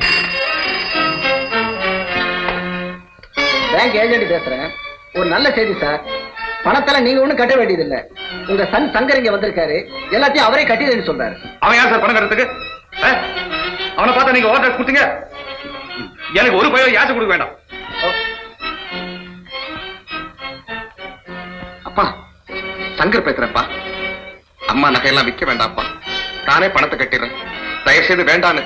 S20: பேங்க் ஏஜென்ட் பேசுறேன் ஒரு நல்ல செய்தி சார் பணத்தெல்லாம் நீங்க ஒண்ணும் கட்ட வேண்டியதில்லை உங்க சன் சங்கர் இங்க வந்திருக்காரு எல்லாத்தையும் அவரே கட்டிடுன்னு சொல்றாரு
S4: அவன் யார் சார் பணம் கட்டுறதுக்கு ஆ? அவனை பார்த்தா நீங்க ஓட்டர் கொடுத்தீங்க எனக்கு ஒரு பையன் யாச்சும் கொடுக்க வேண்டாம்
S2: அப்பா சங்கர் பேசுறேன்ப்பா அம்மா நகையெல்லாம் விற்க வேண்டாம்ப்பா நானே பணத்தை கட்டிடுறேன் தயவு செய்து வேண்டான்னு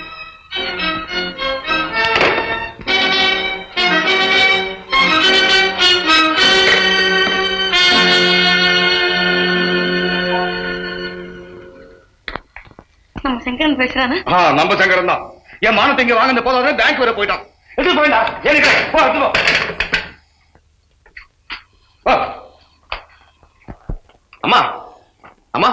S14: நம்ம சங்கரன் பேசுறானா
S4: ஆ நம்ம சங்கரம் தான் என் மானத்தை இங்க வாங்கின போதாத பேங்க் வர போயிட்டான் எடுத்து போயிட்டா எனக்கு போ எடுத்து போ போ. அம்மா அம்மா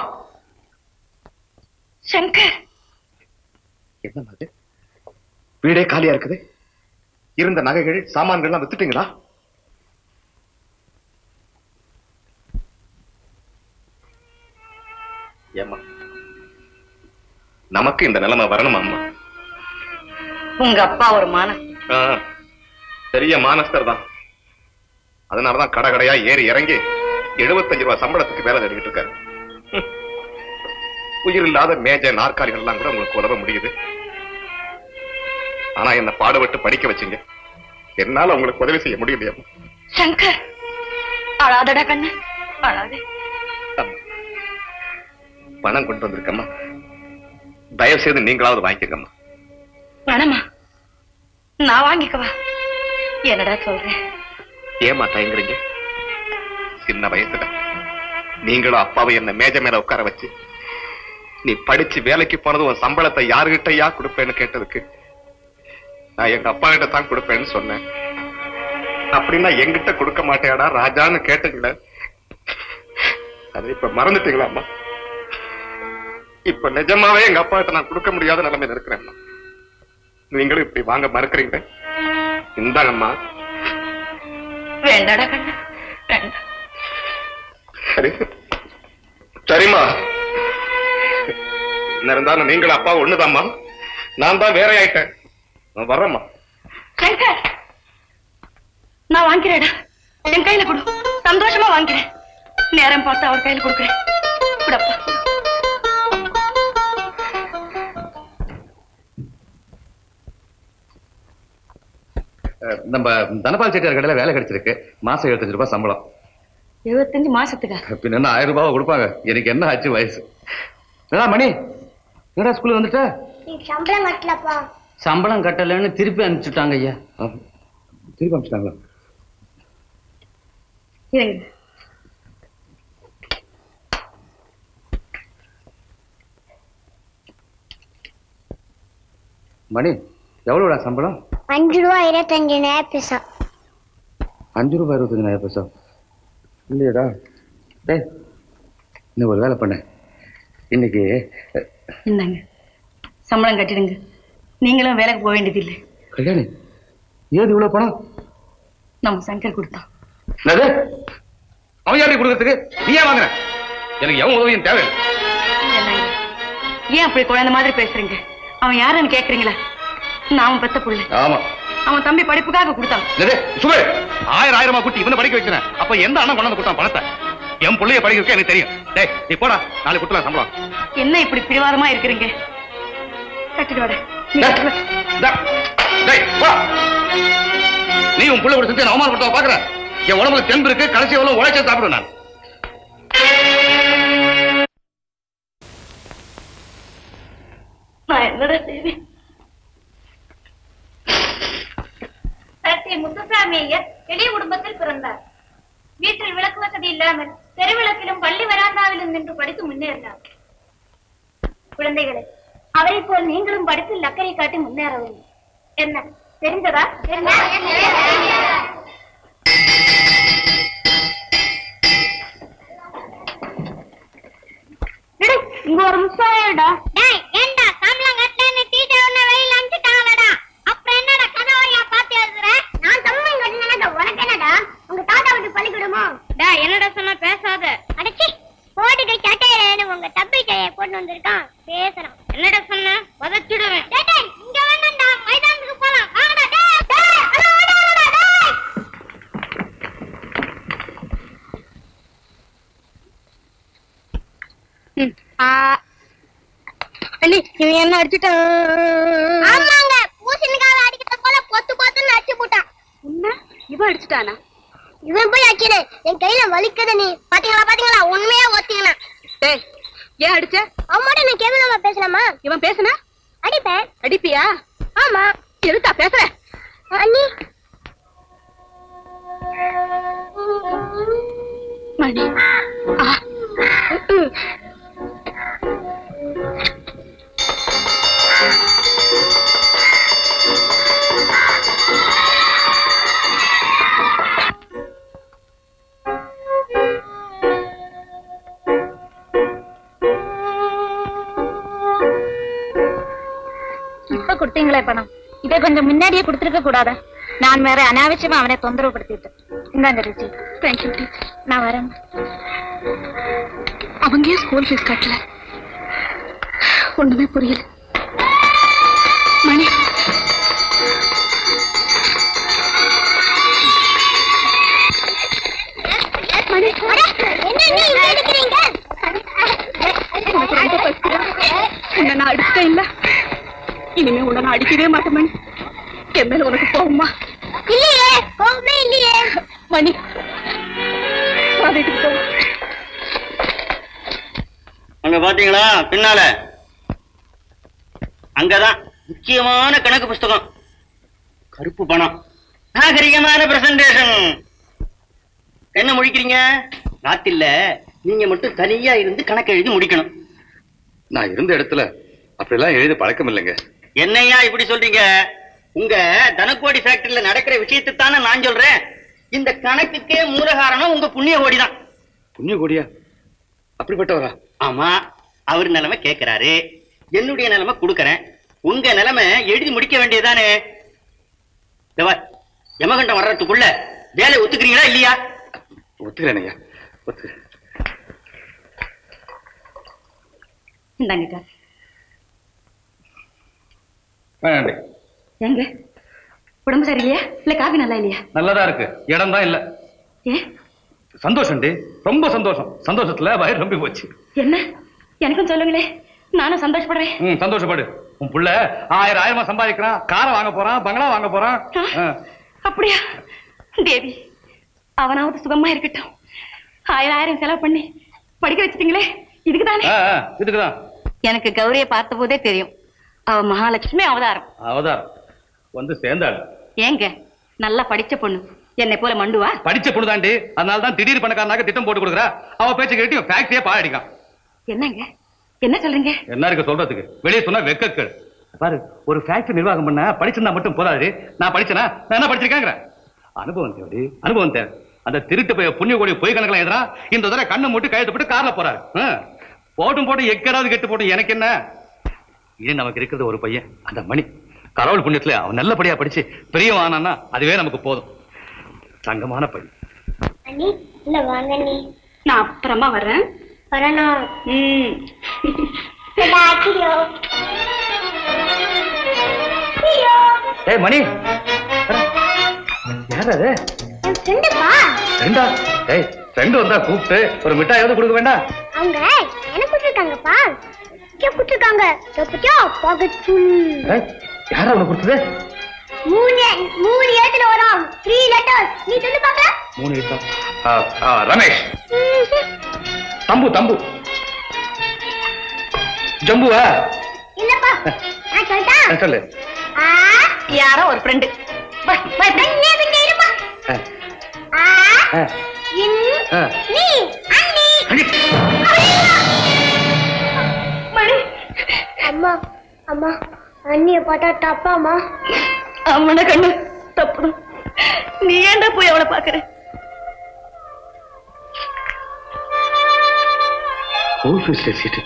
S14: சங்கர்
S4: என்ன அது வீடே காலியா இருக்குது
S10: இருந்த நகைகள் சாமான்கள்லாம் வித்துட்டீங்களா ஏம்மா நமக்கு இந்த நிலைமை வரணும் அம்மா
S14: உங்க அப்பா ஒரு மான
S10: ஆ, பெரிய மானஸ்தர் தான் அதனாலதான் கடை கடையா ஏறி இறங்கி எழுபத்தஞ்சு ரூபாய் சம்பளத்துக்கு வேலை தேடிக்கிட்டு இருக்காரு ஹம். உயிர் இல்லாத மேஜை நாற்காலிகள் எல்லாம் கூட உங்களுக்கு உதவ முடியுது ஆனா என்ன பாடுபட்டு படிக்க வச்சீங்க என்னால உங்களுக்கு உதவி செய்ய முடியலையா
S14: சங்கர் அழாதடா கண்ணு அழாதே
S10: பணம் கொண்டு வந்திருக்கம்மா தயவு செய்து நீங்களாவது வாங்கிக்கங்கம்மா
S14: வேணாமா நான் வாங்கிக்கவா என்னடா சொல்றேன்
S10: ஏமா தயங்குறீங்க சின்ன வயசுல நீங்களும் அப்பாவை என்ன மேஜை மேல உட்கார வச்சு நீ படிச்சு வேலைக்கு போனது உன் சம்பளத்தை யாருகிட்டயா கொடுப்பேன்னு கேட்டதுக்கு நான் எங்க அப்பா கிட்ட தான் கொடுப்பேன்னு சொன்னேன் அப்படின்னா எங்கிட்ட கொடுக்க மாட்டேடா ராஜான்னு கேட்டீங்களே அதை இப்ப மறந்துட்டீங்களா அம்மா இப்ப நிஜமாவே எங்க அப்பா கிட்ட நான் கொடுக்க முடியாத நிலைமையில இருக்கிறேன் நீங்களும் இப்படி வாங்க மறுக்கிறீங்க இந்தாங்கம்மா
S14: வேண்டாடா கண்ணு வேண்டாம்
S10: சரி சரிம்மா என்ன இருந்தாலும் நீங்களும் அப்பா ஒண்ணுதாம்மா நான் தான் வேற ஆயிட்டேன் நான் வர்றேம்மா
S14: சங்கர் நான் வாங்கிறேடா என் கையில கொடு சந்தோஷமா வாங்கிறேன் நேரம் பார்த்து அவர் கையில கொடுக்குறேன் கொடுப்பா
S4: அஹ், நம்ம தனபால் செட்டியார் கடையில வேலை கிடைச்சிருக்கு மாசம் எழுபத்தஞ்சு ரூபாய் சம்பளம்
S14: எழுபத்தஞ்சு மாசத்துக்கா
S4: பின்ன என்ன ஆயிரம் ரூபாய் கொடுப்பாங்க எனக்கு என்ன ஆச்சு வயசு என்னடா மணி என்னடா ஸ்கூல் வந்துட்ட
S21: சம்பளம் கட்டலப்பா
S16: சம்பளம் கட்டலைன்னு திருப்பி அனுப்பிச்சுட்டாங்க ஐயா
S4: திருப்பி அனுப்பிச்சிட்டாங்களா
S14: இருங்க
S4: மணி எவ்வளோடா சம்பளம்
S21: அஞ்சு ரூபா இருபத்தஞ்சு நேரம் பேசா
S4: அஞ்சு ரூபாய் இருபத்தஞ்சு நாயிரம் பேசா இல்லையடா டேய் நீ ஒரு வேலை பண்ண இன்னைக்கு அஹ்,
S14: இந்தாங்க சம்பளம் கட்டிடுங்க நீங்களும் வேலைக்கு போக வேண்டியதில்லை
S4: கல்யாணி ஏது இவ்வளவு பணம்
S14: நம்ம சங்கர் கொடுத்தான்
S4: என்னது அவன் யாருக்கு கொடுக்கறதுக்கு நீ ஏன் வாங்குற எனக்கு எவன் உதவியும் தேவையில்லை
S14: என்னங்க ஏன் அப்படி குழந்தை மாதிரி பேசுறீங்க அவன் யாருன்னு கேக்குறீங்களா நான் அவன் பெத்த புள்ள
S4: ஆமா
S14: அவன் தம்பி படிப்புக்காக கொடுத்தான்
S4: என்னது சுபே ஆயிரம் ஆயிரமா கூட்டி இவனை படிக்க வைக்கிறேன் அப்ப எந்த அண்ணன் கொண்டாந்து கொடுத்தான் பணத்தை என் பிள்ளைய படிக்க வைக்க எனக்கு தெரியும் டேய் நீ போடா நாளைக்கு கொடுக்கலாம் சம்பளம்
S14: என்ன இப்படி பிடிவாதமா இருக்கிறீங்க கட்டிட்டு வாடா நீ
S4: டேய்,
S14: கட்டிட்டு வா.
S4: இந்தா, டேய், வா. நீ உன் பிள்ளை ஒரு சுத்தி அவமானப்படுத்த பாக்குற என் உடம்புல தெம்பு இருக்கு கடைசி எவ்வளவு உழைச்சா சாப்பிடுவேன் நான்
S14: நான் என்னடா செய்வேன்
S3: சக்தி முத்துசாமி ஐயர் எளிய குடும்பத்தில் பிறந்தார் வீட்டில் விளக்கு வசதி இல்லாமல் தெருவிளக்கிலும் பள்ளி வராந்தாவிலும் நின்று படித்து முன்னேறினார் குழந்தைகளே அவரை போல் நீங்களும் படிப்பில் அக்கறை காட்டி முன்னேற வேண்டும் என்ன தெரிஞ்சதா டேய், இங்க ஒரு முசாயடா
S21: டேய் ஏண்டா சம்பளம் கட்டலன்னு டீச்சர் உன்னை வெளியில அனுப்பிட்டாங்கடா அப்புறம் என்னடா கதவையா பாத்து எழுதுற நான் சம்பளம் கட்டினேன்டா உனக்கு என்னடா உங்க தாத்தா வீட்டு பள்ளிக்கூடமோ
S3: டேய் என்னடா சொன்னா பேசாத
S21: அடச்சி போட்டுக்கு சட்டையில உங்க தம்பி கையை கொண்டு வந்திருக்கான் பேசுறான்
S3: என்னடா சொன்ன வதச்சிடுவேன்
S21: டேய் டேய் இங்க வேணாம்டா மைதானத்துக்கு போலாம் வாங்கடா டேய் டேய் அட அட அட டேய்
S3: அண்ணி இவன் என்ன அடிச்சுட்டான்
S21: ஆமாங்க பூசணிக்காவை அடிக்கிறத போல கொத்து கொத்துன்னு அடிச்சு போட்டான்
S3: உன்ன இவன் அடிச்சுட்டானா
S21: இவன் போய் அடிச்சது என் கையில வலிக்குது நீ பாத்தீங்களா பாத்தீங்களா உண்மையா ஒத்தீங்கன்னா
S3: டேய் ஏன் அடிச்ச
S21: அம்மாட்ட நான் கேவலமா பேசலாமா
S3: இவன் பேசுனா
S21: அடிப்பேன்
S3: அடிப்பியா
S21: ஆமா
S3: எதுக்கா பேசுற
S21: அண்ணி
S3: மணி ஆ. ம். இப்ப கொடுத்தீங்களே பணம் இதை கொஞ்சம் முன்னாடியே கொடுத்துருக்க கூடாதா நான் வேற அனாவசியமா அவனை தொந்தரவு படுத்திட்டேன் இந்தாங்க ரிச்சி
S8: தேங்க்யூ டீச்சர்
S3: நான் வரேன்
S8: அவங்க ஏன் ஸ்கூல் ஃபீஸ் கட்டல ஒண்ணுமே புரியல மணி மணி உனக்கு ரொம்ப பசிக்குதா? உன்னை நான் அடிச்சிட்டேன் இல்ல இனிமே உன்னை நான் அடிக்கவே மாட்டேன் மணி என் மேல உனக்கு போகுமா
S21: இல்லையே கோபமே இல்லையே
S8: மணி வா வீட்டுக்கு போவோம்
S11: அங்க பாத்தீங்களா பின்னால அங்கதான் முக்கியமான கணக்கு புஸ்தகம் கருப்பு பணம் நாகரிகமான பிரசன்டேஷன் என்ன முடிக்கிறீங்க ராத்திரில நீங்க மட்டும் தனியா இருந்து கணக்கு எழுதி முடிக்கணும்
S4: நான் இருந்த இடத்துல அப்படிலாம் எழுத பழக்கம் இல்லைங்க
S11: என்னையா இப்படி சொல்றீங்க உங்க தனக்கோடி ஃபேக்டரியில நடக்கிற விஷயத்தை தானே நான் சொல்றேன் இந்த கணக்குக்கே மூல காரணம் உங்க புண்ணிய கோடி தான்
S4: புண்ணிய கோடியா அப்படிப்பட்டவரா
S11: ஆமா அவர் நிலைமை கேக்குறாரு என்னுடைய நிலைமை கொடுக்கறேன் உங்க நிலைமை எழுதி முடிக்க வேண்டியதானே யமகண்டம் வர்றதுக்குள்ள வேலை ஒத்துக்கிறீங்களா இல்லையா
S4: ஒத்துக்கிறேன் ஐயா ஒத்துக்கிறேன்
S14: இந்தாங்கக்கா
S13: வேண்டாண்டி
S14: எங்க உடம்பு சரியில்லையா இல்ல காபி நல்லா இல்லையா
S13: நல்லதா இருக்கு இடம் தான் இல்ல
S14: ஏ
S13: சந்தோஷம்டி ரொம்ப சந்தோஷம் சந்தோஷத்துல வயிறு ரொம்பி போச்சு
S14: என்ன எனக்கும் சொல்லுங்களே நானும் சந்தோஷப்படுறேன்
S13: ம் சந்தோஷப்படு உன் புள்ள ஆயிரம் ஆயிரமா சம்பாதிக்கிறான் காரை வாங்க போறான் பங்களா வாங்க போறான் ஆ.
S14: அப்படியா தேவி அவனாவது சுகமா இருக்கட்டும் ஆயிரம் ஆயிரம் செலவு பண்ணி படிக்க வச்சிட்டீங்களே இதுக்கு தானே
S13: ஆ, ஆ, இதுக்குதான்
S14: எனக்கு கௌரியை பார்த்த போதே தெரியும் அவ மகாலட்சுமி அவதாரம்
S13: அவதாரம் வந்து சேர்ந்தாள்
S14: ஏங்க நல்லா படிச்ச பொண்ணு என்னை போல மண்டுவா
S13: படிச்ச பொண்ணு தாண்டி அதனால தான் திடீர் பணக்காரனாக திட்டம் போட்டு கொடுக்குறா அவ பேச்சு கேட்டு ஃபேக்டரியே பாழடிக்கான்
S14: என்னங்க என்ன சொல்றீங்க
S13: என்ன இருக்கு சொல்றதுக்கு வெளியே சொன்னா வெக்கக்கள் பாரு ஒரு ஃபேக்டரி நிர்வாகம் பண்ண படிச்சிருந்தா மட்டும் போதாது நான் படிச்சனா நான் என்ன படிச்சிருக்கேங்கிறேன் அனுபவம் தேவை அனுபவம் தேவை அந்த திருட்டு போய் புண்ணிய கோடி பொய் கணக்கில் எதிரா இந்த தடவை கண்ணை மூட்டு கையெழுத்து போட்டு கார்ல போறாரு ஆ. போட்டும் போட்டு எக்கடாவது கெட்டு போட்டு எனக்கு என்ன இது நமக்கு இருக்கிறது ஒரு பையன் அந்த மணி கடவுள் புண்ணியத்துல அவன் நல்லபடியா படிச்சு பெரியவன் ஆனான்னா அதுவே நமக்கு போதும் தங்கமான பையன்
S21: அண்ணி இல்ல வாங்க அண்ணி
S8: நான் அப்புறமா வர்றேன்
S21: வரணும்
S8: ம்
S21: கியோ கியோ
S13: ஏய் மணி யார் அது
S21: என் ஃப்ரெண்டுப்பா
S13: ரெண்டா ஏய் ஃப்ரெண்டு வந்தா கூப்பிட்டு ஒரு மிட்டாயாவது கொடுக்க வேண்டாம்
S21: அவங்க என்ன கொடுத்துருக்காங்கப்பா இங்க கொடுத்துருக்காங்க எப்படியோ பாக்கெட் ஃபுல்
S13: ஏய், யாரா உனக்கு கொடுத்தது
S21: மூணு மூணு எழுத்துல வரும் த்ரீ லெட்டர்ஸ் நீ சொல்லு பார்க்கலாம்
S13: மூணு இட்டம் ஆ, ஆ, ரமேஷ் தம்பு தம்பு ஜம்புவா
S21: இல்லப்பா நான் சொல்லிட்டா
S13: ஆ, சொல்லு
S21: ஆ
S14: யாரோ ஒரு ஃப்ரெண்டு
S21: பின்னே பின்னே இருப்பா
S13: ஆ,
S21: ஆ
S13: ஆ,
S21: இன்
S13: ஆ.
S21: நீ அண்ணி
S14: மணி
S21: அம்மா அம்மா அண்ணிய பார்த்தா தப்பாமா
S14: அவன கண்ணு தப்பு நீ ஏன்டா போய் அவளை பாக்குற
S13: ஆபீஸ்ல சீட்டு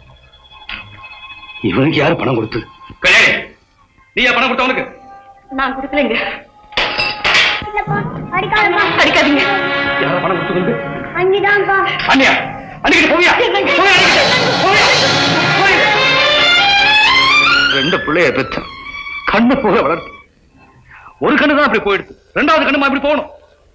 S13: இவனுக்கு யாரு பணம் கொடுத்தது கல்யாணி நீயா பணம் கொடுத்தவனுக்கு
S14: நான் கொடுக்கலைங்க
S21: இல்லப்பா அடிக்காதப்பா
S14: அடிக்காதீங்க
S13: யாரா பணம் கொடுத்தது
S21: அண்ணிதான்ப்பா
S13: அண்ணியா அன்னைக்கு போவியா போவியா? போவியா? போவியா? ரெண்டு பிள்ளைய பெத்த கண்ணு போக வளர்த்து ஒரு கண்ணு தான் அப்படி போயிடுது ரெண்டாவது கண்ணு அப்படி போகணும்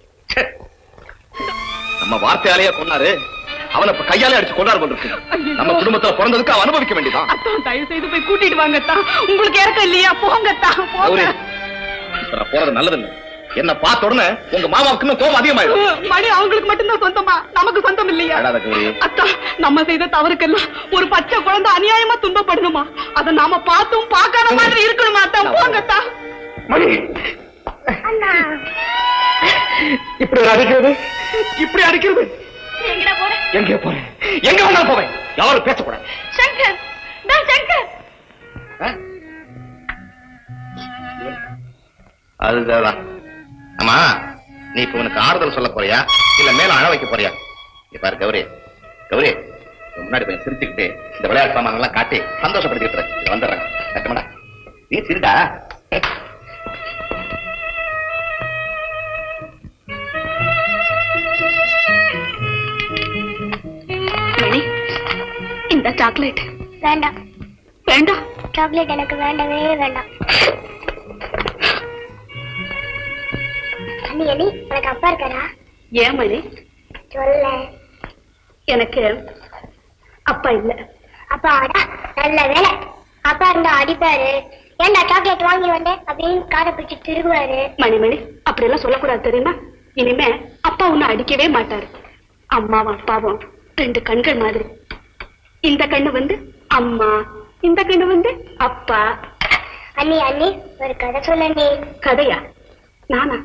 S10: நம்ம வார்த்தையாலேயே கொண்டாரு அவனை இப்ப கையாலே அடிச்சு கொண்டாரு போல இருக்கு நம்ம குடும்பத்துல பிறந்ததுக்கு அவன் அனுபவிக்க வேண்டியதான்
S8: அத்தான் தயவு செய்து போய் கூட்டிட்டு வாங்கத்தான் உங்களுக்கு இறக்கம் இல்லையா போங்கத்தான் போங்க
S10: கௌரி, இப்ப நான் போறது நல்லதில்லை என்ன பார்த்த உடனே உங்க மாமாவுக்கு இன்னும் கோபம் அதிகமாயிடும்
S8: மணி அவங்களுக்கு மட்டும்தான் சொந்தமா நமக்கு சொந்தம் இல்லையா
S10: அழாத கௌரி
S8: அத்தா நம்ம செய்த தவறுக்கெல்லாம் ஒரு பச்சை குழந்தை அநியாயமா துன்பப்படணுமா அத நாம பார்த்தும் பார்க்காத மாதிரி இருக்கணுமா அத்தான் போங்கத்தா
S13: மணி
S21: அண்ணா
S13: இப்படி அடிக்கிறது இப்படி அடிக்கிறது
S14: எங்கடா போற
S13: எங்கே போறேன் எங்க வேணாலும் போவேன் யாரும் பேசக்கூடாது
S14: சங்கர் நான் சங்கர்
S10: அதுதான் ஆமா நீ இப்ப உனக்கு ஆறுதல் சொல்ல போறியா இல்ல மேல அழ வைக்க போறியா இங்க பாரு கௌரி கௌரி இவன் முன்னாடி கொஞ்சம் சிரிச்சுக்கிட்டு இந்த விளையாட்டு சாமான் எல்லாம் காட்டி சந்தோஷப்படுத்திட்டு இரு. இங்க வந்துடுறேன் கட்டமாடா நீ சிரிடா
S8: இந்த சாக்லேட்
S21: வேண்டாம்
S8: வேண்டாம்
S21: சாக்லேட் எனக்கு வேண்டவே வேண்டாம் அண்ணி அண்ணி உனக்கு அப்பா இருக்காரா
S8: ஏன் மணி
S21: சொல்ல
S8: எனக்கு அப்பா இல்ல
S21: அப்பா அடா நல்ல வேலை அப்பா இருந்தா அடிப்பாரு ஏன்டா சாக்லேட் வாங்கி வந்தேன் அப்படின்னு காரை பிடிச்சி திருகுவாரு
S8: மணி மணி அப்படி எல்லாம் சொல்லக்கூடாது தெரியுமா இனிமே அப்பா உன்னை அடிக்கவே மாட்டாரு அம்மாவும் அப்பாவும் ரெண்டு கண்கள் மாதிரி இந்த கண்ணு வந்து அம்மா இந்த கண்ணு வந்து அப்பா
S21: அண்ணி அண்ணி ஒரு கதை சொல்ல நீ
S8: கதையா நானா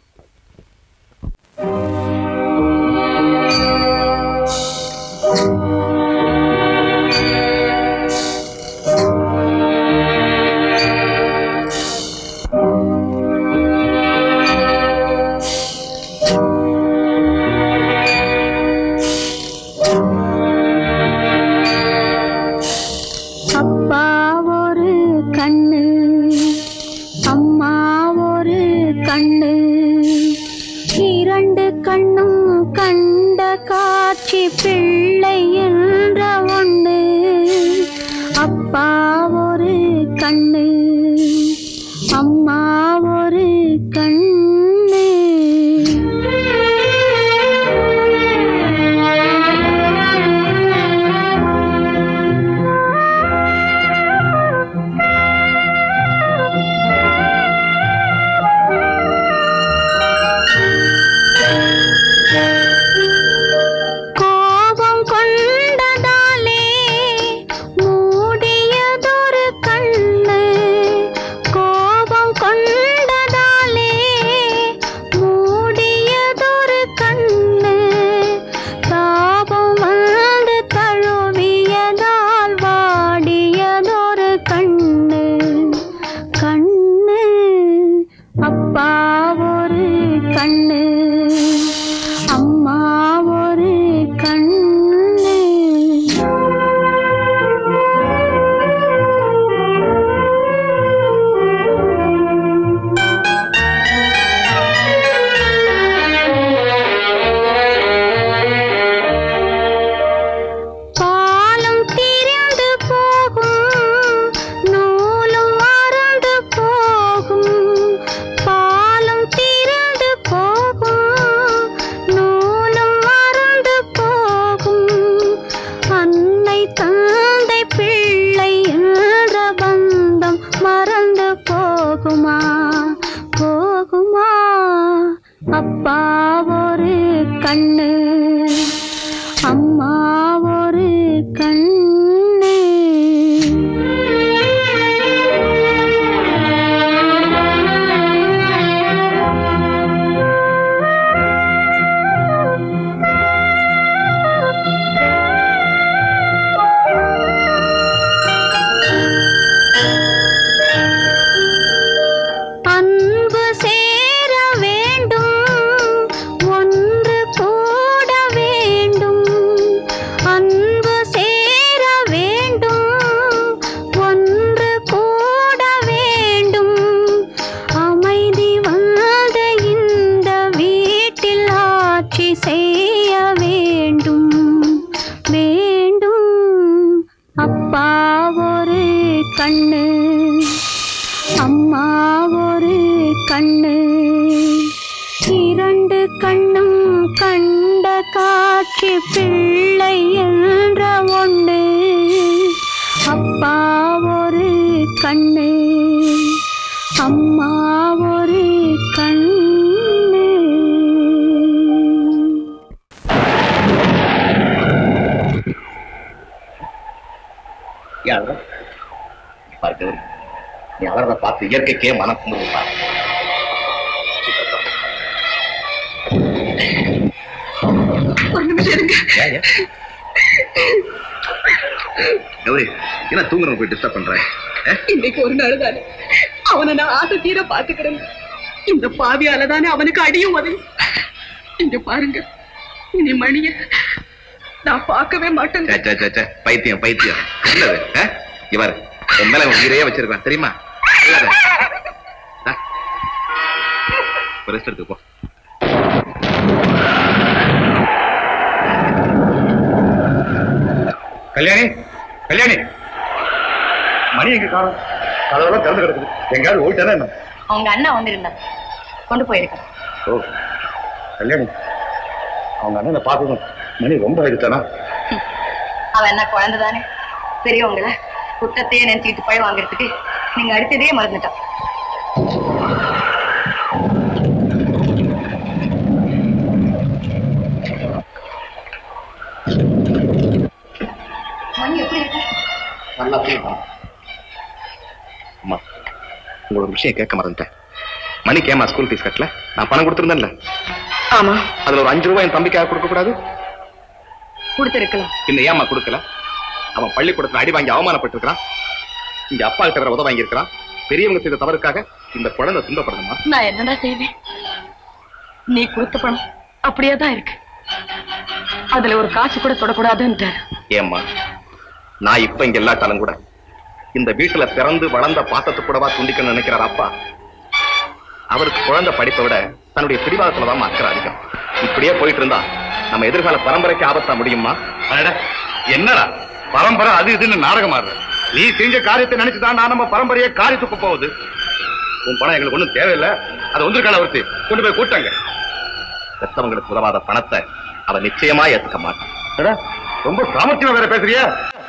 S12: அப்பா ஒரு கண்ணு அம்மா ஒரு கண்ணு இரண்டு கண்ணும் கண்ட காட்சி பிள்ளை என்ற ஒண்ணு அப்பா ஒரு கண்ணு அம்மா ஒரு கண்ணு கோபம் கொண்டதாலே மூடியதொரு கண்ணு கோபம் கொண்டதாலே மூடியதொரு கண்ணு தாபம் வந்து தழுவியதால் வாடியதொரு கண்ணு கண்ணு அப்பா ஒரு கண்ணு அம்மா ஒரு கண்ணு பாலம் திரிந்து போகும் நூலும் மறந்து போகும் பாலம் திரிந்து போகும் நூலும் மறந்து போகும் அன்னை தந்தை பிள்ளை என்ற பந்தம் மறந்து போகுமா போகுமா அப்பா ஒரு கண்ணு அம்மா ஒரு கண்ணு அன்பு சேர வேண்டும் ஒன்று கூட வேண்டும் அன்பு சேர வேண்டும் ஒன்று கூட வேண்டும் அமைதி வந்த இந்த வீட்டில் ஆட்சி செய்ய வேண்டும் வேண்டும் அப்பா ஒரு கண்ணு அம்மா ஒரு கண்ணு இரண்டு கண்ணும் கண்ட காட்சி பிள்ளை என்ற ஒண்ணு அப்பா ஒரு கண்ணு அம்மா ஒரு கண்ணு
S10: யாரு பார்க்க நீ அவரதை பார்த்து இயற்கைக்கே மனம் குமுறுப்பா
S8: ஒரு நிமிஷம் இருங்க
S10: கௌரி என்ன தூங்குறவங்க போய் டிஸ்டர்ப் பண்றேன்
S8: இன்னைக்கு ஒரு நாள் தானே அவனை நான் ஆசை தீர பாத்துக்கிறேன் இந்த பாவியால தானே அவனுக்கு அடியும் உதவி இங்க பாருங்க இனி மணிய நான் பார்க்கவே மாட்டேங்க
S10: சே, சே, சே, சே, பைத்தியம் பைத்தியம் இல்லது இவர் உன் மேல உன் உயிரையே வச்சிருக்கான் தெரியுமா இல்லாத. டா. ஒரு ரெஸ்ட் எடுத்து போ
S4: கல்யாணி கல்யாணி மணி எங்க காணும் கதவெல்லாம் திறந்து கிடக்குது எங்கேயாவது ஓயிட்டானே என்ன
S14: அவங்க அண்ணா வந்திருந்தாங்க கொண்டு போயிருக்கேன்
S4: ஓ கல்யாணி அவங்க அண்ணனை பார்க்கணும் மணி ரொம்ப ஆயிடுச்சானா
S14: அவன் என்ன குழந்தை தானே பெரியவங்கள குத்தத்தையே நினைச்சுக்கிட்டு பழி வாங்குறதுக்கு நீங்க அடுத்ததே மறந்துட்டான் மணி எப்படி இருக்கு
S10: நல்லா தூங்கலாம் அம்மா உங்களோட ஒரு விஷயம் கேட்க மறந்துட்டேன் மணிக்கு ஏமா ஸ்கூல் ஃபீஸ் கட்டல நான் பணம் கொடுத்துருந்தேன்ல
S14: ஆமா
S10: அதுல ஒரு அஞ்சு ரூபாய் என் தம்பிக்காக கொடுக்க கூடாது
S14: கொடுத்திருக்கலாம்
S10: பின்ன ஏமா கொடுக்கல அவன் பள்ளிக்கூடத்துல அடி வாங்கி அவமானப்பட்டிருக்கான் இங்க அப்பா கிட்ட வேற உதவ வாங்கி இருக்கிறான் பெரியவங்க செய்த தவறுக்காக இந்த குழந்தை துன்பப்படணுமா
S14: நான் என்னடா செய்வேன் நீ கொடுத்த பணம் அப்படியே தான் இருக்கு அதுல ஒரு காசு கூட தொடக்கூடாதுன்ட்டாரு
S10: ஏம்மா நான் இப்ப இங்க இல்லாட்டாலும் கூட இந்த வீட்டுல பிறந்து வளர்ந்த பாசத்தை கூடவா துண்டிக்கணும்னு நினைக்கிறார் அப்பா அவருக்கு குழந்தை படிப்பை விட தன்னுடைய பிடிவாதத்துல தான் அக்கறை அதிகம் இப்படியே போயிட்டு இருந்தா நம்ம எதிர்கால பரம்பரைக்கு ஆபத்தா முடியுமா
S4: என்னடா பரம்பரை அது இதுன்னு நாடகம் ஆடுற நீ செஞ்ச காரியத்தை நினைச்சுதான் நான் நம்ம பரம்பரையை காரி துப்ப போகுது உன் பணம் எங்களுக்கு ஒண்ணும் தேவையில்லை அதை வந்திருக்கான ஒருத்தி கொண்டு போய் கூட்டாங்க
S10: பெத்தவங்களுக்கு உதவாத பணத்தை அவ நிச்சயமா ஏத்துக்க மாட்டான்
S4: அடா, ரொம்ப சாமர்த்தியமா வேற பேசுறியா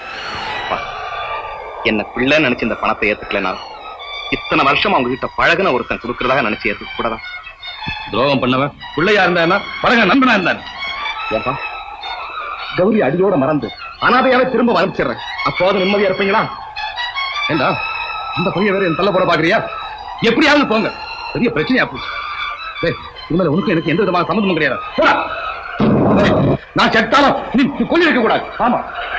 S10: என்ன பிள்ளைன்னு நினைச்சு இந்த பணத்தை ஏத்துக்கலனா இத்தனை வருஷம் அவங்க கிட்ட பழகுன ஒருத்தன் கொடுக்கறதாக நினைச்சு ஏத்துக்க கூடாதா
S4: துரோகம் பண்ணவன் பிள்ளையா இருந்தா பழக நண்பனா இருந்தான்
S10: ஏப்பா கௌரி அடியோட மறந்து அனாதையாவே திரும்ப அனுப்பிச்சிடுறேன் அப்போது நிம்மதியா இருப்பீங்களா
S4: ஏண்டா இந்த பையன் வேற என் தள்ள போட பாக்குறியா எப்படியாவது போங்க பெரிய பிரச்சனையா போச்சு டேய், இனிமேல் உனக்கு எனக்கு எந்த விதமான சம்மந்தமும் கிடையாது போடா டேய், நான் செத்தாலும் நீ நீ கொல்லி வைக்க கூடாது ஆமா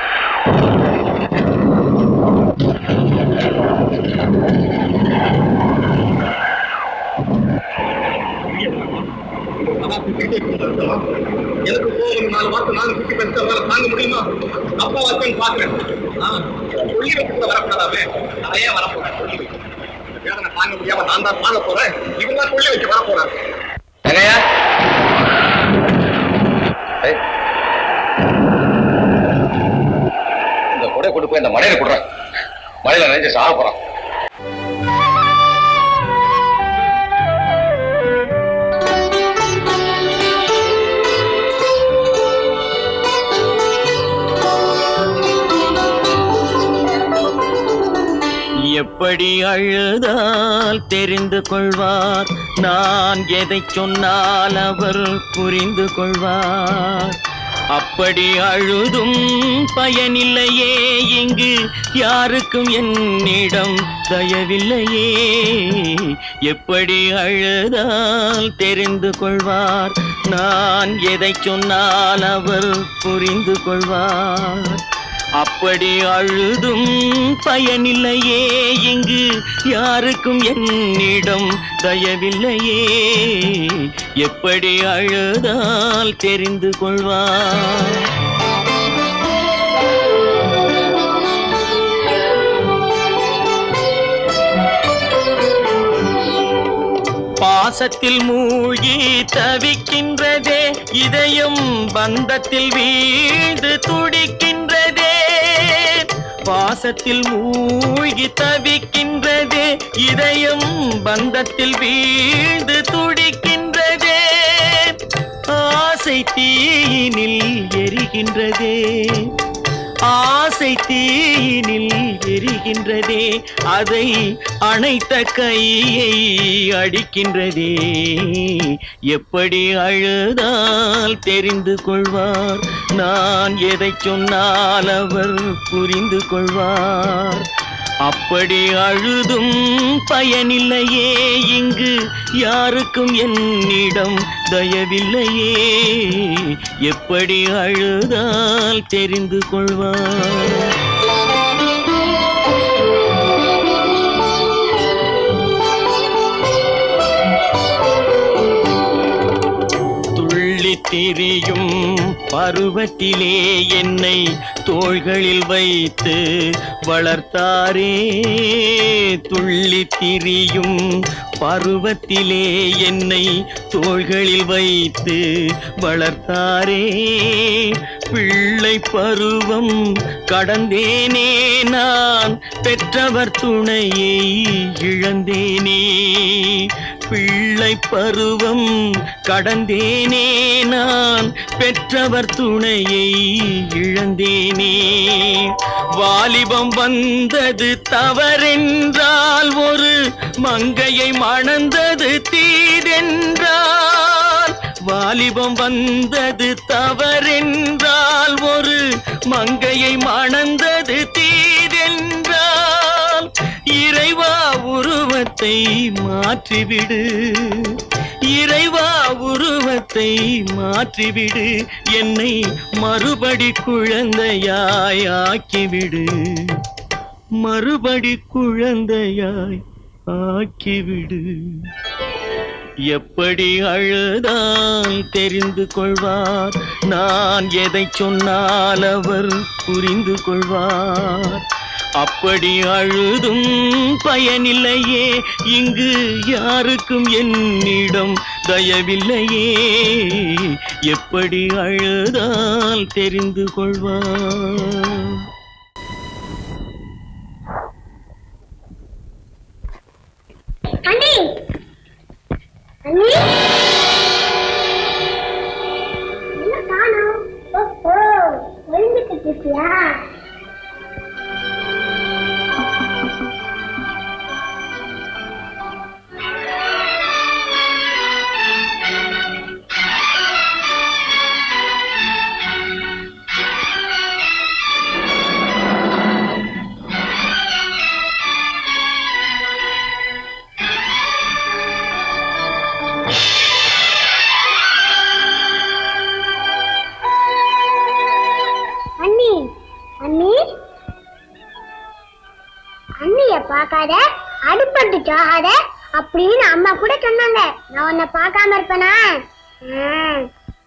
S10: எனக்கு போகும் நாலு வார்த்தை நாலு குட்டி பேச தாங்க முடியுமா அப்பா வார்த்தைன்னு பாக்குறேன் சொல்லி வைக்கிறத வரக்கூடாதாவே அதையே வரப்போறேன் சொல்லி வைக்க வேதனை தாங்க முடியாம நான் தான் வாழ போறேன் இவங்க தான் சொல்லி வைக்க வரப்போறேன்
S4: தங்கையா இந்த கொடை கொண்டு போய் இந்த மலையில கொடுறேன் மலையில நினைச்சு சாக போறான்
S17: எப்படி அழுதால் தெரிந்து கொள்வார் நான் எதை சொன்னால் அவர் புரிந்து கொள்வார் அப்படி அழுதும் பயனில்லையே இங்கு யாருக்கும் என்னிடம் தயவில்லையே எப்படி அழுதால் தெரிந்து கொள்வார் நான் எதை சொன்னால் அவர் புரிந்து கொள்வார் அப்படி அழுதும் பயனில்லையே இங்கு யாருக்கும் என்னிடம் தயவில்லையே எப்படி அழுதால் தெரிந்து கொள்வார் பாசத்தில் மூழ்கி தவிக்கின்றதே இதயம் பந்தத்தில் வீழ்ந்து துடிக்கின்றதே பாசத்தில் மூழ்கி தவிக்கின்றதே இதயம் பந்தத்தில் வீழ்ந்து துடிக்கின்றதே ஆசை தீயினில் எரிகின்றதே ஆசை தீயினில் எரிகின்றதே அதை அணைத்த கையை அடிக்கின்றதே எப்படி அழுதால் தெரிந்து கொள்வார் நான் எதை சொன்னால் அவர் புரிந்து கொள்வார் அப்படி அழுதும் பயனில்லையே இங்கு யாருக்கும் என்னிடம் தயவில்லையே எப்படி அழுதால் தெரிந்து கொள்வார் துள்ளித் திரியும் பருவத்திலே என்னை தோள்களில் வைத்து வளர்த்தாரே துள்ளித் திரியும் பருவத்திலே என்னை தோள்களில் வைத்து வளர்த்தாரே பிள்ளை பருவம் கடந்தேனே நான் பெற்றவர் துணையை இழந்தேனே பிள்ளை பருவம் கடந்தேனே நான் பெற்றவர் துணையை இழந்தேனே வாலிபம் வந்தது தவறென்றால் ஒரு மங்கையை மணந்தது தீதென்றால் வாலிபம் வந்தது தவறென்றால் ஒரு மங்கையை மணந்தது தீதென்றால் இறைவா உருவத்தை மாற்றிவிடு இறைவா உருவத்தை மாற்றிவிடு என்னை மறுபடி குழந்தையாய் ஆக்கிவிடு மறுபடி குழந்தையாய் ஆக்கிவிடு எப்படி அழுதால் தெரிந்து கொள்வார் நான் எதை சொன்னால் அவர் புரிந்து கொள்வார் அப்படி அழுதும் பயனில்லையே இங்கு யாருக்கும் என்னிடம் தயவில்லையே எப்படி அழுதால் தெரிந்து கொள்வார்
S21: அண்ணி அண்ணி என்ன காணோம் ஓஹோ ஒளிஞ்சுக்கிட்டு இருக்கியா அண்ணி அண்ணி அண்ணிய பார்க்காத அடுப்பட்டு சாகாத அப்படின்னு அம்மா கூட சொன்னாங்க நான் உன்னை பார்க்காம இருப்பேனா ம்.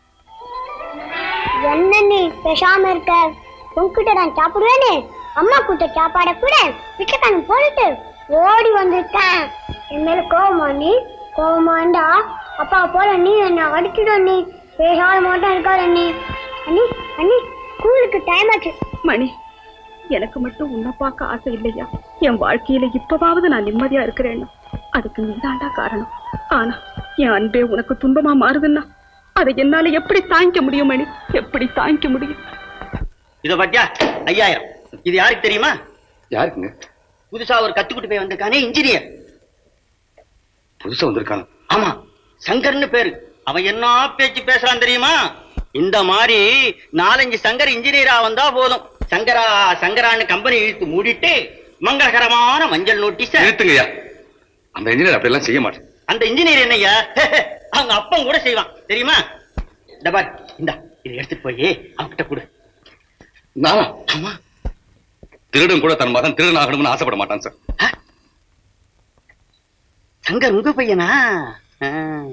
S21: என்ன நீ பேசாம இருக்க உன்கிட்ட நான் சாப்பிடுவேன்னு அம்மா கூட்ட சாப்பாட கூட பிச்சைக்காரன் போட்டுட்டு ஓடி வந்திருக்கேன் என் மேல கோவமா நீ கோவமாண்டா அப்பா போல நீ என்ன அடிச்சுட நீ பேசாத மாட்டோம் இருக்காத நீ அண்ணி அண்ணி ஸ்கூலுக்கு டைம் ஆச்சு
S8: மணி எனக்கு மட்டும் உன்னை பார்க்க ஆசை இல்லையா என் வாழ்க்கையில இப்பவாவது நான் நிம்மதியா இருக்கிறேன்னா அதுக்கு நீதாண்டா காரணம் ஆனா என் அன்பே உனக்கு துன்பமா மாறுதுன்னா அதை என்னால எப்படி தாங்கிக்க முடியும் மணி எப்படி தாங்கிக்க முடியும்
S11: இத பாத்தியா ஐயாயிரம் இது யாருக்கு தெரியுமா
S4: யாருக்குங்க
S11: புதுசா ஒரு கத்துக்கிட்டு போய் வந்திருக்கானே இன்ஜினியர்
S4: புதுசா வந்திருக்காங்க
S11: ஆமா சங்கர்னு பேரு அவன் என்ன பேச்சு பேசுறான் தெரியுமா இந்த மாதிரி நாலஞ்சு சங்கர் இன்ஜினியரா வந்தா போதும் சங்கரா சங்கரான்னு கம்பெனி இழுத்து மூடிட்டு மங்களகரமான மஞ்சள் நோட்டீஸ்
S4: நிறுத்துங்கய்யா அந்த இன்ஜினியர் அப்படியெல்லாம் செய்ய மாட்டேன்
S11: அந்த இன்ஜினியர் என்னய்யா அவங்க அப்பன் கூட செய்வான் தெரியுமா இந்த பார் இந்தா இதை எடுத்துட்டு போய் அவன்கிட்ட கொடு
S4: நானா
S11: ஆமா
S4: திருடன் கூட தன் மகன் திருடன் ஆகணும்னு ஆசைப்பட மாட்டான் சார்
S11: சங்கர் உங்க பையனா ஆ.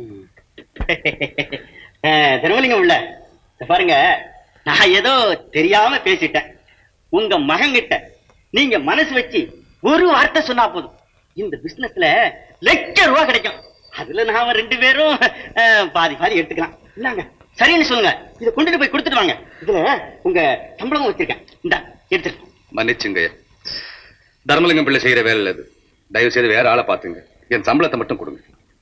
S11: ஆ, தர்மலிங்கம் உள்ள இத பாருங்க நான் ஏதோ தெரியாம பேசிட்டேன் உங்க மகன்கிட்ட நீங்க மனசு வச்சு ஒரு வார்த்தை சொன்னா போதும் இந்த பிசினஸ்ல லட்சம் ரூபாய் கிடைக்கும் அதுல நாம ரெண்டு பேரும் ஆ, பாதி பாதி எடுத்துக்கலாம் இந்தாங்க சரின்னு சொல்லுங்க இதை கொண்டுட்டு போய் கொடுத்துட்டு வாங்க இதுல உங்க சம்பளமும் வச்சிருக்கேன் இந்தா எடுத்துட்டு
S4: மன்னிச்சுங்கய்யா தர்மலிங்கம் பிள்ளை செய்யற வேலை இது தயவு செய்து வேற ஆளை பாத்துங்க என் சம்பளத்தை மட்டும் கொடுங்க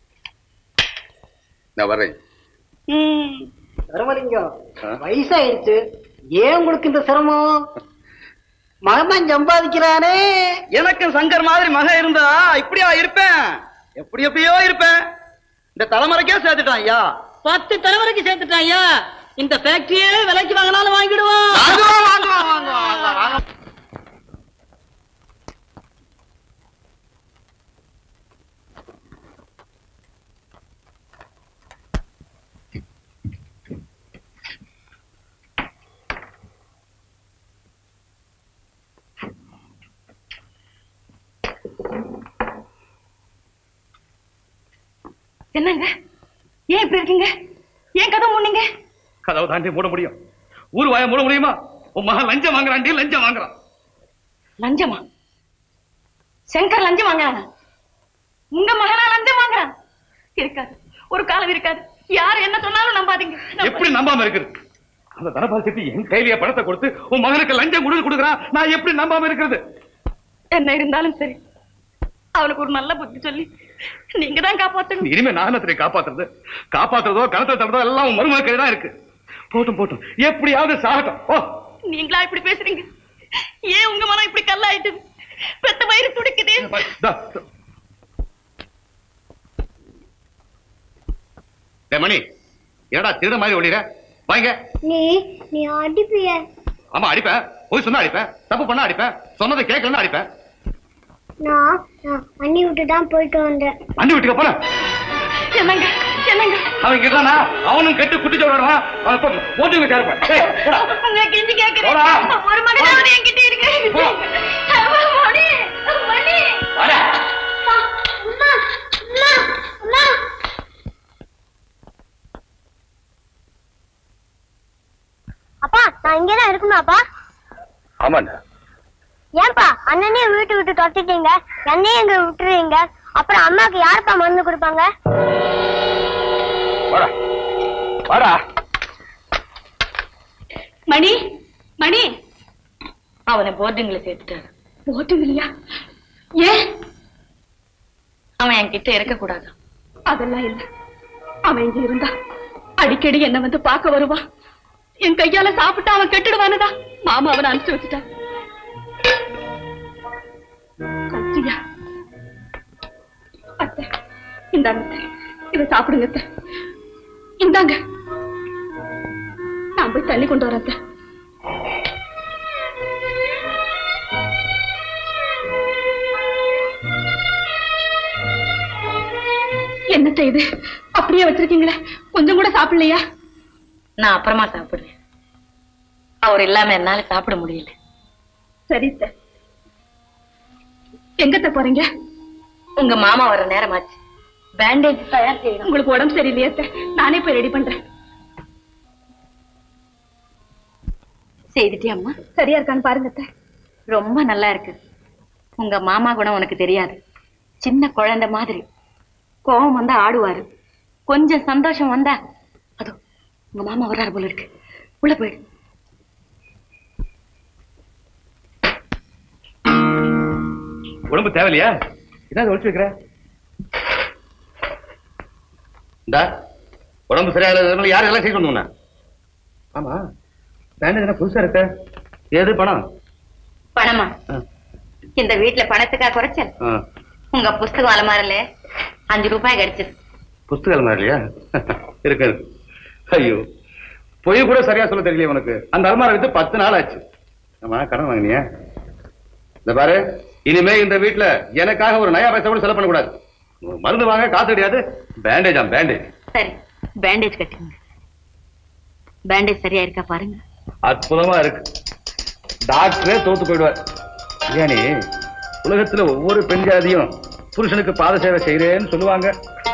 S4: நான் வர்றேன்
S20: தர்மலிங்கம் வயசாயிடுச்சு ஏன் உங்களுக்கு இந்த சிரமம் மகன் சம்பாதிக்கிறானே
S6: எனக்கு சங்கர் மாதிரி மகன் இருந்தா இப்படியா இருப்பேன் எப்படி எப்படியோ இருப்பேன் இந்த தலைமுறைக்கே சேர்த்துட்டான் ஐயா
S5: பத்து தலைமுறைக்கு சேர்த்துட்டான் ஐயா இந்த ஃபேக்டரியே விலைக்கு வாங்கினாலும் வாங்கிடுவான்
S6: வாங்குவான், வாங்குவான், வாங்குவான், வாங்குவான், வாங்குவான்.
S8: என்னங்க ஏன் இப்படி இருக்கீங்க ஏன் கதை மூடுனீங்க
S9: கதவை தாண்டி மூட முடியும் ஊர் வாய மூட முடியுமா உன் மகன் லஞ்சம் வாங்குறாண்டி லஞ்சம் வாங்குறான்
S8: லஞ்சமா சங்கர் லஞ்சம் வாங்குறானா உங்க மகனா லஞ்சம் வாங்குறான் இருக்காது ஒரு காலம் இருக்காது யார் என்ன சொன்னாலும் நம்பாதீங்க
S9: எப்படி நம்பாம இருக்குது
S4: அந்த தனபால் செட்டி என் கையிலேயே பணத்தை கொடுத்து உன் மகனுக்கு லஞ்சம் கொடுத்து கொடுக்குறான் நான் எப்படி நம்பாம இருக்கிறது
S8: என்ன இருந்தாலும் சரி அவனுக்கு ஒரு நல்ல புத்தி சொல்லி நீங்க தான் காப்பாத்தணும்
S4: இனிமே நானத்திரை காப்பாத்துறது காப்பாத்துறதோ கணத்தை தடுறதோ எல்லாம் உன் மருமக கையில தான் இருக்கு போட்டும் போட்டும் எப்படியாவது சாகட்டும் ஓ
S8: நீங்களா இப்படி பேசுறீங்க ஏன் உங்க மனம் இப்படி கல்லாயிட்டுது பெத்த வயிறு துடிக்குது
S4: தா, தா. டேய் மணி என்னடா திருட மாதிரி ஓடிற வாங்க
S21: நீ நீ அடிப்பிய
S4: ஆமா அடிப்பேன் போய் சொன்னா அடிப்பேன் தப்பு பண்ணா அடிப்பேன் சொன்னதை கேட்கலன்னா அடிப்பேன்
S21: நான் நான் அண்ணி விட்டு தான் போயிட்டு வந்தேன்
S4: அண்டி விட்டுக்க போல
S8: என்னங்க என்னங்க
S4: அவன் கேட்டானா அவனும் கெட்டு குட்டி சொல்றான் போட்டு வச்சாருப்பேன்
S8: உங்க கெஞ்சி கேக்குறேன்
S4: போடா.
S8: ஒரு மகனாவது என்கிட்ட இருக்கு
S4: போ.
S8: மணி மணி
S4: வாடா.
S21: அம்மா அம்மா அம்மா அப்பா நான் இங்கே தான் இருக்கணும்ப்பா
S4: ஆமாண்டா
S21: ஏன்பா அண்ணனையும் வீட்டு விட்டு தொட்டிட்டீங்க என்னையும் இங்க விட்டுறீங்க அப்புறம் அம்மாக்கு யாருப்பா மருந்து கொடுப்பாங்க
S4: வாடா வாடா
S8: மணி மணி அவனை போர்டிங்ல சேர்த்துட்டாரு போர்டிங் இல்லையா ஏன் அவன் என்கிட்ட இருக்க கூடாது அதெல்லாம் இல்ல அவன் இங்க இருந்தா அடிக்கடி என்ன வந்து பார்க்க வருவான் என் கையால சாப்பிட்டு அவன் கெட்டுடுவானுதா மாமா அவனை அனுப்பிச்சு வச்சுட்டான் கத்தியா அத்தை இந்தாங்க அத்தை. இதை சாப்பிடுங்க அத்தை. இந்தாங்க நான் போய் தண்ணி கொண்டு வரேன் அத்தை. என்ன செய்து அப்படியே வச்சிருக்கீங்களே கொஞ்சம் கூட சாப்பிடலையா
S14: நான் அப்புறமா சாப்பிடுறேன் அவர் இல்லாம என்னால சாப்பிட முடியல
S8: சரி சார் எங்கத்த போறீங்க
S14: உங்க மாமா வர நேரமாச்சு பேண்டேஜ் தயார் செய்யணும்
S8: உங்களுக்கு உடம்பு சரியில்லையா அத்தை? நானே போய் ரெடி பண்றேன்
S14: செய்துட்டியா அம்மா
S8: சரியா இருக்கான்னு பாருங்க அத்தை.
S14: ரொம்ப நல்லா இருக்கு உங்க மாமா குணம் உனக்கு தெரியாது சின்ன குழந்தை மாதிரி கோவம் வந்தா ஆடுவாரு கொஞ்சம் சந்தோஷம் வந்தா அதோ உங்க மாமா வர்றாரு போல இருக்கு உள்ள போயிடு
S4: உடம்பு தேவையில்லையா என்ன ஒழிச்சு வைக்கிற இந்தா உடம்பு சரியாகல யார் எல்லாம் செய்ய கொண்டு ஆமா பேண்டேஜ் என்ன புதுசா இருக்க ஏது பணம்
S14: பணமா
S4: ஆ.
S14: இந்த வீட்டுல பணத்துக்கா குறைச்சல்
S4: ஆ,
S14: உங்க புஸ்தகம் அலமாரில அஞ்சு ரூபாய் கிடைச்சது
S4: புஸ்தகம் மாதிரி இல்லையா இருக்கு இருக்கு. ஐயோ பொய் கூட சரியா சொல்ல தெரியல உனக்கு அந்த அலமாரை வித்து பத்து நாள் ஆச்சு ஆமா கடன் வாங்கினியா இந்த பாரு இனிமே இந்த வீட்டுல எனக்காக ஒரு நயா பைசா கூட செலவு பண்ணக்கூடாது ஒரு மருந்து வாங்க காசு கிடையாது பேண்டேஜ் ஆம் பேண்டேஜ்
S14: சரி பேண்டேஜ் கட்டுங்க பேண்டேஜ் சரியா இருக்கா பாருங்க
S4: அற்புதமா இருக்கு டாக்டரே தோத்து போயிடுவார் ஏனி உலகத்துல ஒவ்வொரு பெண் ஜாதியும் புருஷனுக்கு பாத சேவை செய்யறேன்னு சொல்லுவாங்க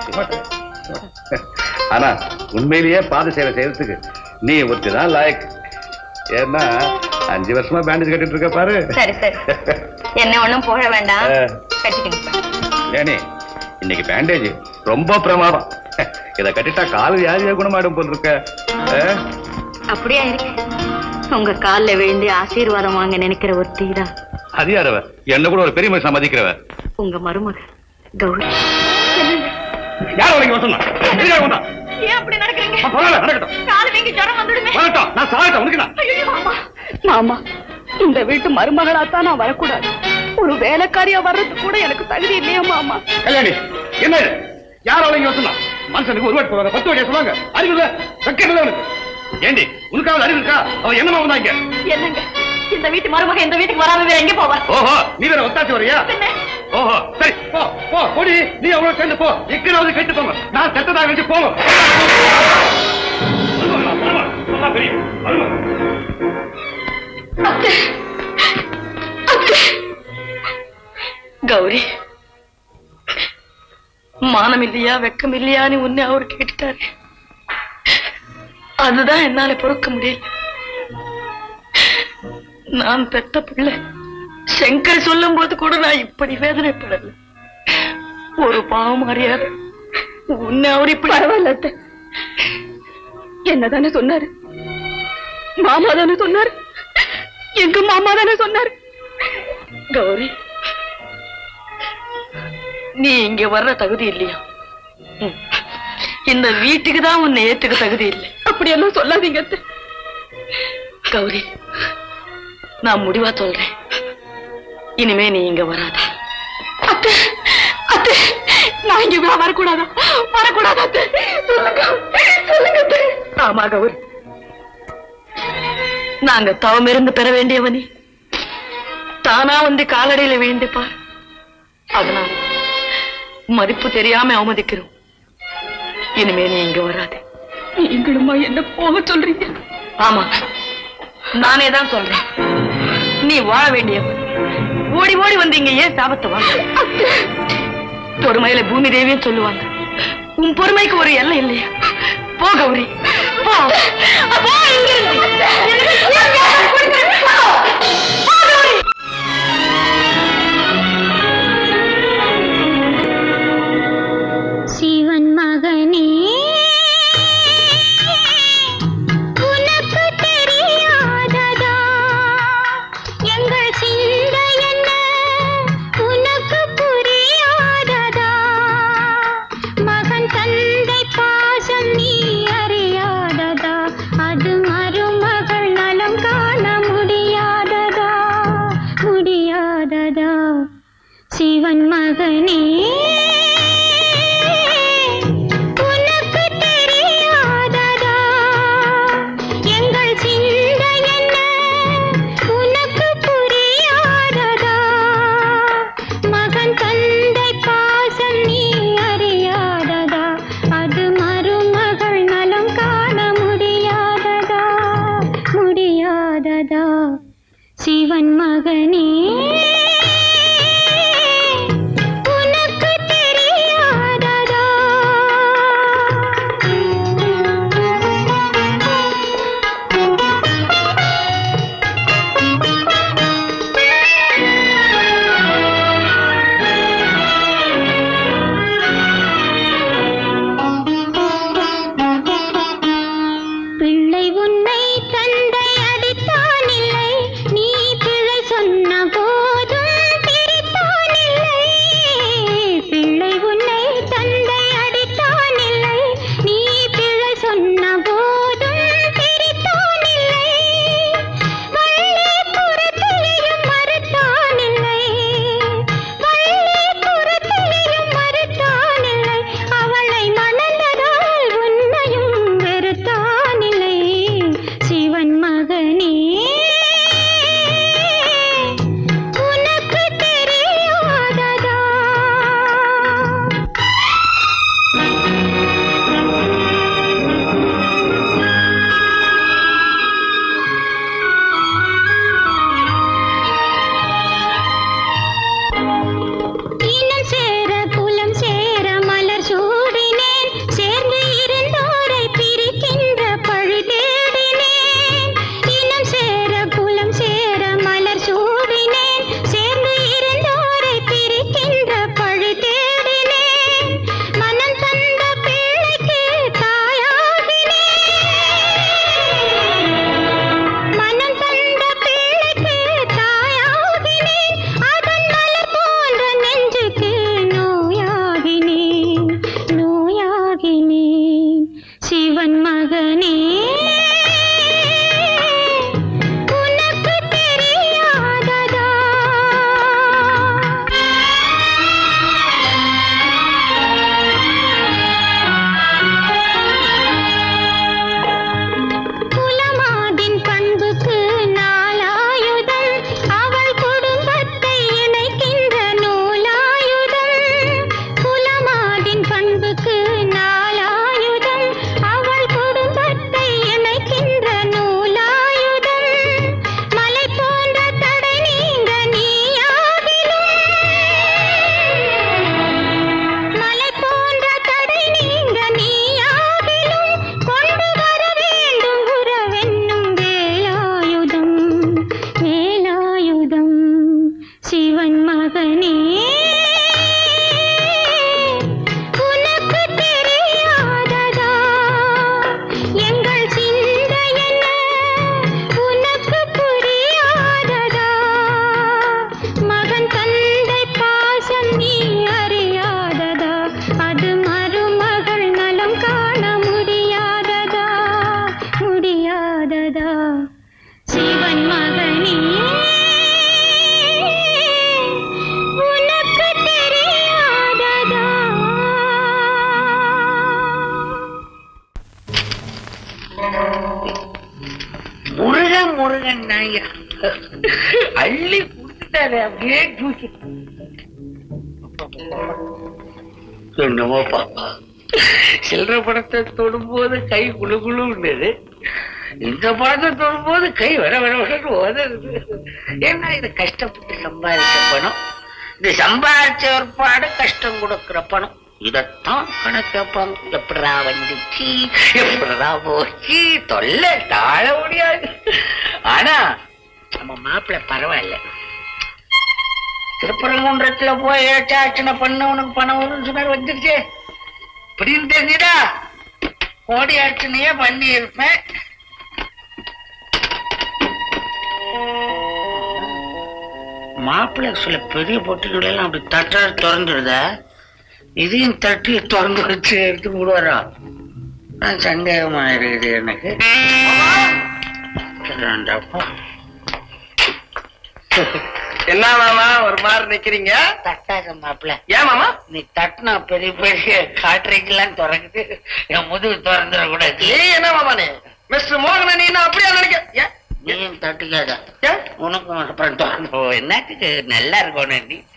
S4: ஆனா உண்மையிலேயே பாத சேவை செய்யறதுக்கு நீ ஒருத்தி தான் லாயக் ஏன்னா அஞ்சு வருஷமா பேண்டேஜ் கட்டிட்டு இருக்க பாரு
S14: சரி சரி என்ன ஒண்ணும் போட வேண்டாம்
S4: ஆ.
S14: கட்டிக்கங்க
S4: ஏனி இன்னைக்கு பேண்டேஜ் ரொம்ப பிரமாதம் இத கட்டிட்டா கால் வியாதியா குணமாயிடும் போல் இருக்க ஆ?
S14: அப்படியா இருக்கு உங்க கால்ல விழுந்து ஆசீர்வாதம் வாங்க நினைக்கிற ஒரு தீரா
S4: அது யாரவ என்ன கூட ஒரு பெரிய மனுஷன் மதிக்கிறவ
S14: உங்க மருமக கௌரி
S4: யார் உனக்கு இவன் சொன்னா எதுக்காக வந்தா?
S8: ஏன் அப்படி நடக்கிறீங்க
S4: நான் சொல்லல, நடக்கட்டும்.
S8: காலு வீங்கி ஜுரம் வந்துடுமே
S4: வரட்டும், நான் சாகட்டும், உனக்கு என்ன?
S8: ஐயோ, மாமா மாமா இந்த வீட்டு மருமகளாத்தான் நான் வரக்கூடாது ஒரு வேலைக்காரியா வர்றது கூட எனக்கு தகுதி இல்லையா மாமா
S4: கல்யாணி என்ன இது யார் அவளை இங்க சொன்னா மனுஷனுக்கு ஒரு வாட்டி சொல்லுவாங்க பத்து வாட்டியா சொல்லுவாங்க அறிவு இல்ல வெக்கம் இல்ல உனக்கு ஏண்டி உனக்காவது அறிவு இருக்கா அவ என்னமா வந்தா இங்க
S8: என்னங்க இந்த வீட்டு மருமக இந்த வீட்டுக்கு வராம வேற எங்க போவா
S4: ஓஹோ நீ வேற ஒத்தாச்சு வரியா ஓஹோ சரி போ போ போடி நீ அவ்வளவு சேர்ந்து போ எக்கனாவது கெட்டு போங்க நான் செத்ததாக வச்சு போங்க வருவாங்களா, வருவாங்க. நல்லா தெரியும். வருவாங்க.
S14: கௌரி மானம் இல்லையா வெக்கம் இல்லையான்னு உன்னை அவர் கேட்டுட்டாரு அதுதான் என்னால பொறுக்க முடியல நான் பெத்த பிள்ளை சங்கர் சொல்லும் போது கூட நான் இப்படி வேதனைப்படல ஒரு பாவம் அறியாத உன்னை அவர் இப்படி
S8: பரவாயில்ல அத்தை. என்னதானே சொன்னாரு மாமா தானே சொன்னாரு எங்க மாமா தானே சொன்னாரு கௌரி நீ இங்க வர்ற தகுதி இல்லையா ம். இந்த வீட்டுக்கு தான் உன்னை ஏத்துக்க தகுதி இல்லை அப்படியெல்லாம் சொல்லாதீங்க அத்தை. கௌரி நான் முடிவா சொல்றேன் இனிமே நீ இங்க வராத அத்தை அத்தை நான் இங்க வ- வரக்கூடாதா வரக்கூடாதா அத்தை சொல்லுங்க சொல்லுங்க அத்தை. ஆமா கௌரி நாங்க தவமிருந்து பெற வேண்டியவனே தானா வந்து காலடியில வேண்டிப்பார் அதனால மதிப்பு தெரியாம அவமதிக்கிறோம் இனிமே நீ இங்க வராது நீங்களுமா என்ன போக சொல்றீங்க ஆமா நானே தான் சொல்றேன் நீ வாழ வேண்டியவன் ஓடி ஓடி வந்து இங்க ஏன் சாபத்தை வாங்க பொறுமையில பூமி தேவியும் சொல்லுவாங்க உன் பொறுமைக்கு ஒரு எல்லை இல்லையா போ கௌரி போ போ இங்கிருந்து. போ, கௌரி.
S12: சிவன் மகனே உனக்கு தெரியாததா எங்கள் சிந்தை என்ன உனக்கு புரியாததா மகன் தந்தை பாசம் நீ அறியாததா அது மருமகள்
S7: முருகன் முருகன் நாயா அள்ளி கொடுத்துட்டாரு அப்படியே தூக்கி என்னமோ பாப்பா சில்லற படத்தை தொடும்போது கை குழு குழுன்னது இந்த படத்தை தொடும்போது கை வர வர வரன்னு உதறுது ஏன்னா இது கஷ்டப்பட்டு சம்பாதிச்ச பணம் இது சம்பாதிச்ச ஏற்பாடு கஷ்டம் கொடுக்கிற பணம் இதத்தான் கணக்கு கேட்பாங்க எப்படா வந்துச்சு எப்படா போச்சு தொல்லை தாழ முடியாது ஆனா நம்ம மாப்பிள்ளை பரவாயில்ல திருப்பரங்குன்றத்துல போய் ஏற்றாச்சனை பண்ண உனக்கு பணம் வரும்னு சொன்னாரு வந்துருச்சு இப்படின்னு தெரிஞ்சுடா கோடி அர்ச்சனையே பண்ணி இருப்பேன் மாப்பிள்ளை சில பெரிய பொட்டிகள் எல்லாம் அப்படி தட்டா திறந்துடுதா இதையும் தட்டி திறந்து வச்சு எடுத்து விடுவாரா நான் சந்தேகமா இருக்குது எனக்கு வேண்டாப்பா.
S19: என்ன மாமா ஒரு மாதிரி நிக்கிறீங்க
S7: தட்டாத மாப்பிள்ள
S19: ஏன் மாமா
S7: நீ தட்டினா பெரிய பெரிய காட்டுறீங்களாம் திறக்குது என் முதுகு திறந்துட கூடாது
S19: நீ என்ன மாமா நீ மிஸ்டர் மோகன நீ என்ன அப்படியா நினைக்க ஏன்?
S7: நீயும் தட்டுக்காத உனக்கும் அப்புறம் திறந்து என்னத்துக்கு நல்லா இருக்கணும் நீ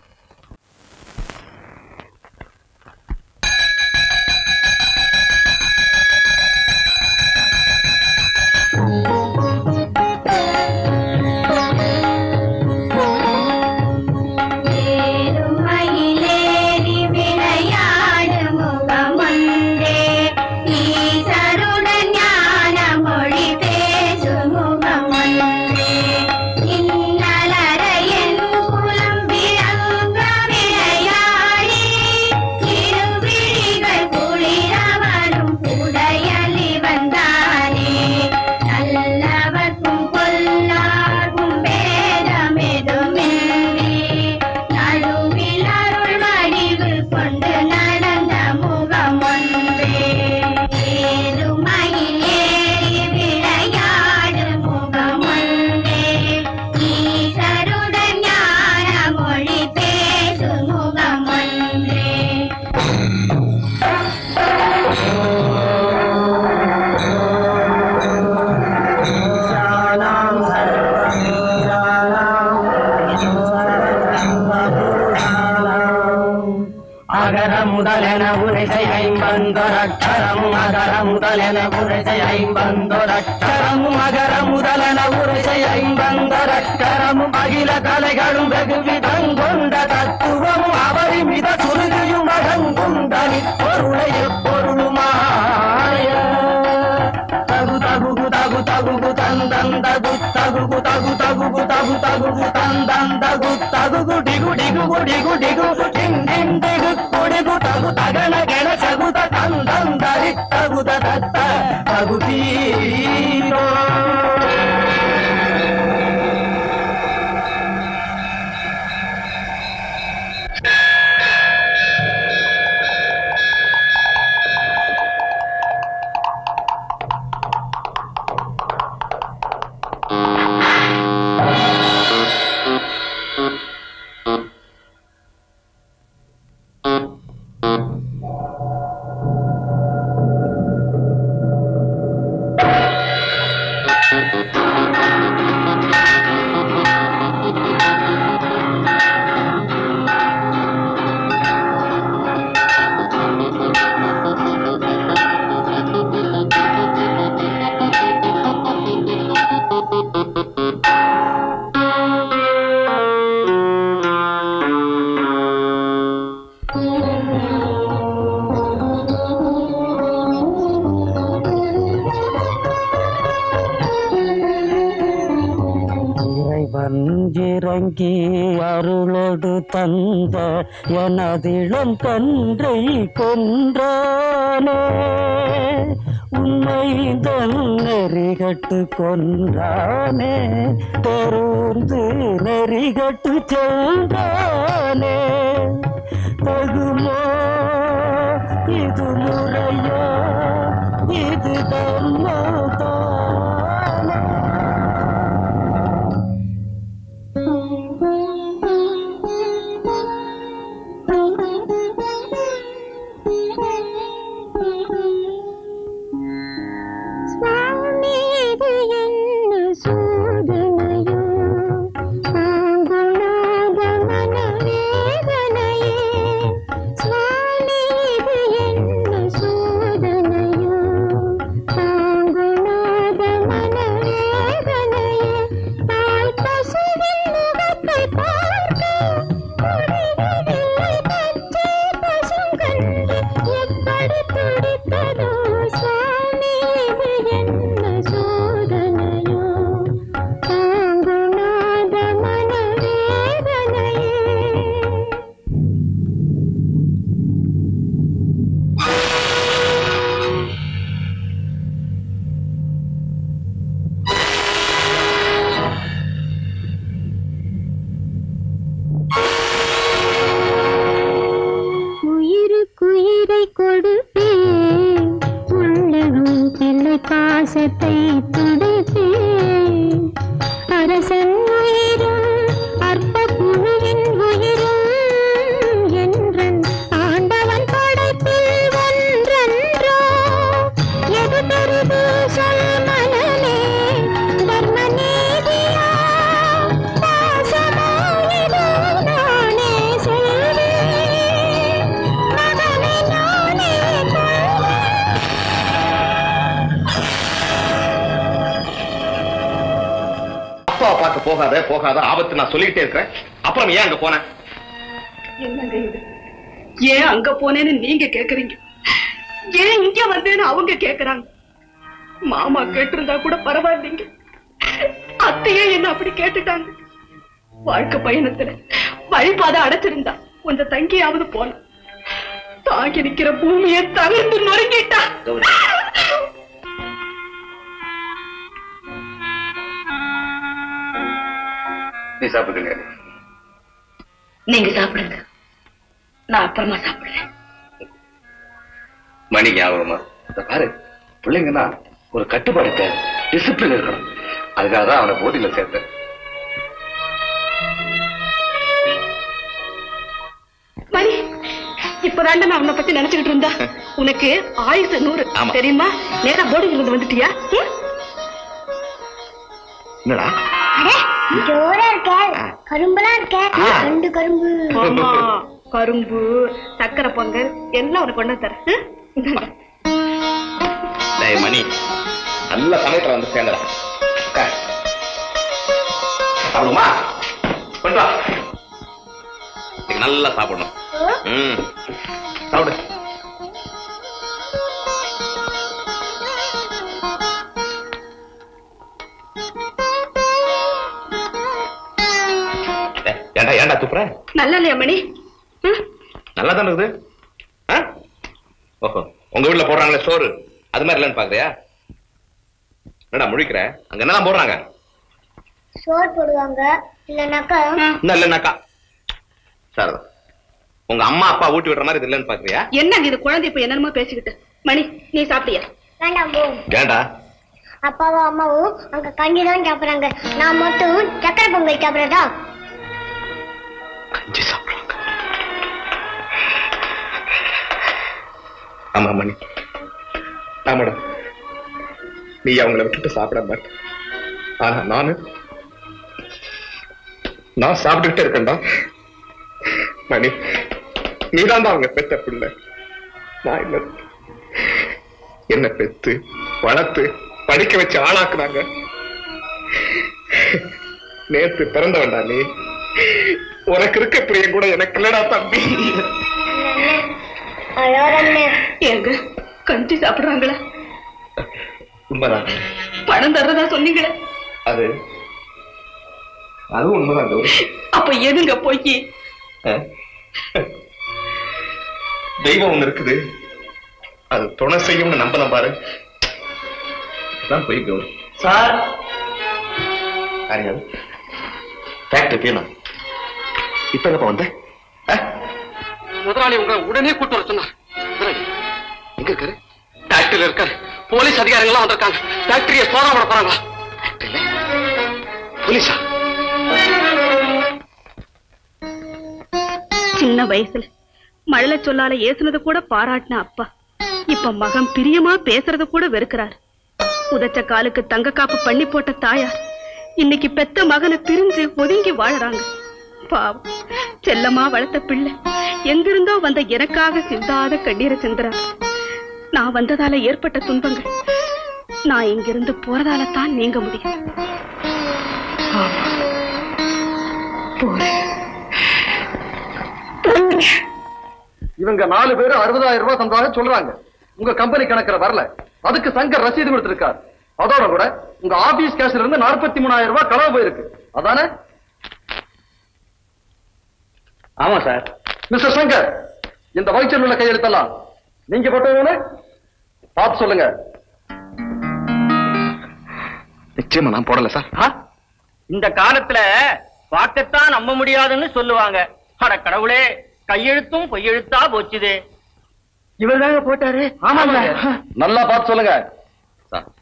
S12: ஏறுமயிலேறி விளையாடு முகமொன்றே ஈசருடன் ஞான மொழி பேசும் முகமொன்றே இன்னலர என் குலம் விளங்க விளையாடி இருவிழிகள் குளிரவரும் உடையலி வந்தானே நல்லவர்க்கும் கொல்லார்க்கும் பேதமெதுமின்றி நடுவில் அருள் வடிவு கொண்டு நடந்த முகம் ஒன்றே ஏறுமயில் ஏறி விளையாடு முகம் ஒன்றே ஈசருடன் ஞான மொழி பேசும் முகம் ஒன்றே
S17: அகர முதலென உரைசை ஐம்பந்தொரட்சரமும் அகர முதலென உரைசை ஐம்பந்தொரட்சரமும் அகர முதலென உரைசை ஐம்பந்தொரட்சரமும் அகில கலைகளும் வெகுவிதம் கொண்ட தத்துவமும் அவரிமித சுருதியும் அடங்குந்தனி பொருளை எப்பொருளுமாய தகு தகுகு தகு தகுகு தந்தன் தகு தகுகு தகு தகுகு தகு தகுகு தந்தன் தகு தகுகு டிகு டிகு டிகு டிகு டிங் டிங் டிகு குடிகு தகு தகன கென சகுத தந்தன் தரி தகுத தத்த தகு தீரோ இறைவன் இறங்கி அருளோடு தந்த எனதிளம் கன்றை கொன்றானே உண்மை நெறிகட்டு கொன்றானே தெருந்து நெறிகட்டு சென்றானே தகுமோ இது முறையோ இது தர்மதானே
S12: பாசத்தை துடைத்தேன் அரசன் உயிரும் அற்ப புழுவின் உயிரும் என்றன் ஆண்டவன் படைப்பில் ஒன்றன்றோ எது பெரிது சொல் மனமே தர்ம நீதியா பாசமோ இது நானே சொல்வேன் மகனை நானே
S10: அப்பாவை பார்க்க போகாத போகாத ஆபத்து நான் சொல்லிக்கிட்டே இருக்கிறேன் அப்புறம் ஏன் அங்க போனேன்
S8: என்னங்க இது ஏன் அங்க போனேன்னு நீங்க கேக்குறீங்க ஏன் இங்க வந்தேன்னு அவங்க கேக்குறாங்க மாமா கேட்டிருந்தா கூட பரவாயில்லைங்க அத்தையே என்ன அப்படி கேட்டுட்டாங்க வாழ்க்கை பயணத்துல வழிபாதை அடைச்சிருந்தா கொஞ்சம் தங்கியாவது போன தாங்கி நிக்கிற பூமியை தகர்ந்து நொறுங்கிட்டா
S10: நீ சாப்பிடுங்க
S14: நீங்க சாப்பிடுங்க நான் அப்புறமா சாப்பிடுறேன்
S4: மணி ஞாபகமா இத பாரு பிள்ளைங்கன்னா ஒரு கட்டுப்பாடு தேவை டிசிப்ளின் இருக்கணும் அதுக்காக தான் அவனை போட்டியில சேர்த்தேன்
S8: மணி இப்பதாண்ட நான் உன்னை பத்தி நினைச்சுக்கிட்டு இருந்தா உனக்கு ஆயுசு நூறு
S10: ஆமா.
S8: தெரியுமா நேரா போர்டிங் இருந்து வந்துட்டியா ம்?
S10: என்னடா
S21: ஜோரா இருக்க கரும்பெல்லாம் இருக்க ரெண்டு கரும்பு
S8: ஆமா கரும்பு சக்கரை பொங்கல் எல்லாம் உனக்கு கொண்டு தரேன் ம்? இந்தாங்க.
S10: டேய் மணி நல்ல சமயத்துல வந்து சேர்ந்தடா உட்கார். சாப்பிடுமா கொண்டு வா இன்னைக்கு நல்லா சாப்பிடணும் ம் சாப்பிடு டேய், ஏன்டா ஏன்டா துப்புற
S8: நல்லா இல்லையா மணி ம்?
S10: நல்லா தானே இருக்குது ஆ? ஓஹோ உங்க வீட்ல போடுறாங்களே சோறு அது மாதிரி இல்லைன்னு பாக்குறியா என்னடா முழிக்கிற அங்க என்னலாம் போடுறாங்க
S21: சோறு போடுவாங்க இல்லைனாக்கா
S10: இன்னும் இல்லைன்னாக்கா சார் உங்க அம்மா அப்பா ஊட்டி விடுற மாதிரி இது இல்லைன்னு பாக்குறியா
S8: என்னங்க இது குழந்தை இப்ப என்னென்னமோ பேசிக்கிட்டு மணி நீ சாப்பிட்டியா
S21: வேண்டாம் போ
S10: ஏன்டா
S21: அப்பாவும் அம்மாவும் அங்க கஞ்சி தான் சாப்பிடுறாங்க நான் மட்டும் சக்கரை பொங்கல் சாப்பிடுறதா
S10: ஆமா மணி ஆமாடா நீ அவங்கள விட்டுட்டு சாப்பிட மாட்ட ஆனா நானு நான் சாப்பிட்டுக்கிட்டே இருக்கேன்டா மணி நீதான் அவங்க பெத்த பிள்ளை நான் இல்ல என்ன பெத்து வளர்த்து படிக்க வச்சு ஆளாக்குனாங்க நேத்து பிறந்தவன்டா நீ உனக்கு இருக்க பிரியம் கூட எனக்கு இல்லடா தம்பி
S8: ஏங்க கஞ்சி சாப்பிடுறாங்களா
S10: உண்மைதான்
S8: பணம் தர்றதா சொன்னீங்களே
S10: அது அதுவும் உண்மைதான் கௌரி
S8: அப்ப எதுங்க போய்
S10: அஹ். தெய்வம் ஒண்ணு இருக்குது அது துணை செய்யும்னு நம்பலாம் பாரு தான் போய் கௌரி
S9: சார்
S10: அறியாது ஃபேக்டரி பீனா இப்ப எங்கப்பா வந்த
S9: முதலாளி உங்களை உடனே கூட்டு வர சொன்னார் முதலாளி எங்க இருக்காரு ஃபேக்டரியில இருக்காரு போலீஸ் அதிகாரிகள் வந்திருக்காங்க ஃபேக்டரியை சோதனை பண்ண போறாங்களா
S10: போலீஸா
S8: சின்ன வயசுல மழல சொல்லால ஏசுனத கூட பாராட்டின அப்பா இப்ப மகன் பிரியமா பேசுறத கூட வெறுக்கிறார் உதச்ச காலுக்கு தங்க காப்பு பண்ணி போட்ட தாயார் இன்னைக்கு பெத்த மகனை பிரிஞ்சு ஒதுங்கி வாழறாங்க பாவம் செல்லமா வளர்த்த பிள்ளை எங்கிருந்தோ வந்த எனக்காக சிந்தாத கண்ணீரை சிந்துறார் நான் வந்ததால ஏற்பட்ட துன்பங்கள் நான் இங்கிருந்து போறதால தான் நீங்க முடியும் ஆமா. போறேன்
S6: இவங்க நாலு பேரும் அறுபதாயிரம் ரூபாய் தந்ததாக சொல்றாங்க உங்க கம்பெனி கணக்குல வரல அதுக்கு சங்கர் ரசீது கொடுத்திருக்காரு அதோட கூட உங்க ஆபீஸ் கேஷ்ல இருந்து நாற்பத்தி மூணாயிரம் ரூபாய் களவு போயிருக்கு அதானே
S9: ஆமா சார்
S6: மிஸ்டர் சங்கர் இந்த வயிற்றில் உள்ள கையெழுத்தெல்லாம் நீங்க போட்டவங்க பார்த்து சொல்லுங்க
S10: நிச்சயமா நான் போடல சார்
S11: இந்த காலத்துல பார்க்கத்தான் நம்ப முடியாதுன்னு சொல்லுவாங்க அட கடவுளே கையெழுத்தும் பொய்யெழுத்தா போச்சுது
S6: இவர் தாங்க போட்டாரு ஆமாங்க நல்லா பார்த்து சொல்லுங்க
S10: சார்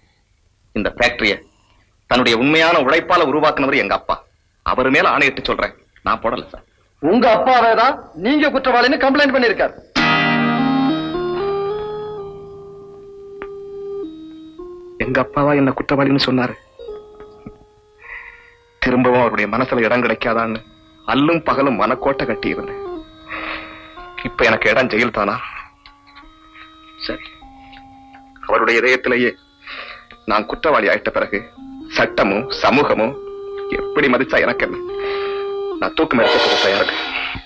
S10: இந்த ஃபேக்டரிய தன்னுடைய உண்மையான உழைப்பால உருவாக்குனவர் எங்க அப்பா அவர் மேல ஆணையிட்டு சொல்றேன் நான் போடல சார்
S6: உங்க அப்பாவே தான் நீங்க குற்றவாளின்னு கம்ப்ளைண்ட் பண்ணிருக்காரு
S10: எங்க அப்பாவா என்ன குற்றவாளின்னு சொன்னாரு திரும்பவும் அவருடைய மனசுல இடம் கிடைக்காதான்னு அல்லும் பகலும் மனக்கோட்டை கட்டி இருந்தேன் இப்ப எனக்கு இடம் ஜெயில் தானா சரி அவருடைய இதயத்திலேயே நான் குற்றவாளி ஆயிட்ட பிறகு சட்டமும் சமூகமும் எப்படி மதிச்சா எனக்கு என்ன நான் தூக்கு மேற்க தயாருக்கு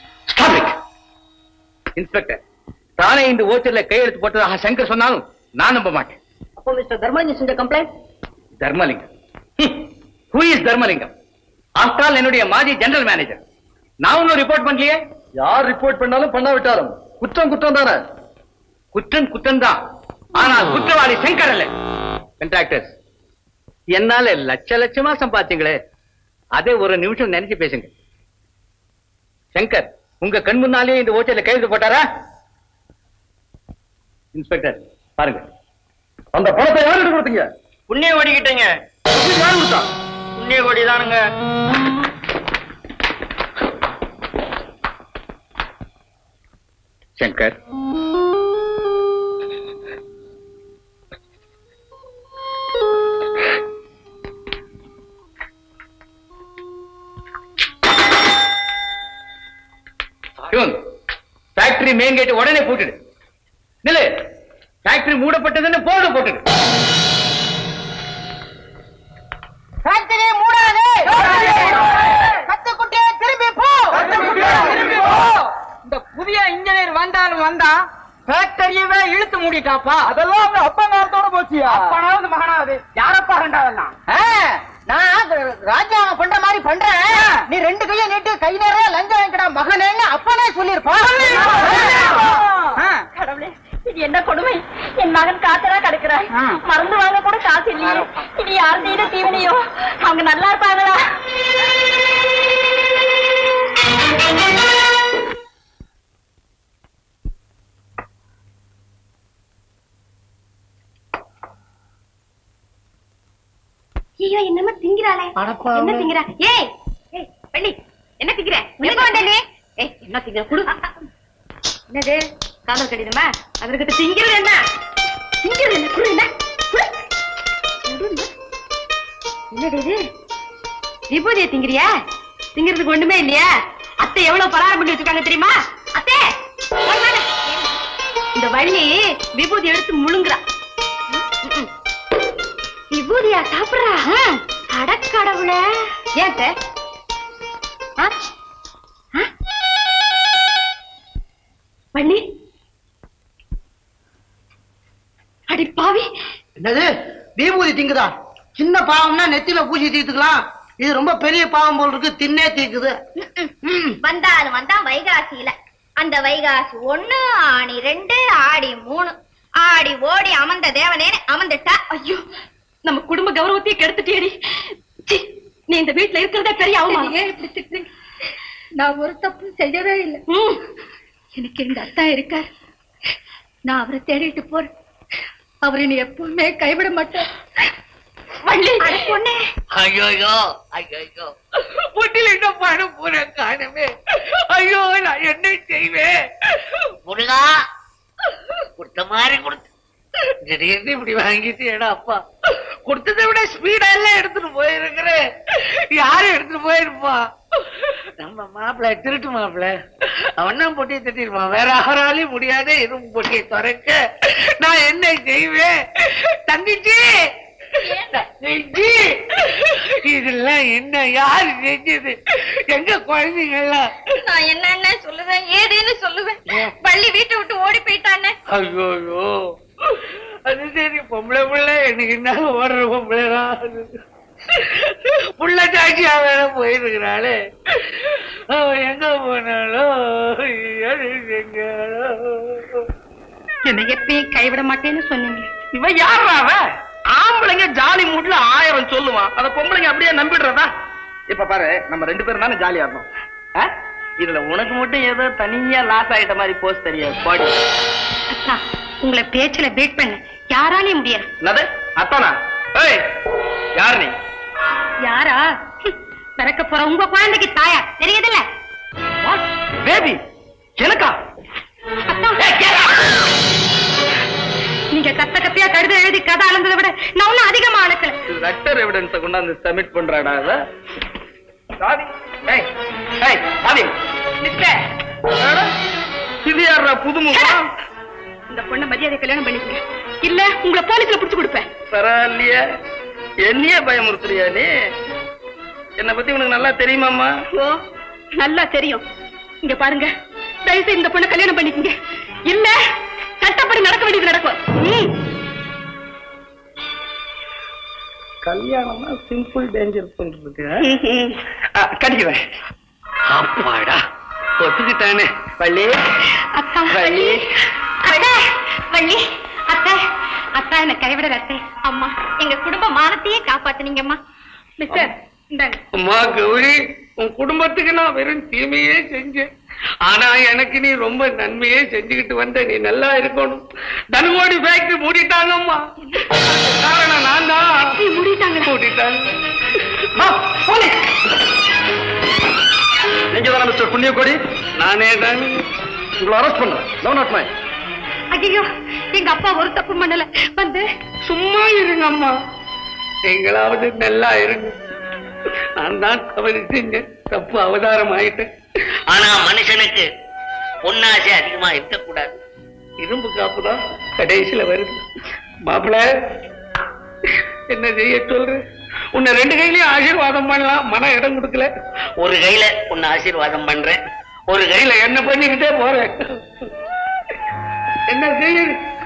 S13: இன்ஸ்பெக்டர் தானே இந்த ஓச்சர்ல கையெழுத்து போட்டதாக சங்கர் சொன்னாலும் நான் நம்ப மாட்டேன்
S14: அப்போ மிஸ்டர் தர்மலிங்கம் செஞ்ச complaint
S13: Dharmalingam who is Dharmalingam after all என்னுடைய மாஜி ஜெனரல் மேனேஜர் நான் ஒன்னும் ரிப்போர்ட் பண்ணலையே
S6: யார் ரிப்போர்ட் பண்ணாலும் பண்ணாவிட்டாலும் குற்றம் குற்றம் தானே
S13: குற்றம் குற்றம் தான் ஆனால் குற்றவாளி சங்கர் அல்ல கண்ட்ராக்டர்ஸ் என்னால லட்ச லட்சமா சம்பாதிச்சீங்களே அதே ஒரு நிமிஷம் நினைச்சு பேசுங்க சங்கர் உங்க கண் முன்னாலேயே இந்த ஓச்சர்ல கையெழுத்து போட்டாரா இன்ஸ்பெக்டர் பாருங்க
S6: அந்த பணத்தை யாருக்கு கொடுத்தீங்க
S11: புண்ணிய ஓடிக்கிட்டேங்க
S6: யார் கொடுத்தா
S11: புண்ணிய கோடி தானுங்க
S13: சங்கர் ஃபேக்டரி மெயின் கேட் உடனே போட்டுடு நில்லு ஃபேக்டரி மூடப்பட்டதுன்னு போர்டு போட்டுடு
S5: ஃபேக்டரி மூடாதே கத்துக்குட்டியே திரும்பி போ இந்த புதிய இன்ஜினியர் வந்தாலும் வந்தா ஃபேக்டரியவே இழுத்து மூடிட்டாப்பா அதெல்லாம் அவங்க அப்பங்காரத்தோட போச்சியா அப்பனாவது மகனாவது யாரப்பா ரெண்டாவதுலாம் நான் ராஜா பண்ற மாதிரி பண்றேன் நீ ரெண்டு கையை நீட்டு கை நிறைய லஞ்சம் வாங்கிடா மகனேன்னு அப்பனே சொல்லிருப்பான்
S3: கடவுளே இது என்ன கொடுமை என் மகன் காத்தரா கிடக்குறான் மருந்து வாங்க கூட காசு இல்லையே இது யார் செய்த தீவனையோ அவங்க நல்லா இருப்பாங்களா ஐயோ என்னமோ திங்கிறாளே என்ன திங்கிறா ஏய் ஏய் பள்ளி என்ன திங்கிற எப்ப வந்தே ஏய் என்ன திங்கிற குடு என்னது காதல் கடிதமா அதற்கு திங்கிறது என்ன திங்கிறது என்ன குடு என்ன குடு. குடுன்னா. என்னது இது விபூதியை திங்கிறியா திங்கிறதுக்கு ஒண்ணுமே இல்லையா அத்தை எவ்வளவு பலகாரம் பண்ணி வச்சிருக்காங்க தெரியுமா அத்தை வாங்க, வாங்க. இந்த வள்ளி விபூதி எடுத்து முழுங்குறா ம், ம். விபூதியா சாப்பிடுறா அடக்கடவுள ஏன் அத்தை? ஆ? ஆ? வள்ளி அடி பாவி
S20: என்னது விபூதி திங்குதா சின்ன பாவம்னா நெத்தில பூசி தீர்த்துக்கலாம் இது ரொம்ப பெரிய பாவம் போல் இருக்கு தின்னே தீக்குது
S3: வந்தாலும் வந்தா வைகாசியில அந்த வைகாசி ஒண்ணு ஆணி ரெண்டு ஆடி மூணு ஆடி ஓடி அமர்ந்த தேவனேன்னு அமர்ந்துட்டா ஐயோ நம்ம குடும்ப கௌரவத்தையே கெடுத்துட்டேடி சீ, நீ இந்த வீட்டுல இருக்கிறதே பெரிய அவமானம் ஏன் இப்படி திட்டுறீங்க நான் ஒரு தப்பு செய்யவே இல்லை எனக்கு எங்க அத்தா இருக்கார் நான் அவரை தேடிட்டு போறேன் அவரை நீ எப்பவுமே கைவிட மாட்டேன் வள்ளி பொண்ணே
S5: ஐயோ ஐயோ வீட்டில் என்ன பண்ண போற காணுமே ஐயோ நான் என்ன செய்வேன் முருகா கொடுத்த மாதிரி கொடுத்து திடீர்னு இப்படி வாங்கிட்டு ஏடா அப்பா கொடுத்ததை விட ஸ்பீடா எல்லாம் எடுத்துட்டு போயிருக்கிறேன் யாரும் எடுத்துட்டு போயிருப்பா நம்ம மாப்பிள்ள திருட்டு மாப்பிள்ள அவன் தான் பொட்டியை தட்டிருப்பான் வேற யாராலையும் முடியாத இரும்பு பொட்டியை திறக்க நான் என்ன செய்வேன் தங்கச்சி தங்கச்சி இதெல்லாம் என்ன யாரு செஞ்சது எங்க குழந்தைங்க எல்லாம்
S3: நான் என்னன்னு சொல்லுவேன் ஏதுன்னு சொல்லுவேன் வள்ளி வீட்டை விட்டு ஓடி போயிட்டானே
S5: ஐயோ அது சரி பொம்பளை பிள்ளை எனக்கு என்ன ஓடுற பொம்பளைதான் அது புள்ள சாட்சியா வேற போயிருக்கிறாளே அவ எங்க போனாலோ எங்கேயாலோ
S3: என்னை எப்பயும் கைவிட மாட்டேன்னு சொன்னீங்க
S19: இவன் யாரா அவன் ஆம்பளைங்க ஜாலி மூட்ல ஆயிரம் சொல்லுவான் அத பொம்பளைங்க அப்படியே நம்பிடுறதா இப்ப பாரு நம்ம ரெண்டு பேரும் தானே ஜாலியா இருந்தோம் ஆ? இதுல உனக்கு மட்டும் ஏதோ தனியா லாஸ் ஆயிட்ட மாதிரி போஸ்ட் தெரியாது பாடி
S3: உங்களை பேச்சுல பீட் பண்ண யாராலையும் முடியாது
S19: என்னது அத்தானா ஏய் யார் நீ
S3: யாரா ஹம், பிறக்க போற உங்க குழந்தைக்கு தாயா தெரியுதுல்ல
S19: பேபி எனக்கா
S3: நீங்க கத்த கத்தையா கடிதம் எழுதி கதை அளந்ததை விட நான் ஒன்னும் அதிகமா அளக்கல
S19: லெட்டர் எவிடன்ஸ கொண்டாந்து சப்மிட் பண்றாடா இத சாதி ஏய் ஏய் சாதி மிஸ்டர் அட, இது யாரா புதுமுகம்
S3: இந்த பொண்ணை மரியாதை கல்யாணம் பண்ணிக்கங்க இல்ல உங்களை போலீஸ்ல புடிச்சு கொடுப்பேன்
S19: பரவாயில்லையே என்னையே பயமுறுத்துறியா நீ என்னை பத்தி உனக்கு நல்லா தெரியுமாம்மா
S3: ஓ நல்லா தெரியும் இங்க பாருங்க தயவுசெய்து இந்த பொண்ணை கல்யாணம் பண்ணிக்கங்க இல்ல சட்டப்படி நடக்க வேண்டியது நடக்கும் ம்.
S19: கல்யாணம்னா சிம்பிள் டேஞ்சர் சொல்றதுக்கு கடிக்குவேன் அப்பாடா ஒத்துக்கிட்டானே வள்ளி
S3: அக்கா
S19: வள்ளி
S3: அத்தை வள்ளி அத்தை அத்தா என்ன கைவிடல அத்தை அம்மா எங்க குடும்ப மானத்தையே காப்பாத்துனீங்கம்மா மிஸ்டர் இந்தாங்க
S19: அம்மா கௌரி உன் குடும்பத்துக்கு நான் வெறும் தீமையே செஞ்சேன் ஆனா எனக்கு நீ ரொம்ப நன்மையே செஞ்சுக்கிட்டு வந்த நீ நல்லா இருக்கணும் தனுகோடி ஃபேக்டரி மூடிட்டாங்கம்மா காரணம் நான் தான்
S3: மூடிட்டாங்க
S19: மூடிட்டாங்க
S6: நீங்க தானே மிஸ்டர் புண்ணியகோடி
S19: நானே தான்
S6: உங்களை அரெஸ்ட் பண்றேன் நோ நாட் மை
S3: ஐயோ எங்க அப்பா ஒரு தப்பு பண்ணல வந்து
S19: சும்மா இருங்க அம்மா நீங்களாவது நல்லா இருங்க நான் தான் தவறு செஞ்சேன் தப்பு அவதாரம் ஆயிட்டேன்
S18: ஆனா மனுஷனுக்கு பொன்னாசை அதிகமா இருக்கக்கூடாது
S19: இரும்பு காப்பு தான் கடைசியில வருது மாப்பிள்ள என்ன செய்ய சொல்ற உன்னை ரெண்டு கையிலயும் ஆசீர்வாதம் பண்ணலாம் மன இடம் கொடுக்கல
S18: ஒரு கையில உன்னை ஆசீர்வாதம் பண்றேன்
S19: ஒரு கையில என்ன பண்ணிக்கிட்டே போறேன் என்ன செய்ய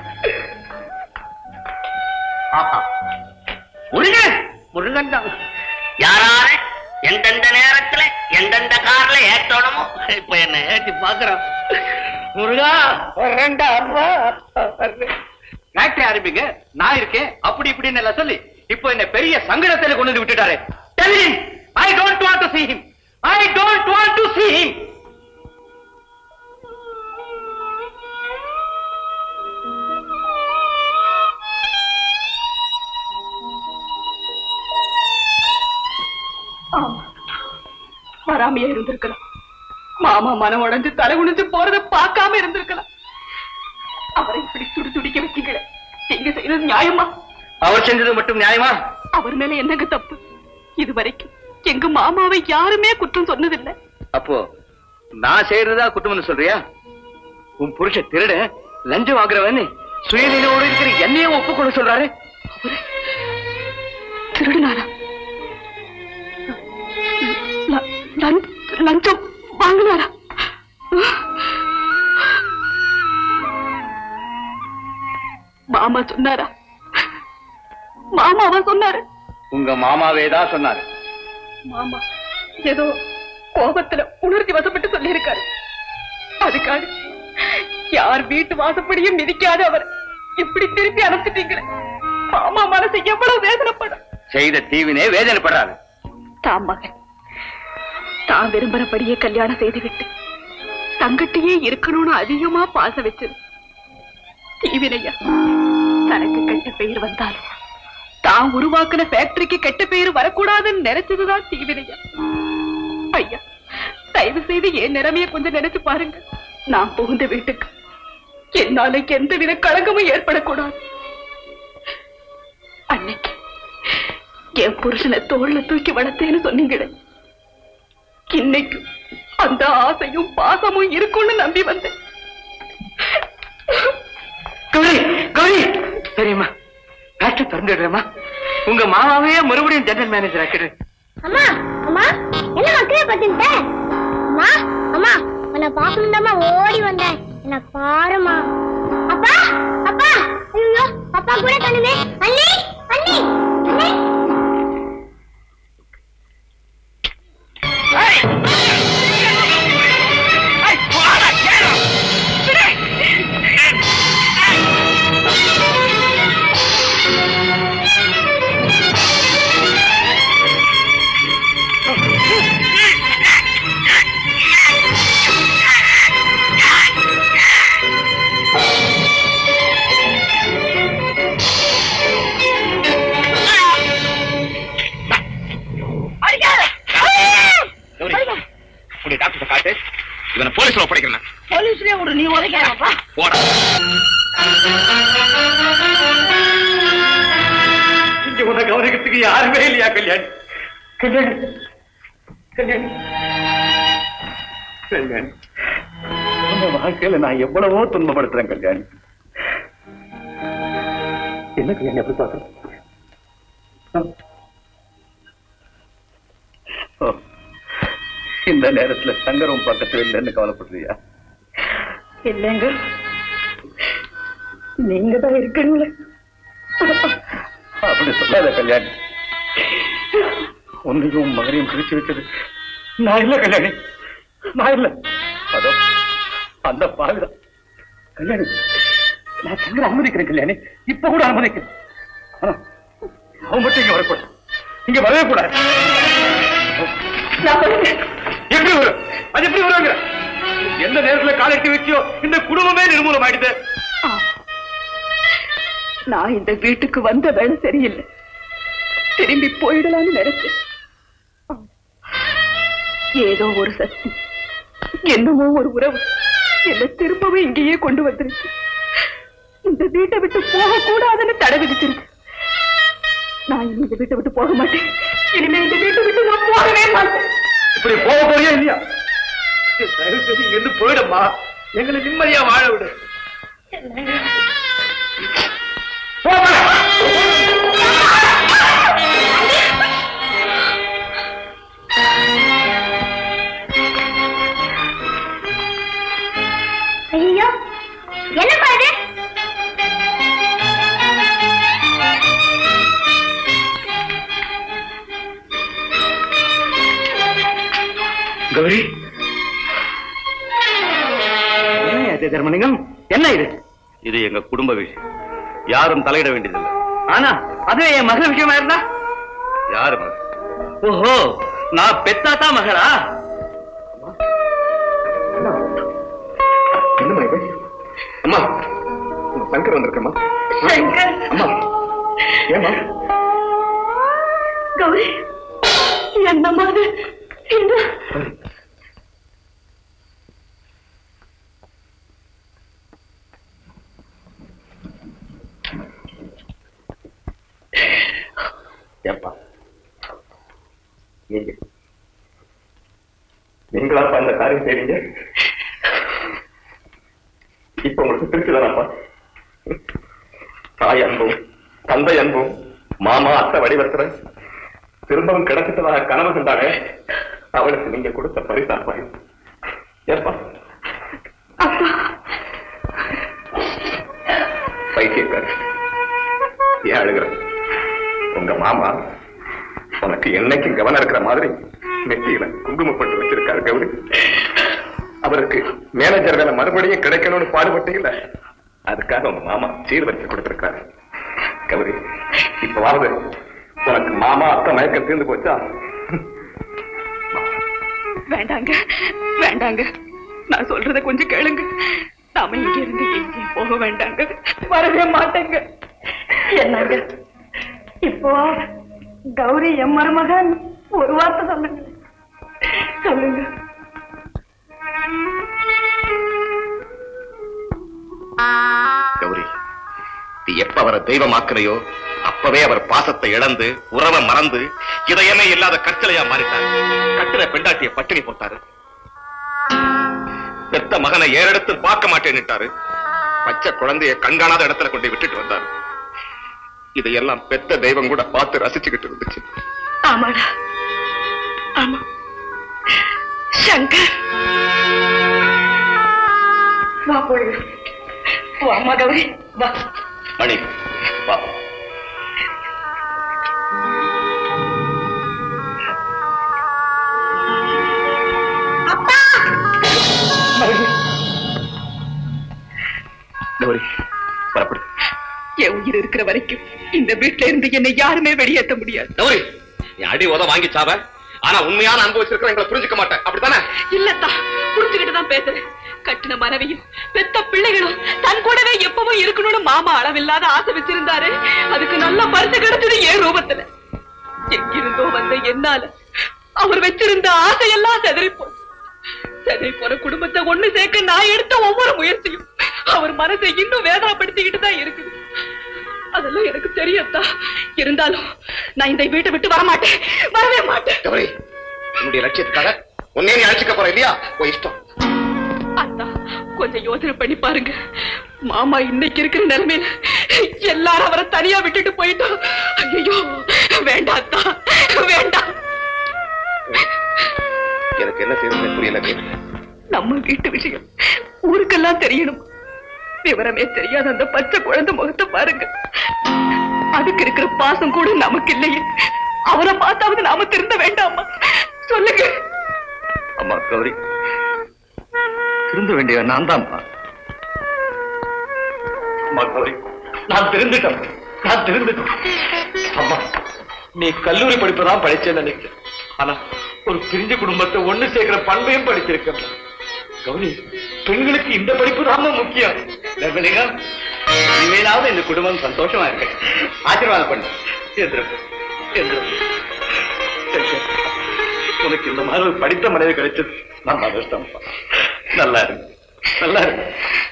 S18: ஆஹா முருகன் முருகன் தான் யாரார எந்தெந்த நேரத்துல எந்தெந்த கார்ல ஏற்றணுமோ இப்ப என்ன ஏற்றி பாக்குறான்
S19: முருகா வரேன்டா அப்பா வர்றேன்.
S13: ஃபேக்டரி ஆரம்பிங்க நான் இருக்கேன் அப்படி இப்படின்னு எல்லாம் சொல்லி இப்போ என்ன பெரிய சங்கடத்துல கொண்டு வந்து விட்டுட்டாரு Tell him, I don't want to see him. I don't want to see him.
S8: ஆமா வராமையே இருந்திருக்கலாம் மாமா மனம் உடைஞ்சு தலை குனிஞ்சு போறத பார்க்காம இருந்திருக்கலாம் அவரை இப்படி துடி துடிக்க வச்சீங்களே நீங்க செய்யறது நியாயமா
S13: அவர் செஞ்சது மட்டும் நியாயமா
S8: அவர் மேல என்னங்க தப்பு இது வரைக்கும் எங்க மாமாவை யாருமே குற்றம் சொன்னதில்லை
S13: அப்போ நான் செய்யறதா குற்றம்னு சொல்றியா உன் புருஷ திருட லஞ்சம் வாங்குறவன்னு சுயநிலையோடு இருக்கிற என்னையும் ஒப்புக்கொள்ள சொல்றாரு
S8: திருடுனாரா ல- லஞ்- லஞ்சம் வாங்கினாரா மாமா சொன்னாரா மாமாவா சொன்னாரு
S13: உங்க மாமாவே தான் சொன்னாரு
S8: மாமா ஏதோ கோபத்துல உணர்ச்சி வசப்பட்டு சொல்லியிருக்காரு அதுக்காக யார் வீட்டு வாசப்படியும் மிதிக்காத அவர் இப்படி திருப்பி அனுப்பிச்சிட்டீங்களே மாமா மனசு எவ்வளவு வேதனைப்படும்
S13: செய்த தீவினே வேதனைப்படுறாரு
S8: தாம் மகன் தான் விரும்புறபடியே கல்யாணம் செய்துவிட்டு தங்கட்டியே இருக்கணும்னு அதிகமா பாசம் வச்சது தீவினையா தனக்கு கெட்ட பெயர் வந்தாலும் தான் உருவாக்குன ஃபேக்டரிக்கு கெட்ட பெயர் வரக்கூடாதுன்னு நினைச்சதுதான் தீவினையா ஐயா தயவு செய்து என் நிலைமைய கொஞ்சம் நினைச்சு பாருங்க நான் புகுந்த வீட்டுக்கு என்னால எந்தவித களங்கமும் ஏற்படக்கூடாது அன்னைக்கு என் புருஷனை தோல்ல தூக்கி வளர்த்தேன்னு சொன்னீங்களே இன்னைக்கு அந்த ஆசையும் பாசமும் இருக்கும்னு நம்பி வந்தேன்
S13: கௌரி கௌரி சரிம்மா ஃபேக்டரி திறந்துடுறேம்மா உங்க மாமாவே மறுபடியும் ஜெனரல் மேனேஜர் ஆக்கிடுறேன்
S21: அம்மா அம்மா என்ன மக்களே பத்துட்ட அம்மா அம்மா உன்னை பார்க்கணும் ஓடி வந்தேன் என்ன பாருமா அப்பா அப்பா ஐயோ அப்பா கூட கண்ணுமே அண்ணி அண்ணி அண்ணி
S18: ஆ
S10: போலீஸ்ல ஒப்படைக்கிறேன்
S5: போலீஸ்லயே ஒரு நீ உதைக்கிறப்பா
S10: போடா
S9: இங்க உன்னை கவனிக்கிறதுக்கு யாருமே இல்லையா கல்யாணி கல்யாணி கல்யாணி கல்யாணி உங்க வாழ்க்கையில நான் எவ்வளவோ துன்பப்படுத்துறேன் கல்யாணி என்ன கல்யாணி எப்படி பாக்குறேன் ஓ, இந்த நேரத்துல சங்கரம் பக்கத்துல இல்லைன்னு கவலைப்படுறியா
S8: இல்லைங்க நீங்க தான் இருக்கீங்களே
S9: அப்படி சொல்லாத கல்யாணி உன்னையும் மகனையும் பிரிச்சு வச்சது நான் இல்ல கல்யாணி நான் இல்ல அதோ அந்த பாவிதான் கல்யாணி நான் சங்கர அனுமதிக்கிறேன் கல்யாணி இப்ப கூட அனுமதிக்கிறேன் ஆனா, அவன் மட்டும் இங்க வரக்கூடாது இங்க வரவே கூடாது எப்படி வரும் அது எப்படி வருவாங்க எந்த நேரத்துல காலெட்டி வச்சியோ இந்த குடும்பமே நிர்மூலம் ஆயிடுது
S8: நான் இந்த வீட்டுக்கு வந்த வேலை சரியில்லை திரும்பி போயிடலாம்னு நினைச்சேன் ஏதோ ஒரு சக்தி என்னமோ ஒரு உறவு என்ன திரும்பவும் இங்கேயே கொண்டு வந்துருச்சு இந்த வீட்டை விட்டு போக கூடாதுன்னு தடை விதிச்சிருக்கு நான் இனி இந்த வீட்டை விட்டு போக மாட்டேன் இனிமே இந்த வீட்டை விட்டு நான் போகவே மாட்டேன்
S9: இப்படி போக போறியா இல்லையா தயவு செய்து இங்க இருந்து போயிடம்மா எங்களை நிம்மதியா வாழ விடு
S21: ஐயோ என்ன பாரு
S9: கௌரி என்ன இது தர்மலிங்கம் என்ன இது
S10: இது எங்க குடும்ப விஷயம் யாரும் தலையிட வேண்டியதில்லை
S9: ஆனா அது என் மகள் விஷயமா இருந்தா
S10: யாரு மகன்?
S9: ஓஹோ நான் பெத்தாத்தா மகளா
S10: என்னம்மா இது அம்மா உங்க சங்கர் வந்திருக்கம்மா
S8: சங்கர்
S10: அம்மா ஏம்மா
S8: கௌரி என்னம்மா இது? இந்த
S10: ஏப்பா நீங்க நீங்களாப்பா இந்த காரியம் செய்றீங்க இப்ப உங்களுக்கு திருச்சுதானப்பா தாய் அன்பும் தந்தை அன்பும் மாமா அத்தை வடிவத்துல திரும்பவும் கிடைச்சிட்டதாக கனவு கண்டாங்க அவளுக்கு நீங்க கொடுத்த பரிசாப்பா இது. ஏப்பா பைத்தியக்காரி ஏன் அழுகிற உங்க மாமா உனக்கு என்னைக்கும் கவனம் இருக்கிற மாதிரி நெத்தியில குங்குமப்பட்டு வச்சிருக்காரு கௌரி அவருக்கு மேனேஜர் வேலை மறுபடியும் கிடைக்கணும்னு பாடுபட்டீங்கல்ல அதுக்காக உங்க மாமா சீர்வரிச்சு கொடுத்திருக்காரு கௌரி இப்ப வாவது உனக்கு மாமா அத்தை மயக்கம் தீர்ந்து போச்சா
S8: வேண்டாங்க வேண்டாங்க நான் சொல்றத கொஞ்சம் கேளுங்க நாம இங்க இருந்து எங்கேயும் போக வேண்டாங்க வரவே மாட்டேங்க என்னங்க இப்போ கௌரி என் மருமகன் ஒரு வார்த்தை சொல்லுங்க சொல்லுங்க
S10: கௌரி நீ எப்ப அவரை தெய்வமாக்குறையோ அப்பவே அவர் பாசத்தை இழந்து உறவை மறந்து இதயமே இல்லாத கற்சலையா மாறிட்டார் கட்டுற பெண்டாட்டிய பட்டினி போட்டாரு பெத்த மகனை ஏறெடுத்து பார்க்க மாட்டேன்னுட்டாரு பச்சை குழந்தைய கண்காணாத இடத்துல கொண்டு போய் விட்டுட்டு வந்தாரு இதையெல்லாம் பெத்த தெய்வம் கூட பார்த்து ரசிச்சுக்கிட்டு இருந்துச்சு
S8: ஆமாடா ஆமா சங்கர் வா போயிடு வா அம்மா கௌரி வா
S10: மணி வா கௌரி புறப்படு
S8: என் உயிர் இருக்கிற வரைக்கும் இந்த வீட்டுல இருந்து என்னை யாருமே வெளியேற்ற முடியாது
S10: கௌரி நீ அடி உத வாங்கி சாவ ஆனா உண்மையான அன்பு வச்சிருக்கிற எங்களை புரிஞ்சுக்க மாட்டேன் அப்படித்தானே
S8: இல்லத்தா புரிஞ்சுக்கிட்டு தான் பேசுறேன் கட்டின மனைவியும் பெத்த பிள்ளைகளும் தன் கூடவே எப்பவும் இருக்கணும்னு மாமா அளவில்லாத ஆசை வச்சிருந்தாரு அதுக்கு நல்ல பரிசு கிடைச்சது என் ரூபத்துல எங்கிருந்தோ வந்த என்னால அவர் வச்சிருந்த ஆசையெல்லாம் செதறி போச்சு சென்னை போற குடும்பத்தை ஒண்ணு சேர்க்க நான் எடுத்த ஒவ்வொரு முயற்சியும் அவர் மனசை இன்னும் வேதனைப்படுத்திக்கிட்டு தான் இருக்குது அதெல்லாம் எனக்கு தெரியத்தா இருந்தாலும் நான் இந்த வீட்டை விட்டு வர மாட்டேன் வரவே மாட்டேன்
S10: கௌரி உன்னுடைய லட்சியத்துக்காக உன்னே நீ அழைச்சிக்க போற இல்லையா உன் இஷ்டம்
S8: அத்தா கொஞ்சம் யோசனை பண்ணி பாருங்க மாமா இன்னைக்கு இருக்கிற நிலைமையில எல்லாரும் அவரை தனியா விட்டுட்டு போயிட்டோம் ஐயோ வேண்டாம் அத்தா வேண்டாம்
S10: எனக்கு என்ன செய்யறது புரியல கேட்டு
S8: நம்ம வீட்டு விஷயம் ஊருக்கெல்லாம் தெரியணும் விவரமே தெரியாத அந்த பச்சை குழந்தை முகத்தை பாருங்க அதுக்கு இருக்கிற பாசம் கூட நமக்கு இல்லையே அவரை பார்த்தாவது நாம திருந்த வேண்டாமா சொல்லுங்க
S6: அம்மா கௌரி திருந்த வேண்டிய நான் தான் அம்மா கௌரி நான் திருந்துட்டேன் நான் திருந்துட்டேன் அம்மா நீ கல்லூரி படிப்பு தான் படிச்சேன்னு நினைக்கிறேன் ஆனா ஒரு பிரிஞ்ச குடும்பத்தை ஒண்ணு சேர்க்கிற பண்பையும் படிச்சிருக்கேன் கௌரி பெண்களுக்கு இந்த படிப்பு தான் முக்கியம் தர்மலிங்கம் இனிமேலாவது இந்த குடும்பம் சந்தோஷமா இருக்கு ஆசீர்வாதம் பண்ணு எந்திரம் எந்திரம் உனக்கு இந்த மாதிரி ஒரு படித்த மனைவி கிடைச்சது நம்ம அதிர்ஷ்டம் நல்லா இருக்கு நல்லா இருக்கு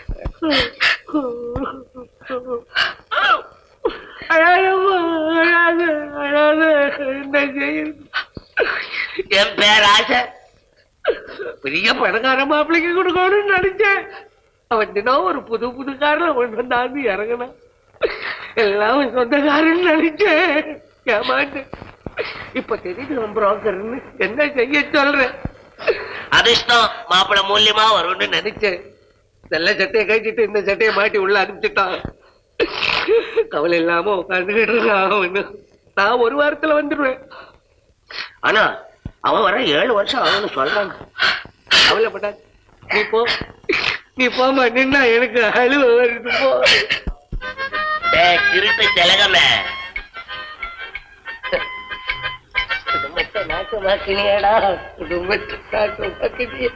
S18: என் பேர் ஆசை
S5: பெரிய பணக்கார மாப்பிள்ளைக்கு கொடுக்கணும்னு நினைச்சேன் அவன் தினம் ஒரு புது புது காரில் அவன் வந்தாந்து இறங்கினான் எல்லாம் அவன் சொந்தக்காரன்னு நினைச்சேன் ஏமாட்டேன் இப்ப தெரியுது அவன் புரோக்கர்னு என்ன செய்ய சொல்றேன்
S18: அதிர்ஷ்டம் மாப்பிளை மூலியமா வரும்னு
S5: நினைச்சேன் நல்ல சட்டையை கழிச்சிட்டு இந்த சட்டையை மாட்டி உள்ள அனுப்பிச்சுட்டான் கவலை இல்லாம உட்காந்துக்கிட்டு இருக்கான் அவனு நான் ஒரு வாரத்துல வந்துடுவேன்
S18: ஆனா அவன் வர ஏழு வருஷம் ஆகும்னு சொல்றாங்க
S5: கவலைப்படாத நீ போ நீ போமா நின்னா எனக்கு அழுவ வருது போ
S18: டேய், திருட்டு திலகமே குடும்பத்தை நாசமாக்கினியடா
S5: குடும்பத்தை நாசமாக்கினியே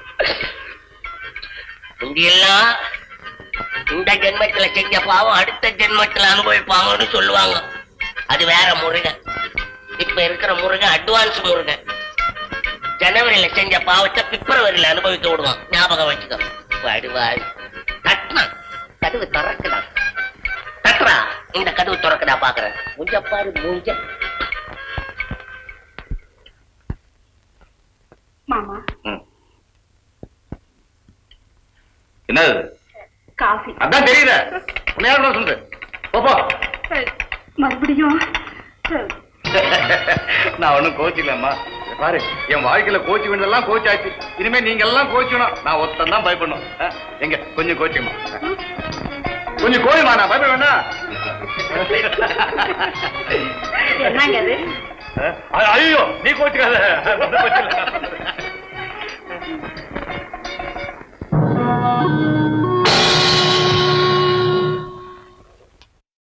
S18: முந்தியெல்லாம் இந்த ஜென்மத்துல செஞ்ச பாவம் அடுத்த ஜென்மத்துல அனுபவிப்பாங்கன்னு சொல்லுவாங்க அது வேற முருகன் இப்ப இருக்கிற முருகன் அட்வான்ஸ் முருகன் ஜனவரியில செஞ்ச பாவத்தை பிப்ரவரியில அனுபவிக்க விடுவான் ஞாபகம் வச்சுக்கோ வடுவாள் தட்டினா கதவு திறக்குதா தட்டுறா இந்த கதவு திறக்குதா பாக்குறேன் மூஞ்ச பாரு மூஞ்ச
S8: மாமா
S6: என்னது
S8: காஃபி
S6: அதான் தெரியல உன்னையார சொல்றேன் போப்போ
S8: மறுபடியும்
S6: நான் ஒண்ணும் கோச்சிக்கலம்மா இத பாரு என் வாழ்க்கையில கோச்சு வேண்டதெல்லாம் கோச் ஆச்சு இனிமே நீங்க எல்லாம் கோச்சணும் நான் ஒருத்தன் தான் பயப்படணும் ஆ, எங்க கொஞ்சம் கோச்சுமா கொஞ்சம் கோயுமா நான் பயப்பட வேண்டாம்
S8: என்னங்க அது
S6: ஆ, ஐயோ நீ கோச்சுக்காத ஒண்ணும் பிரச்சனை இல்ல.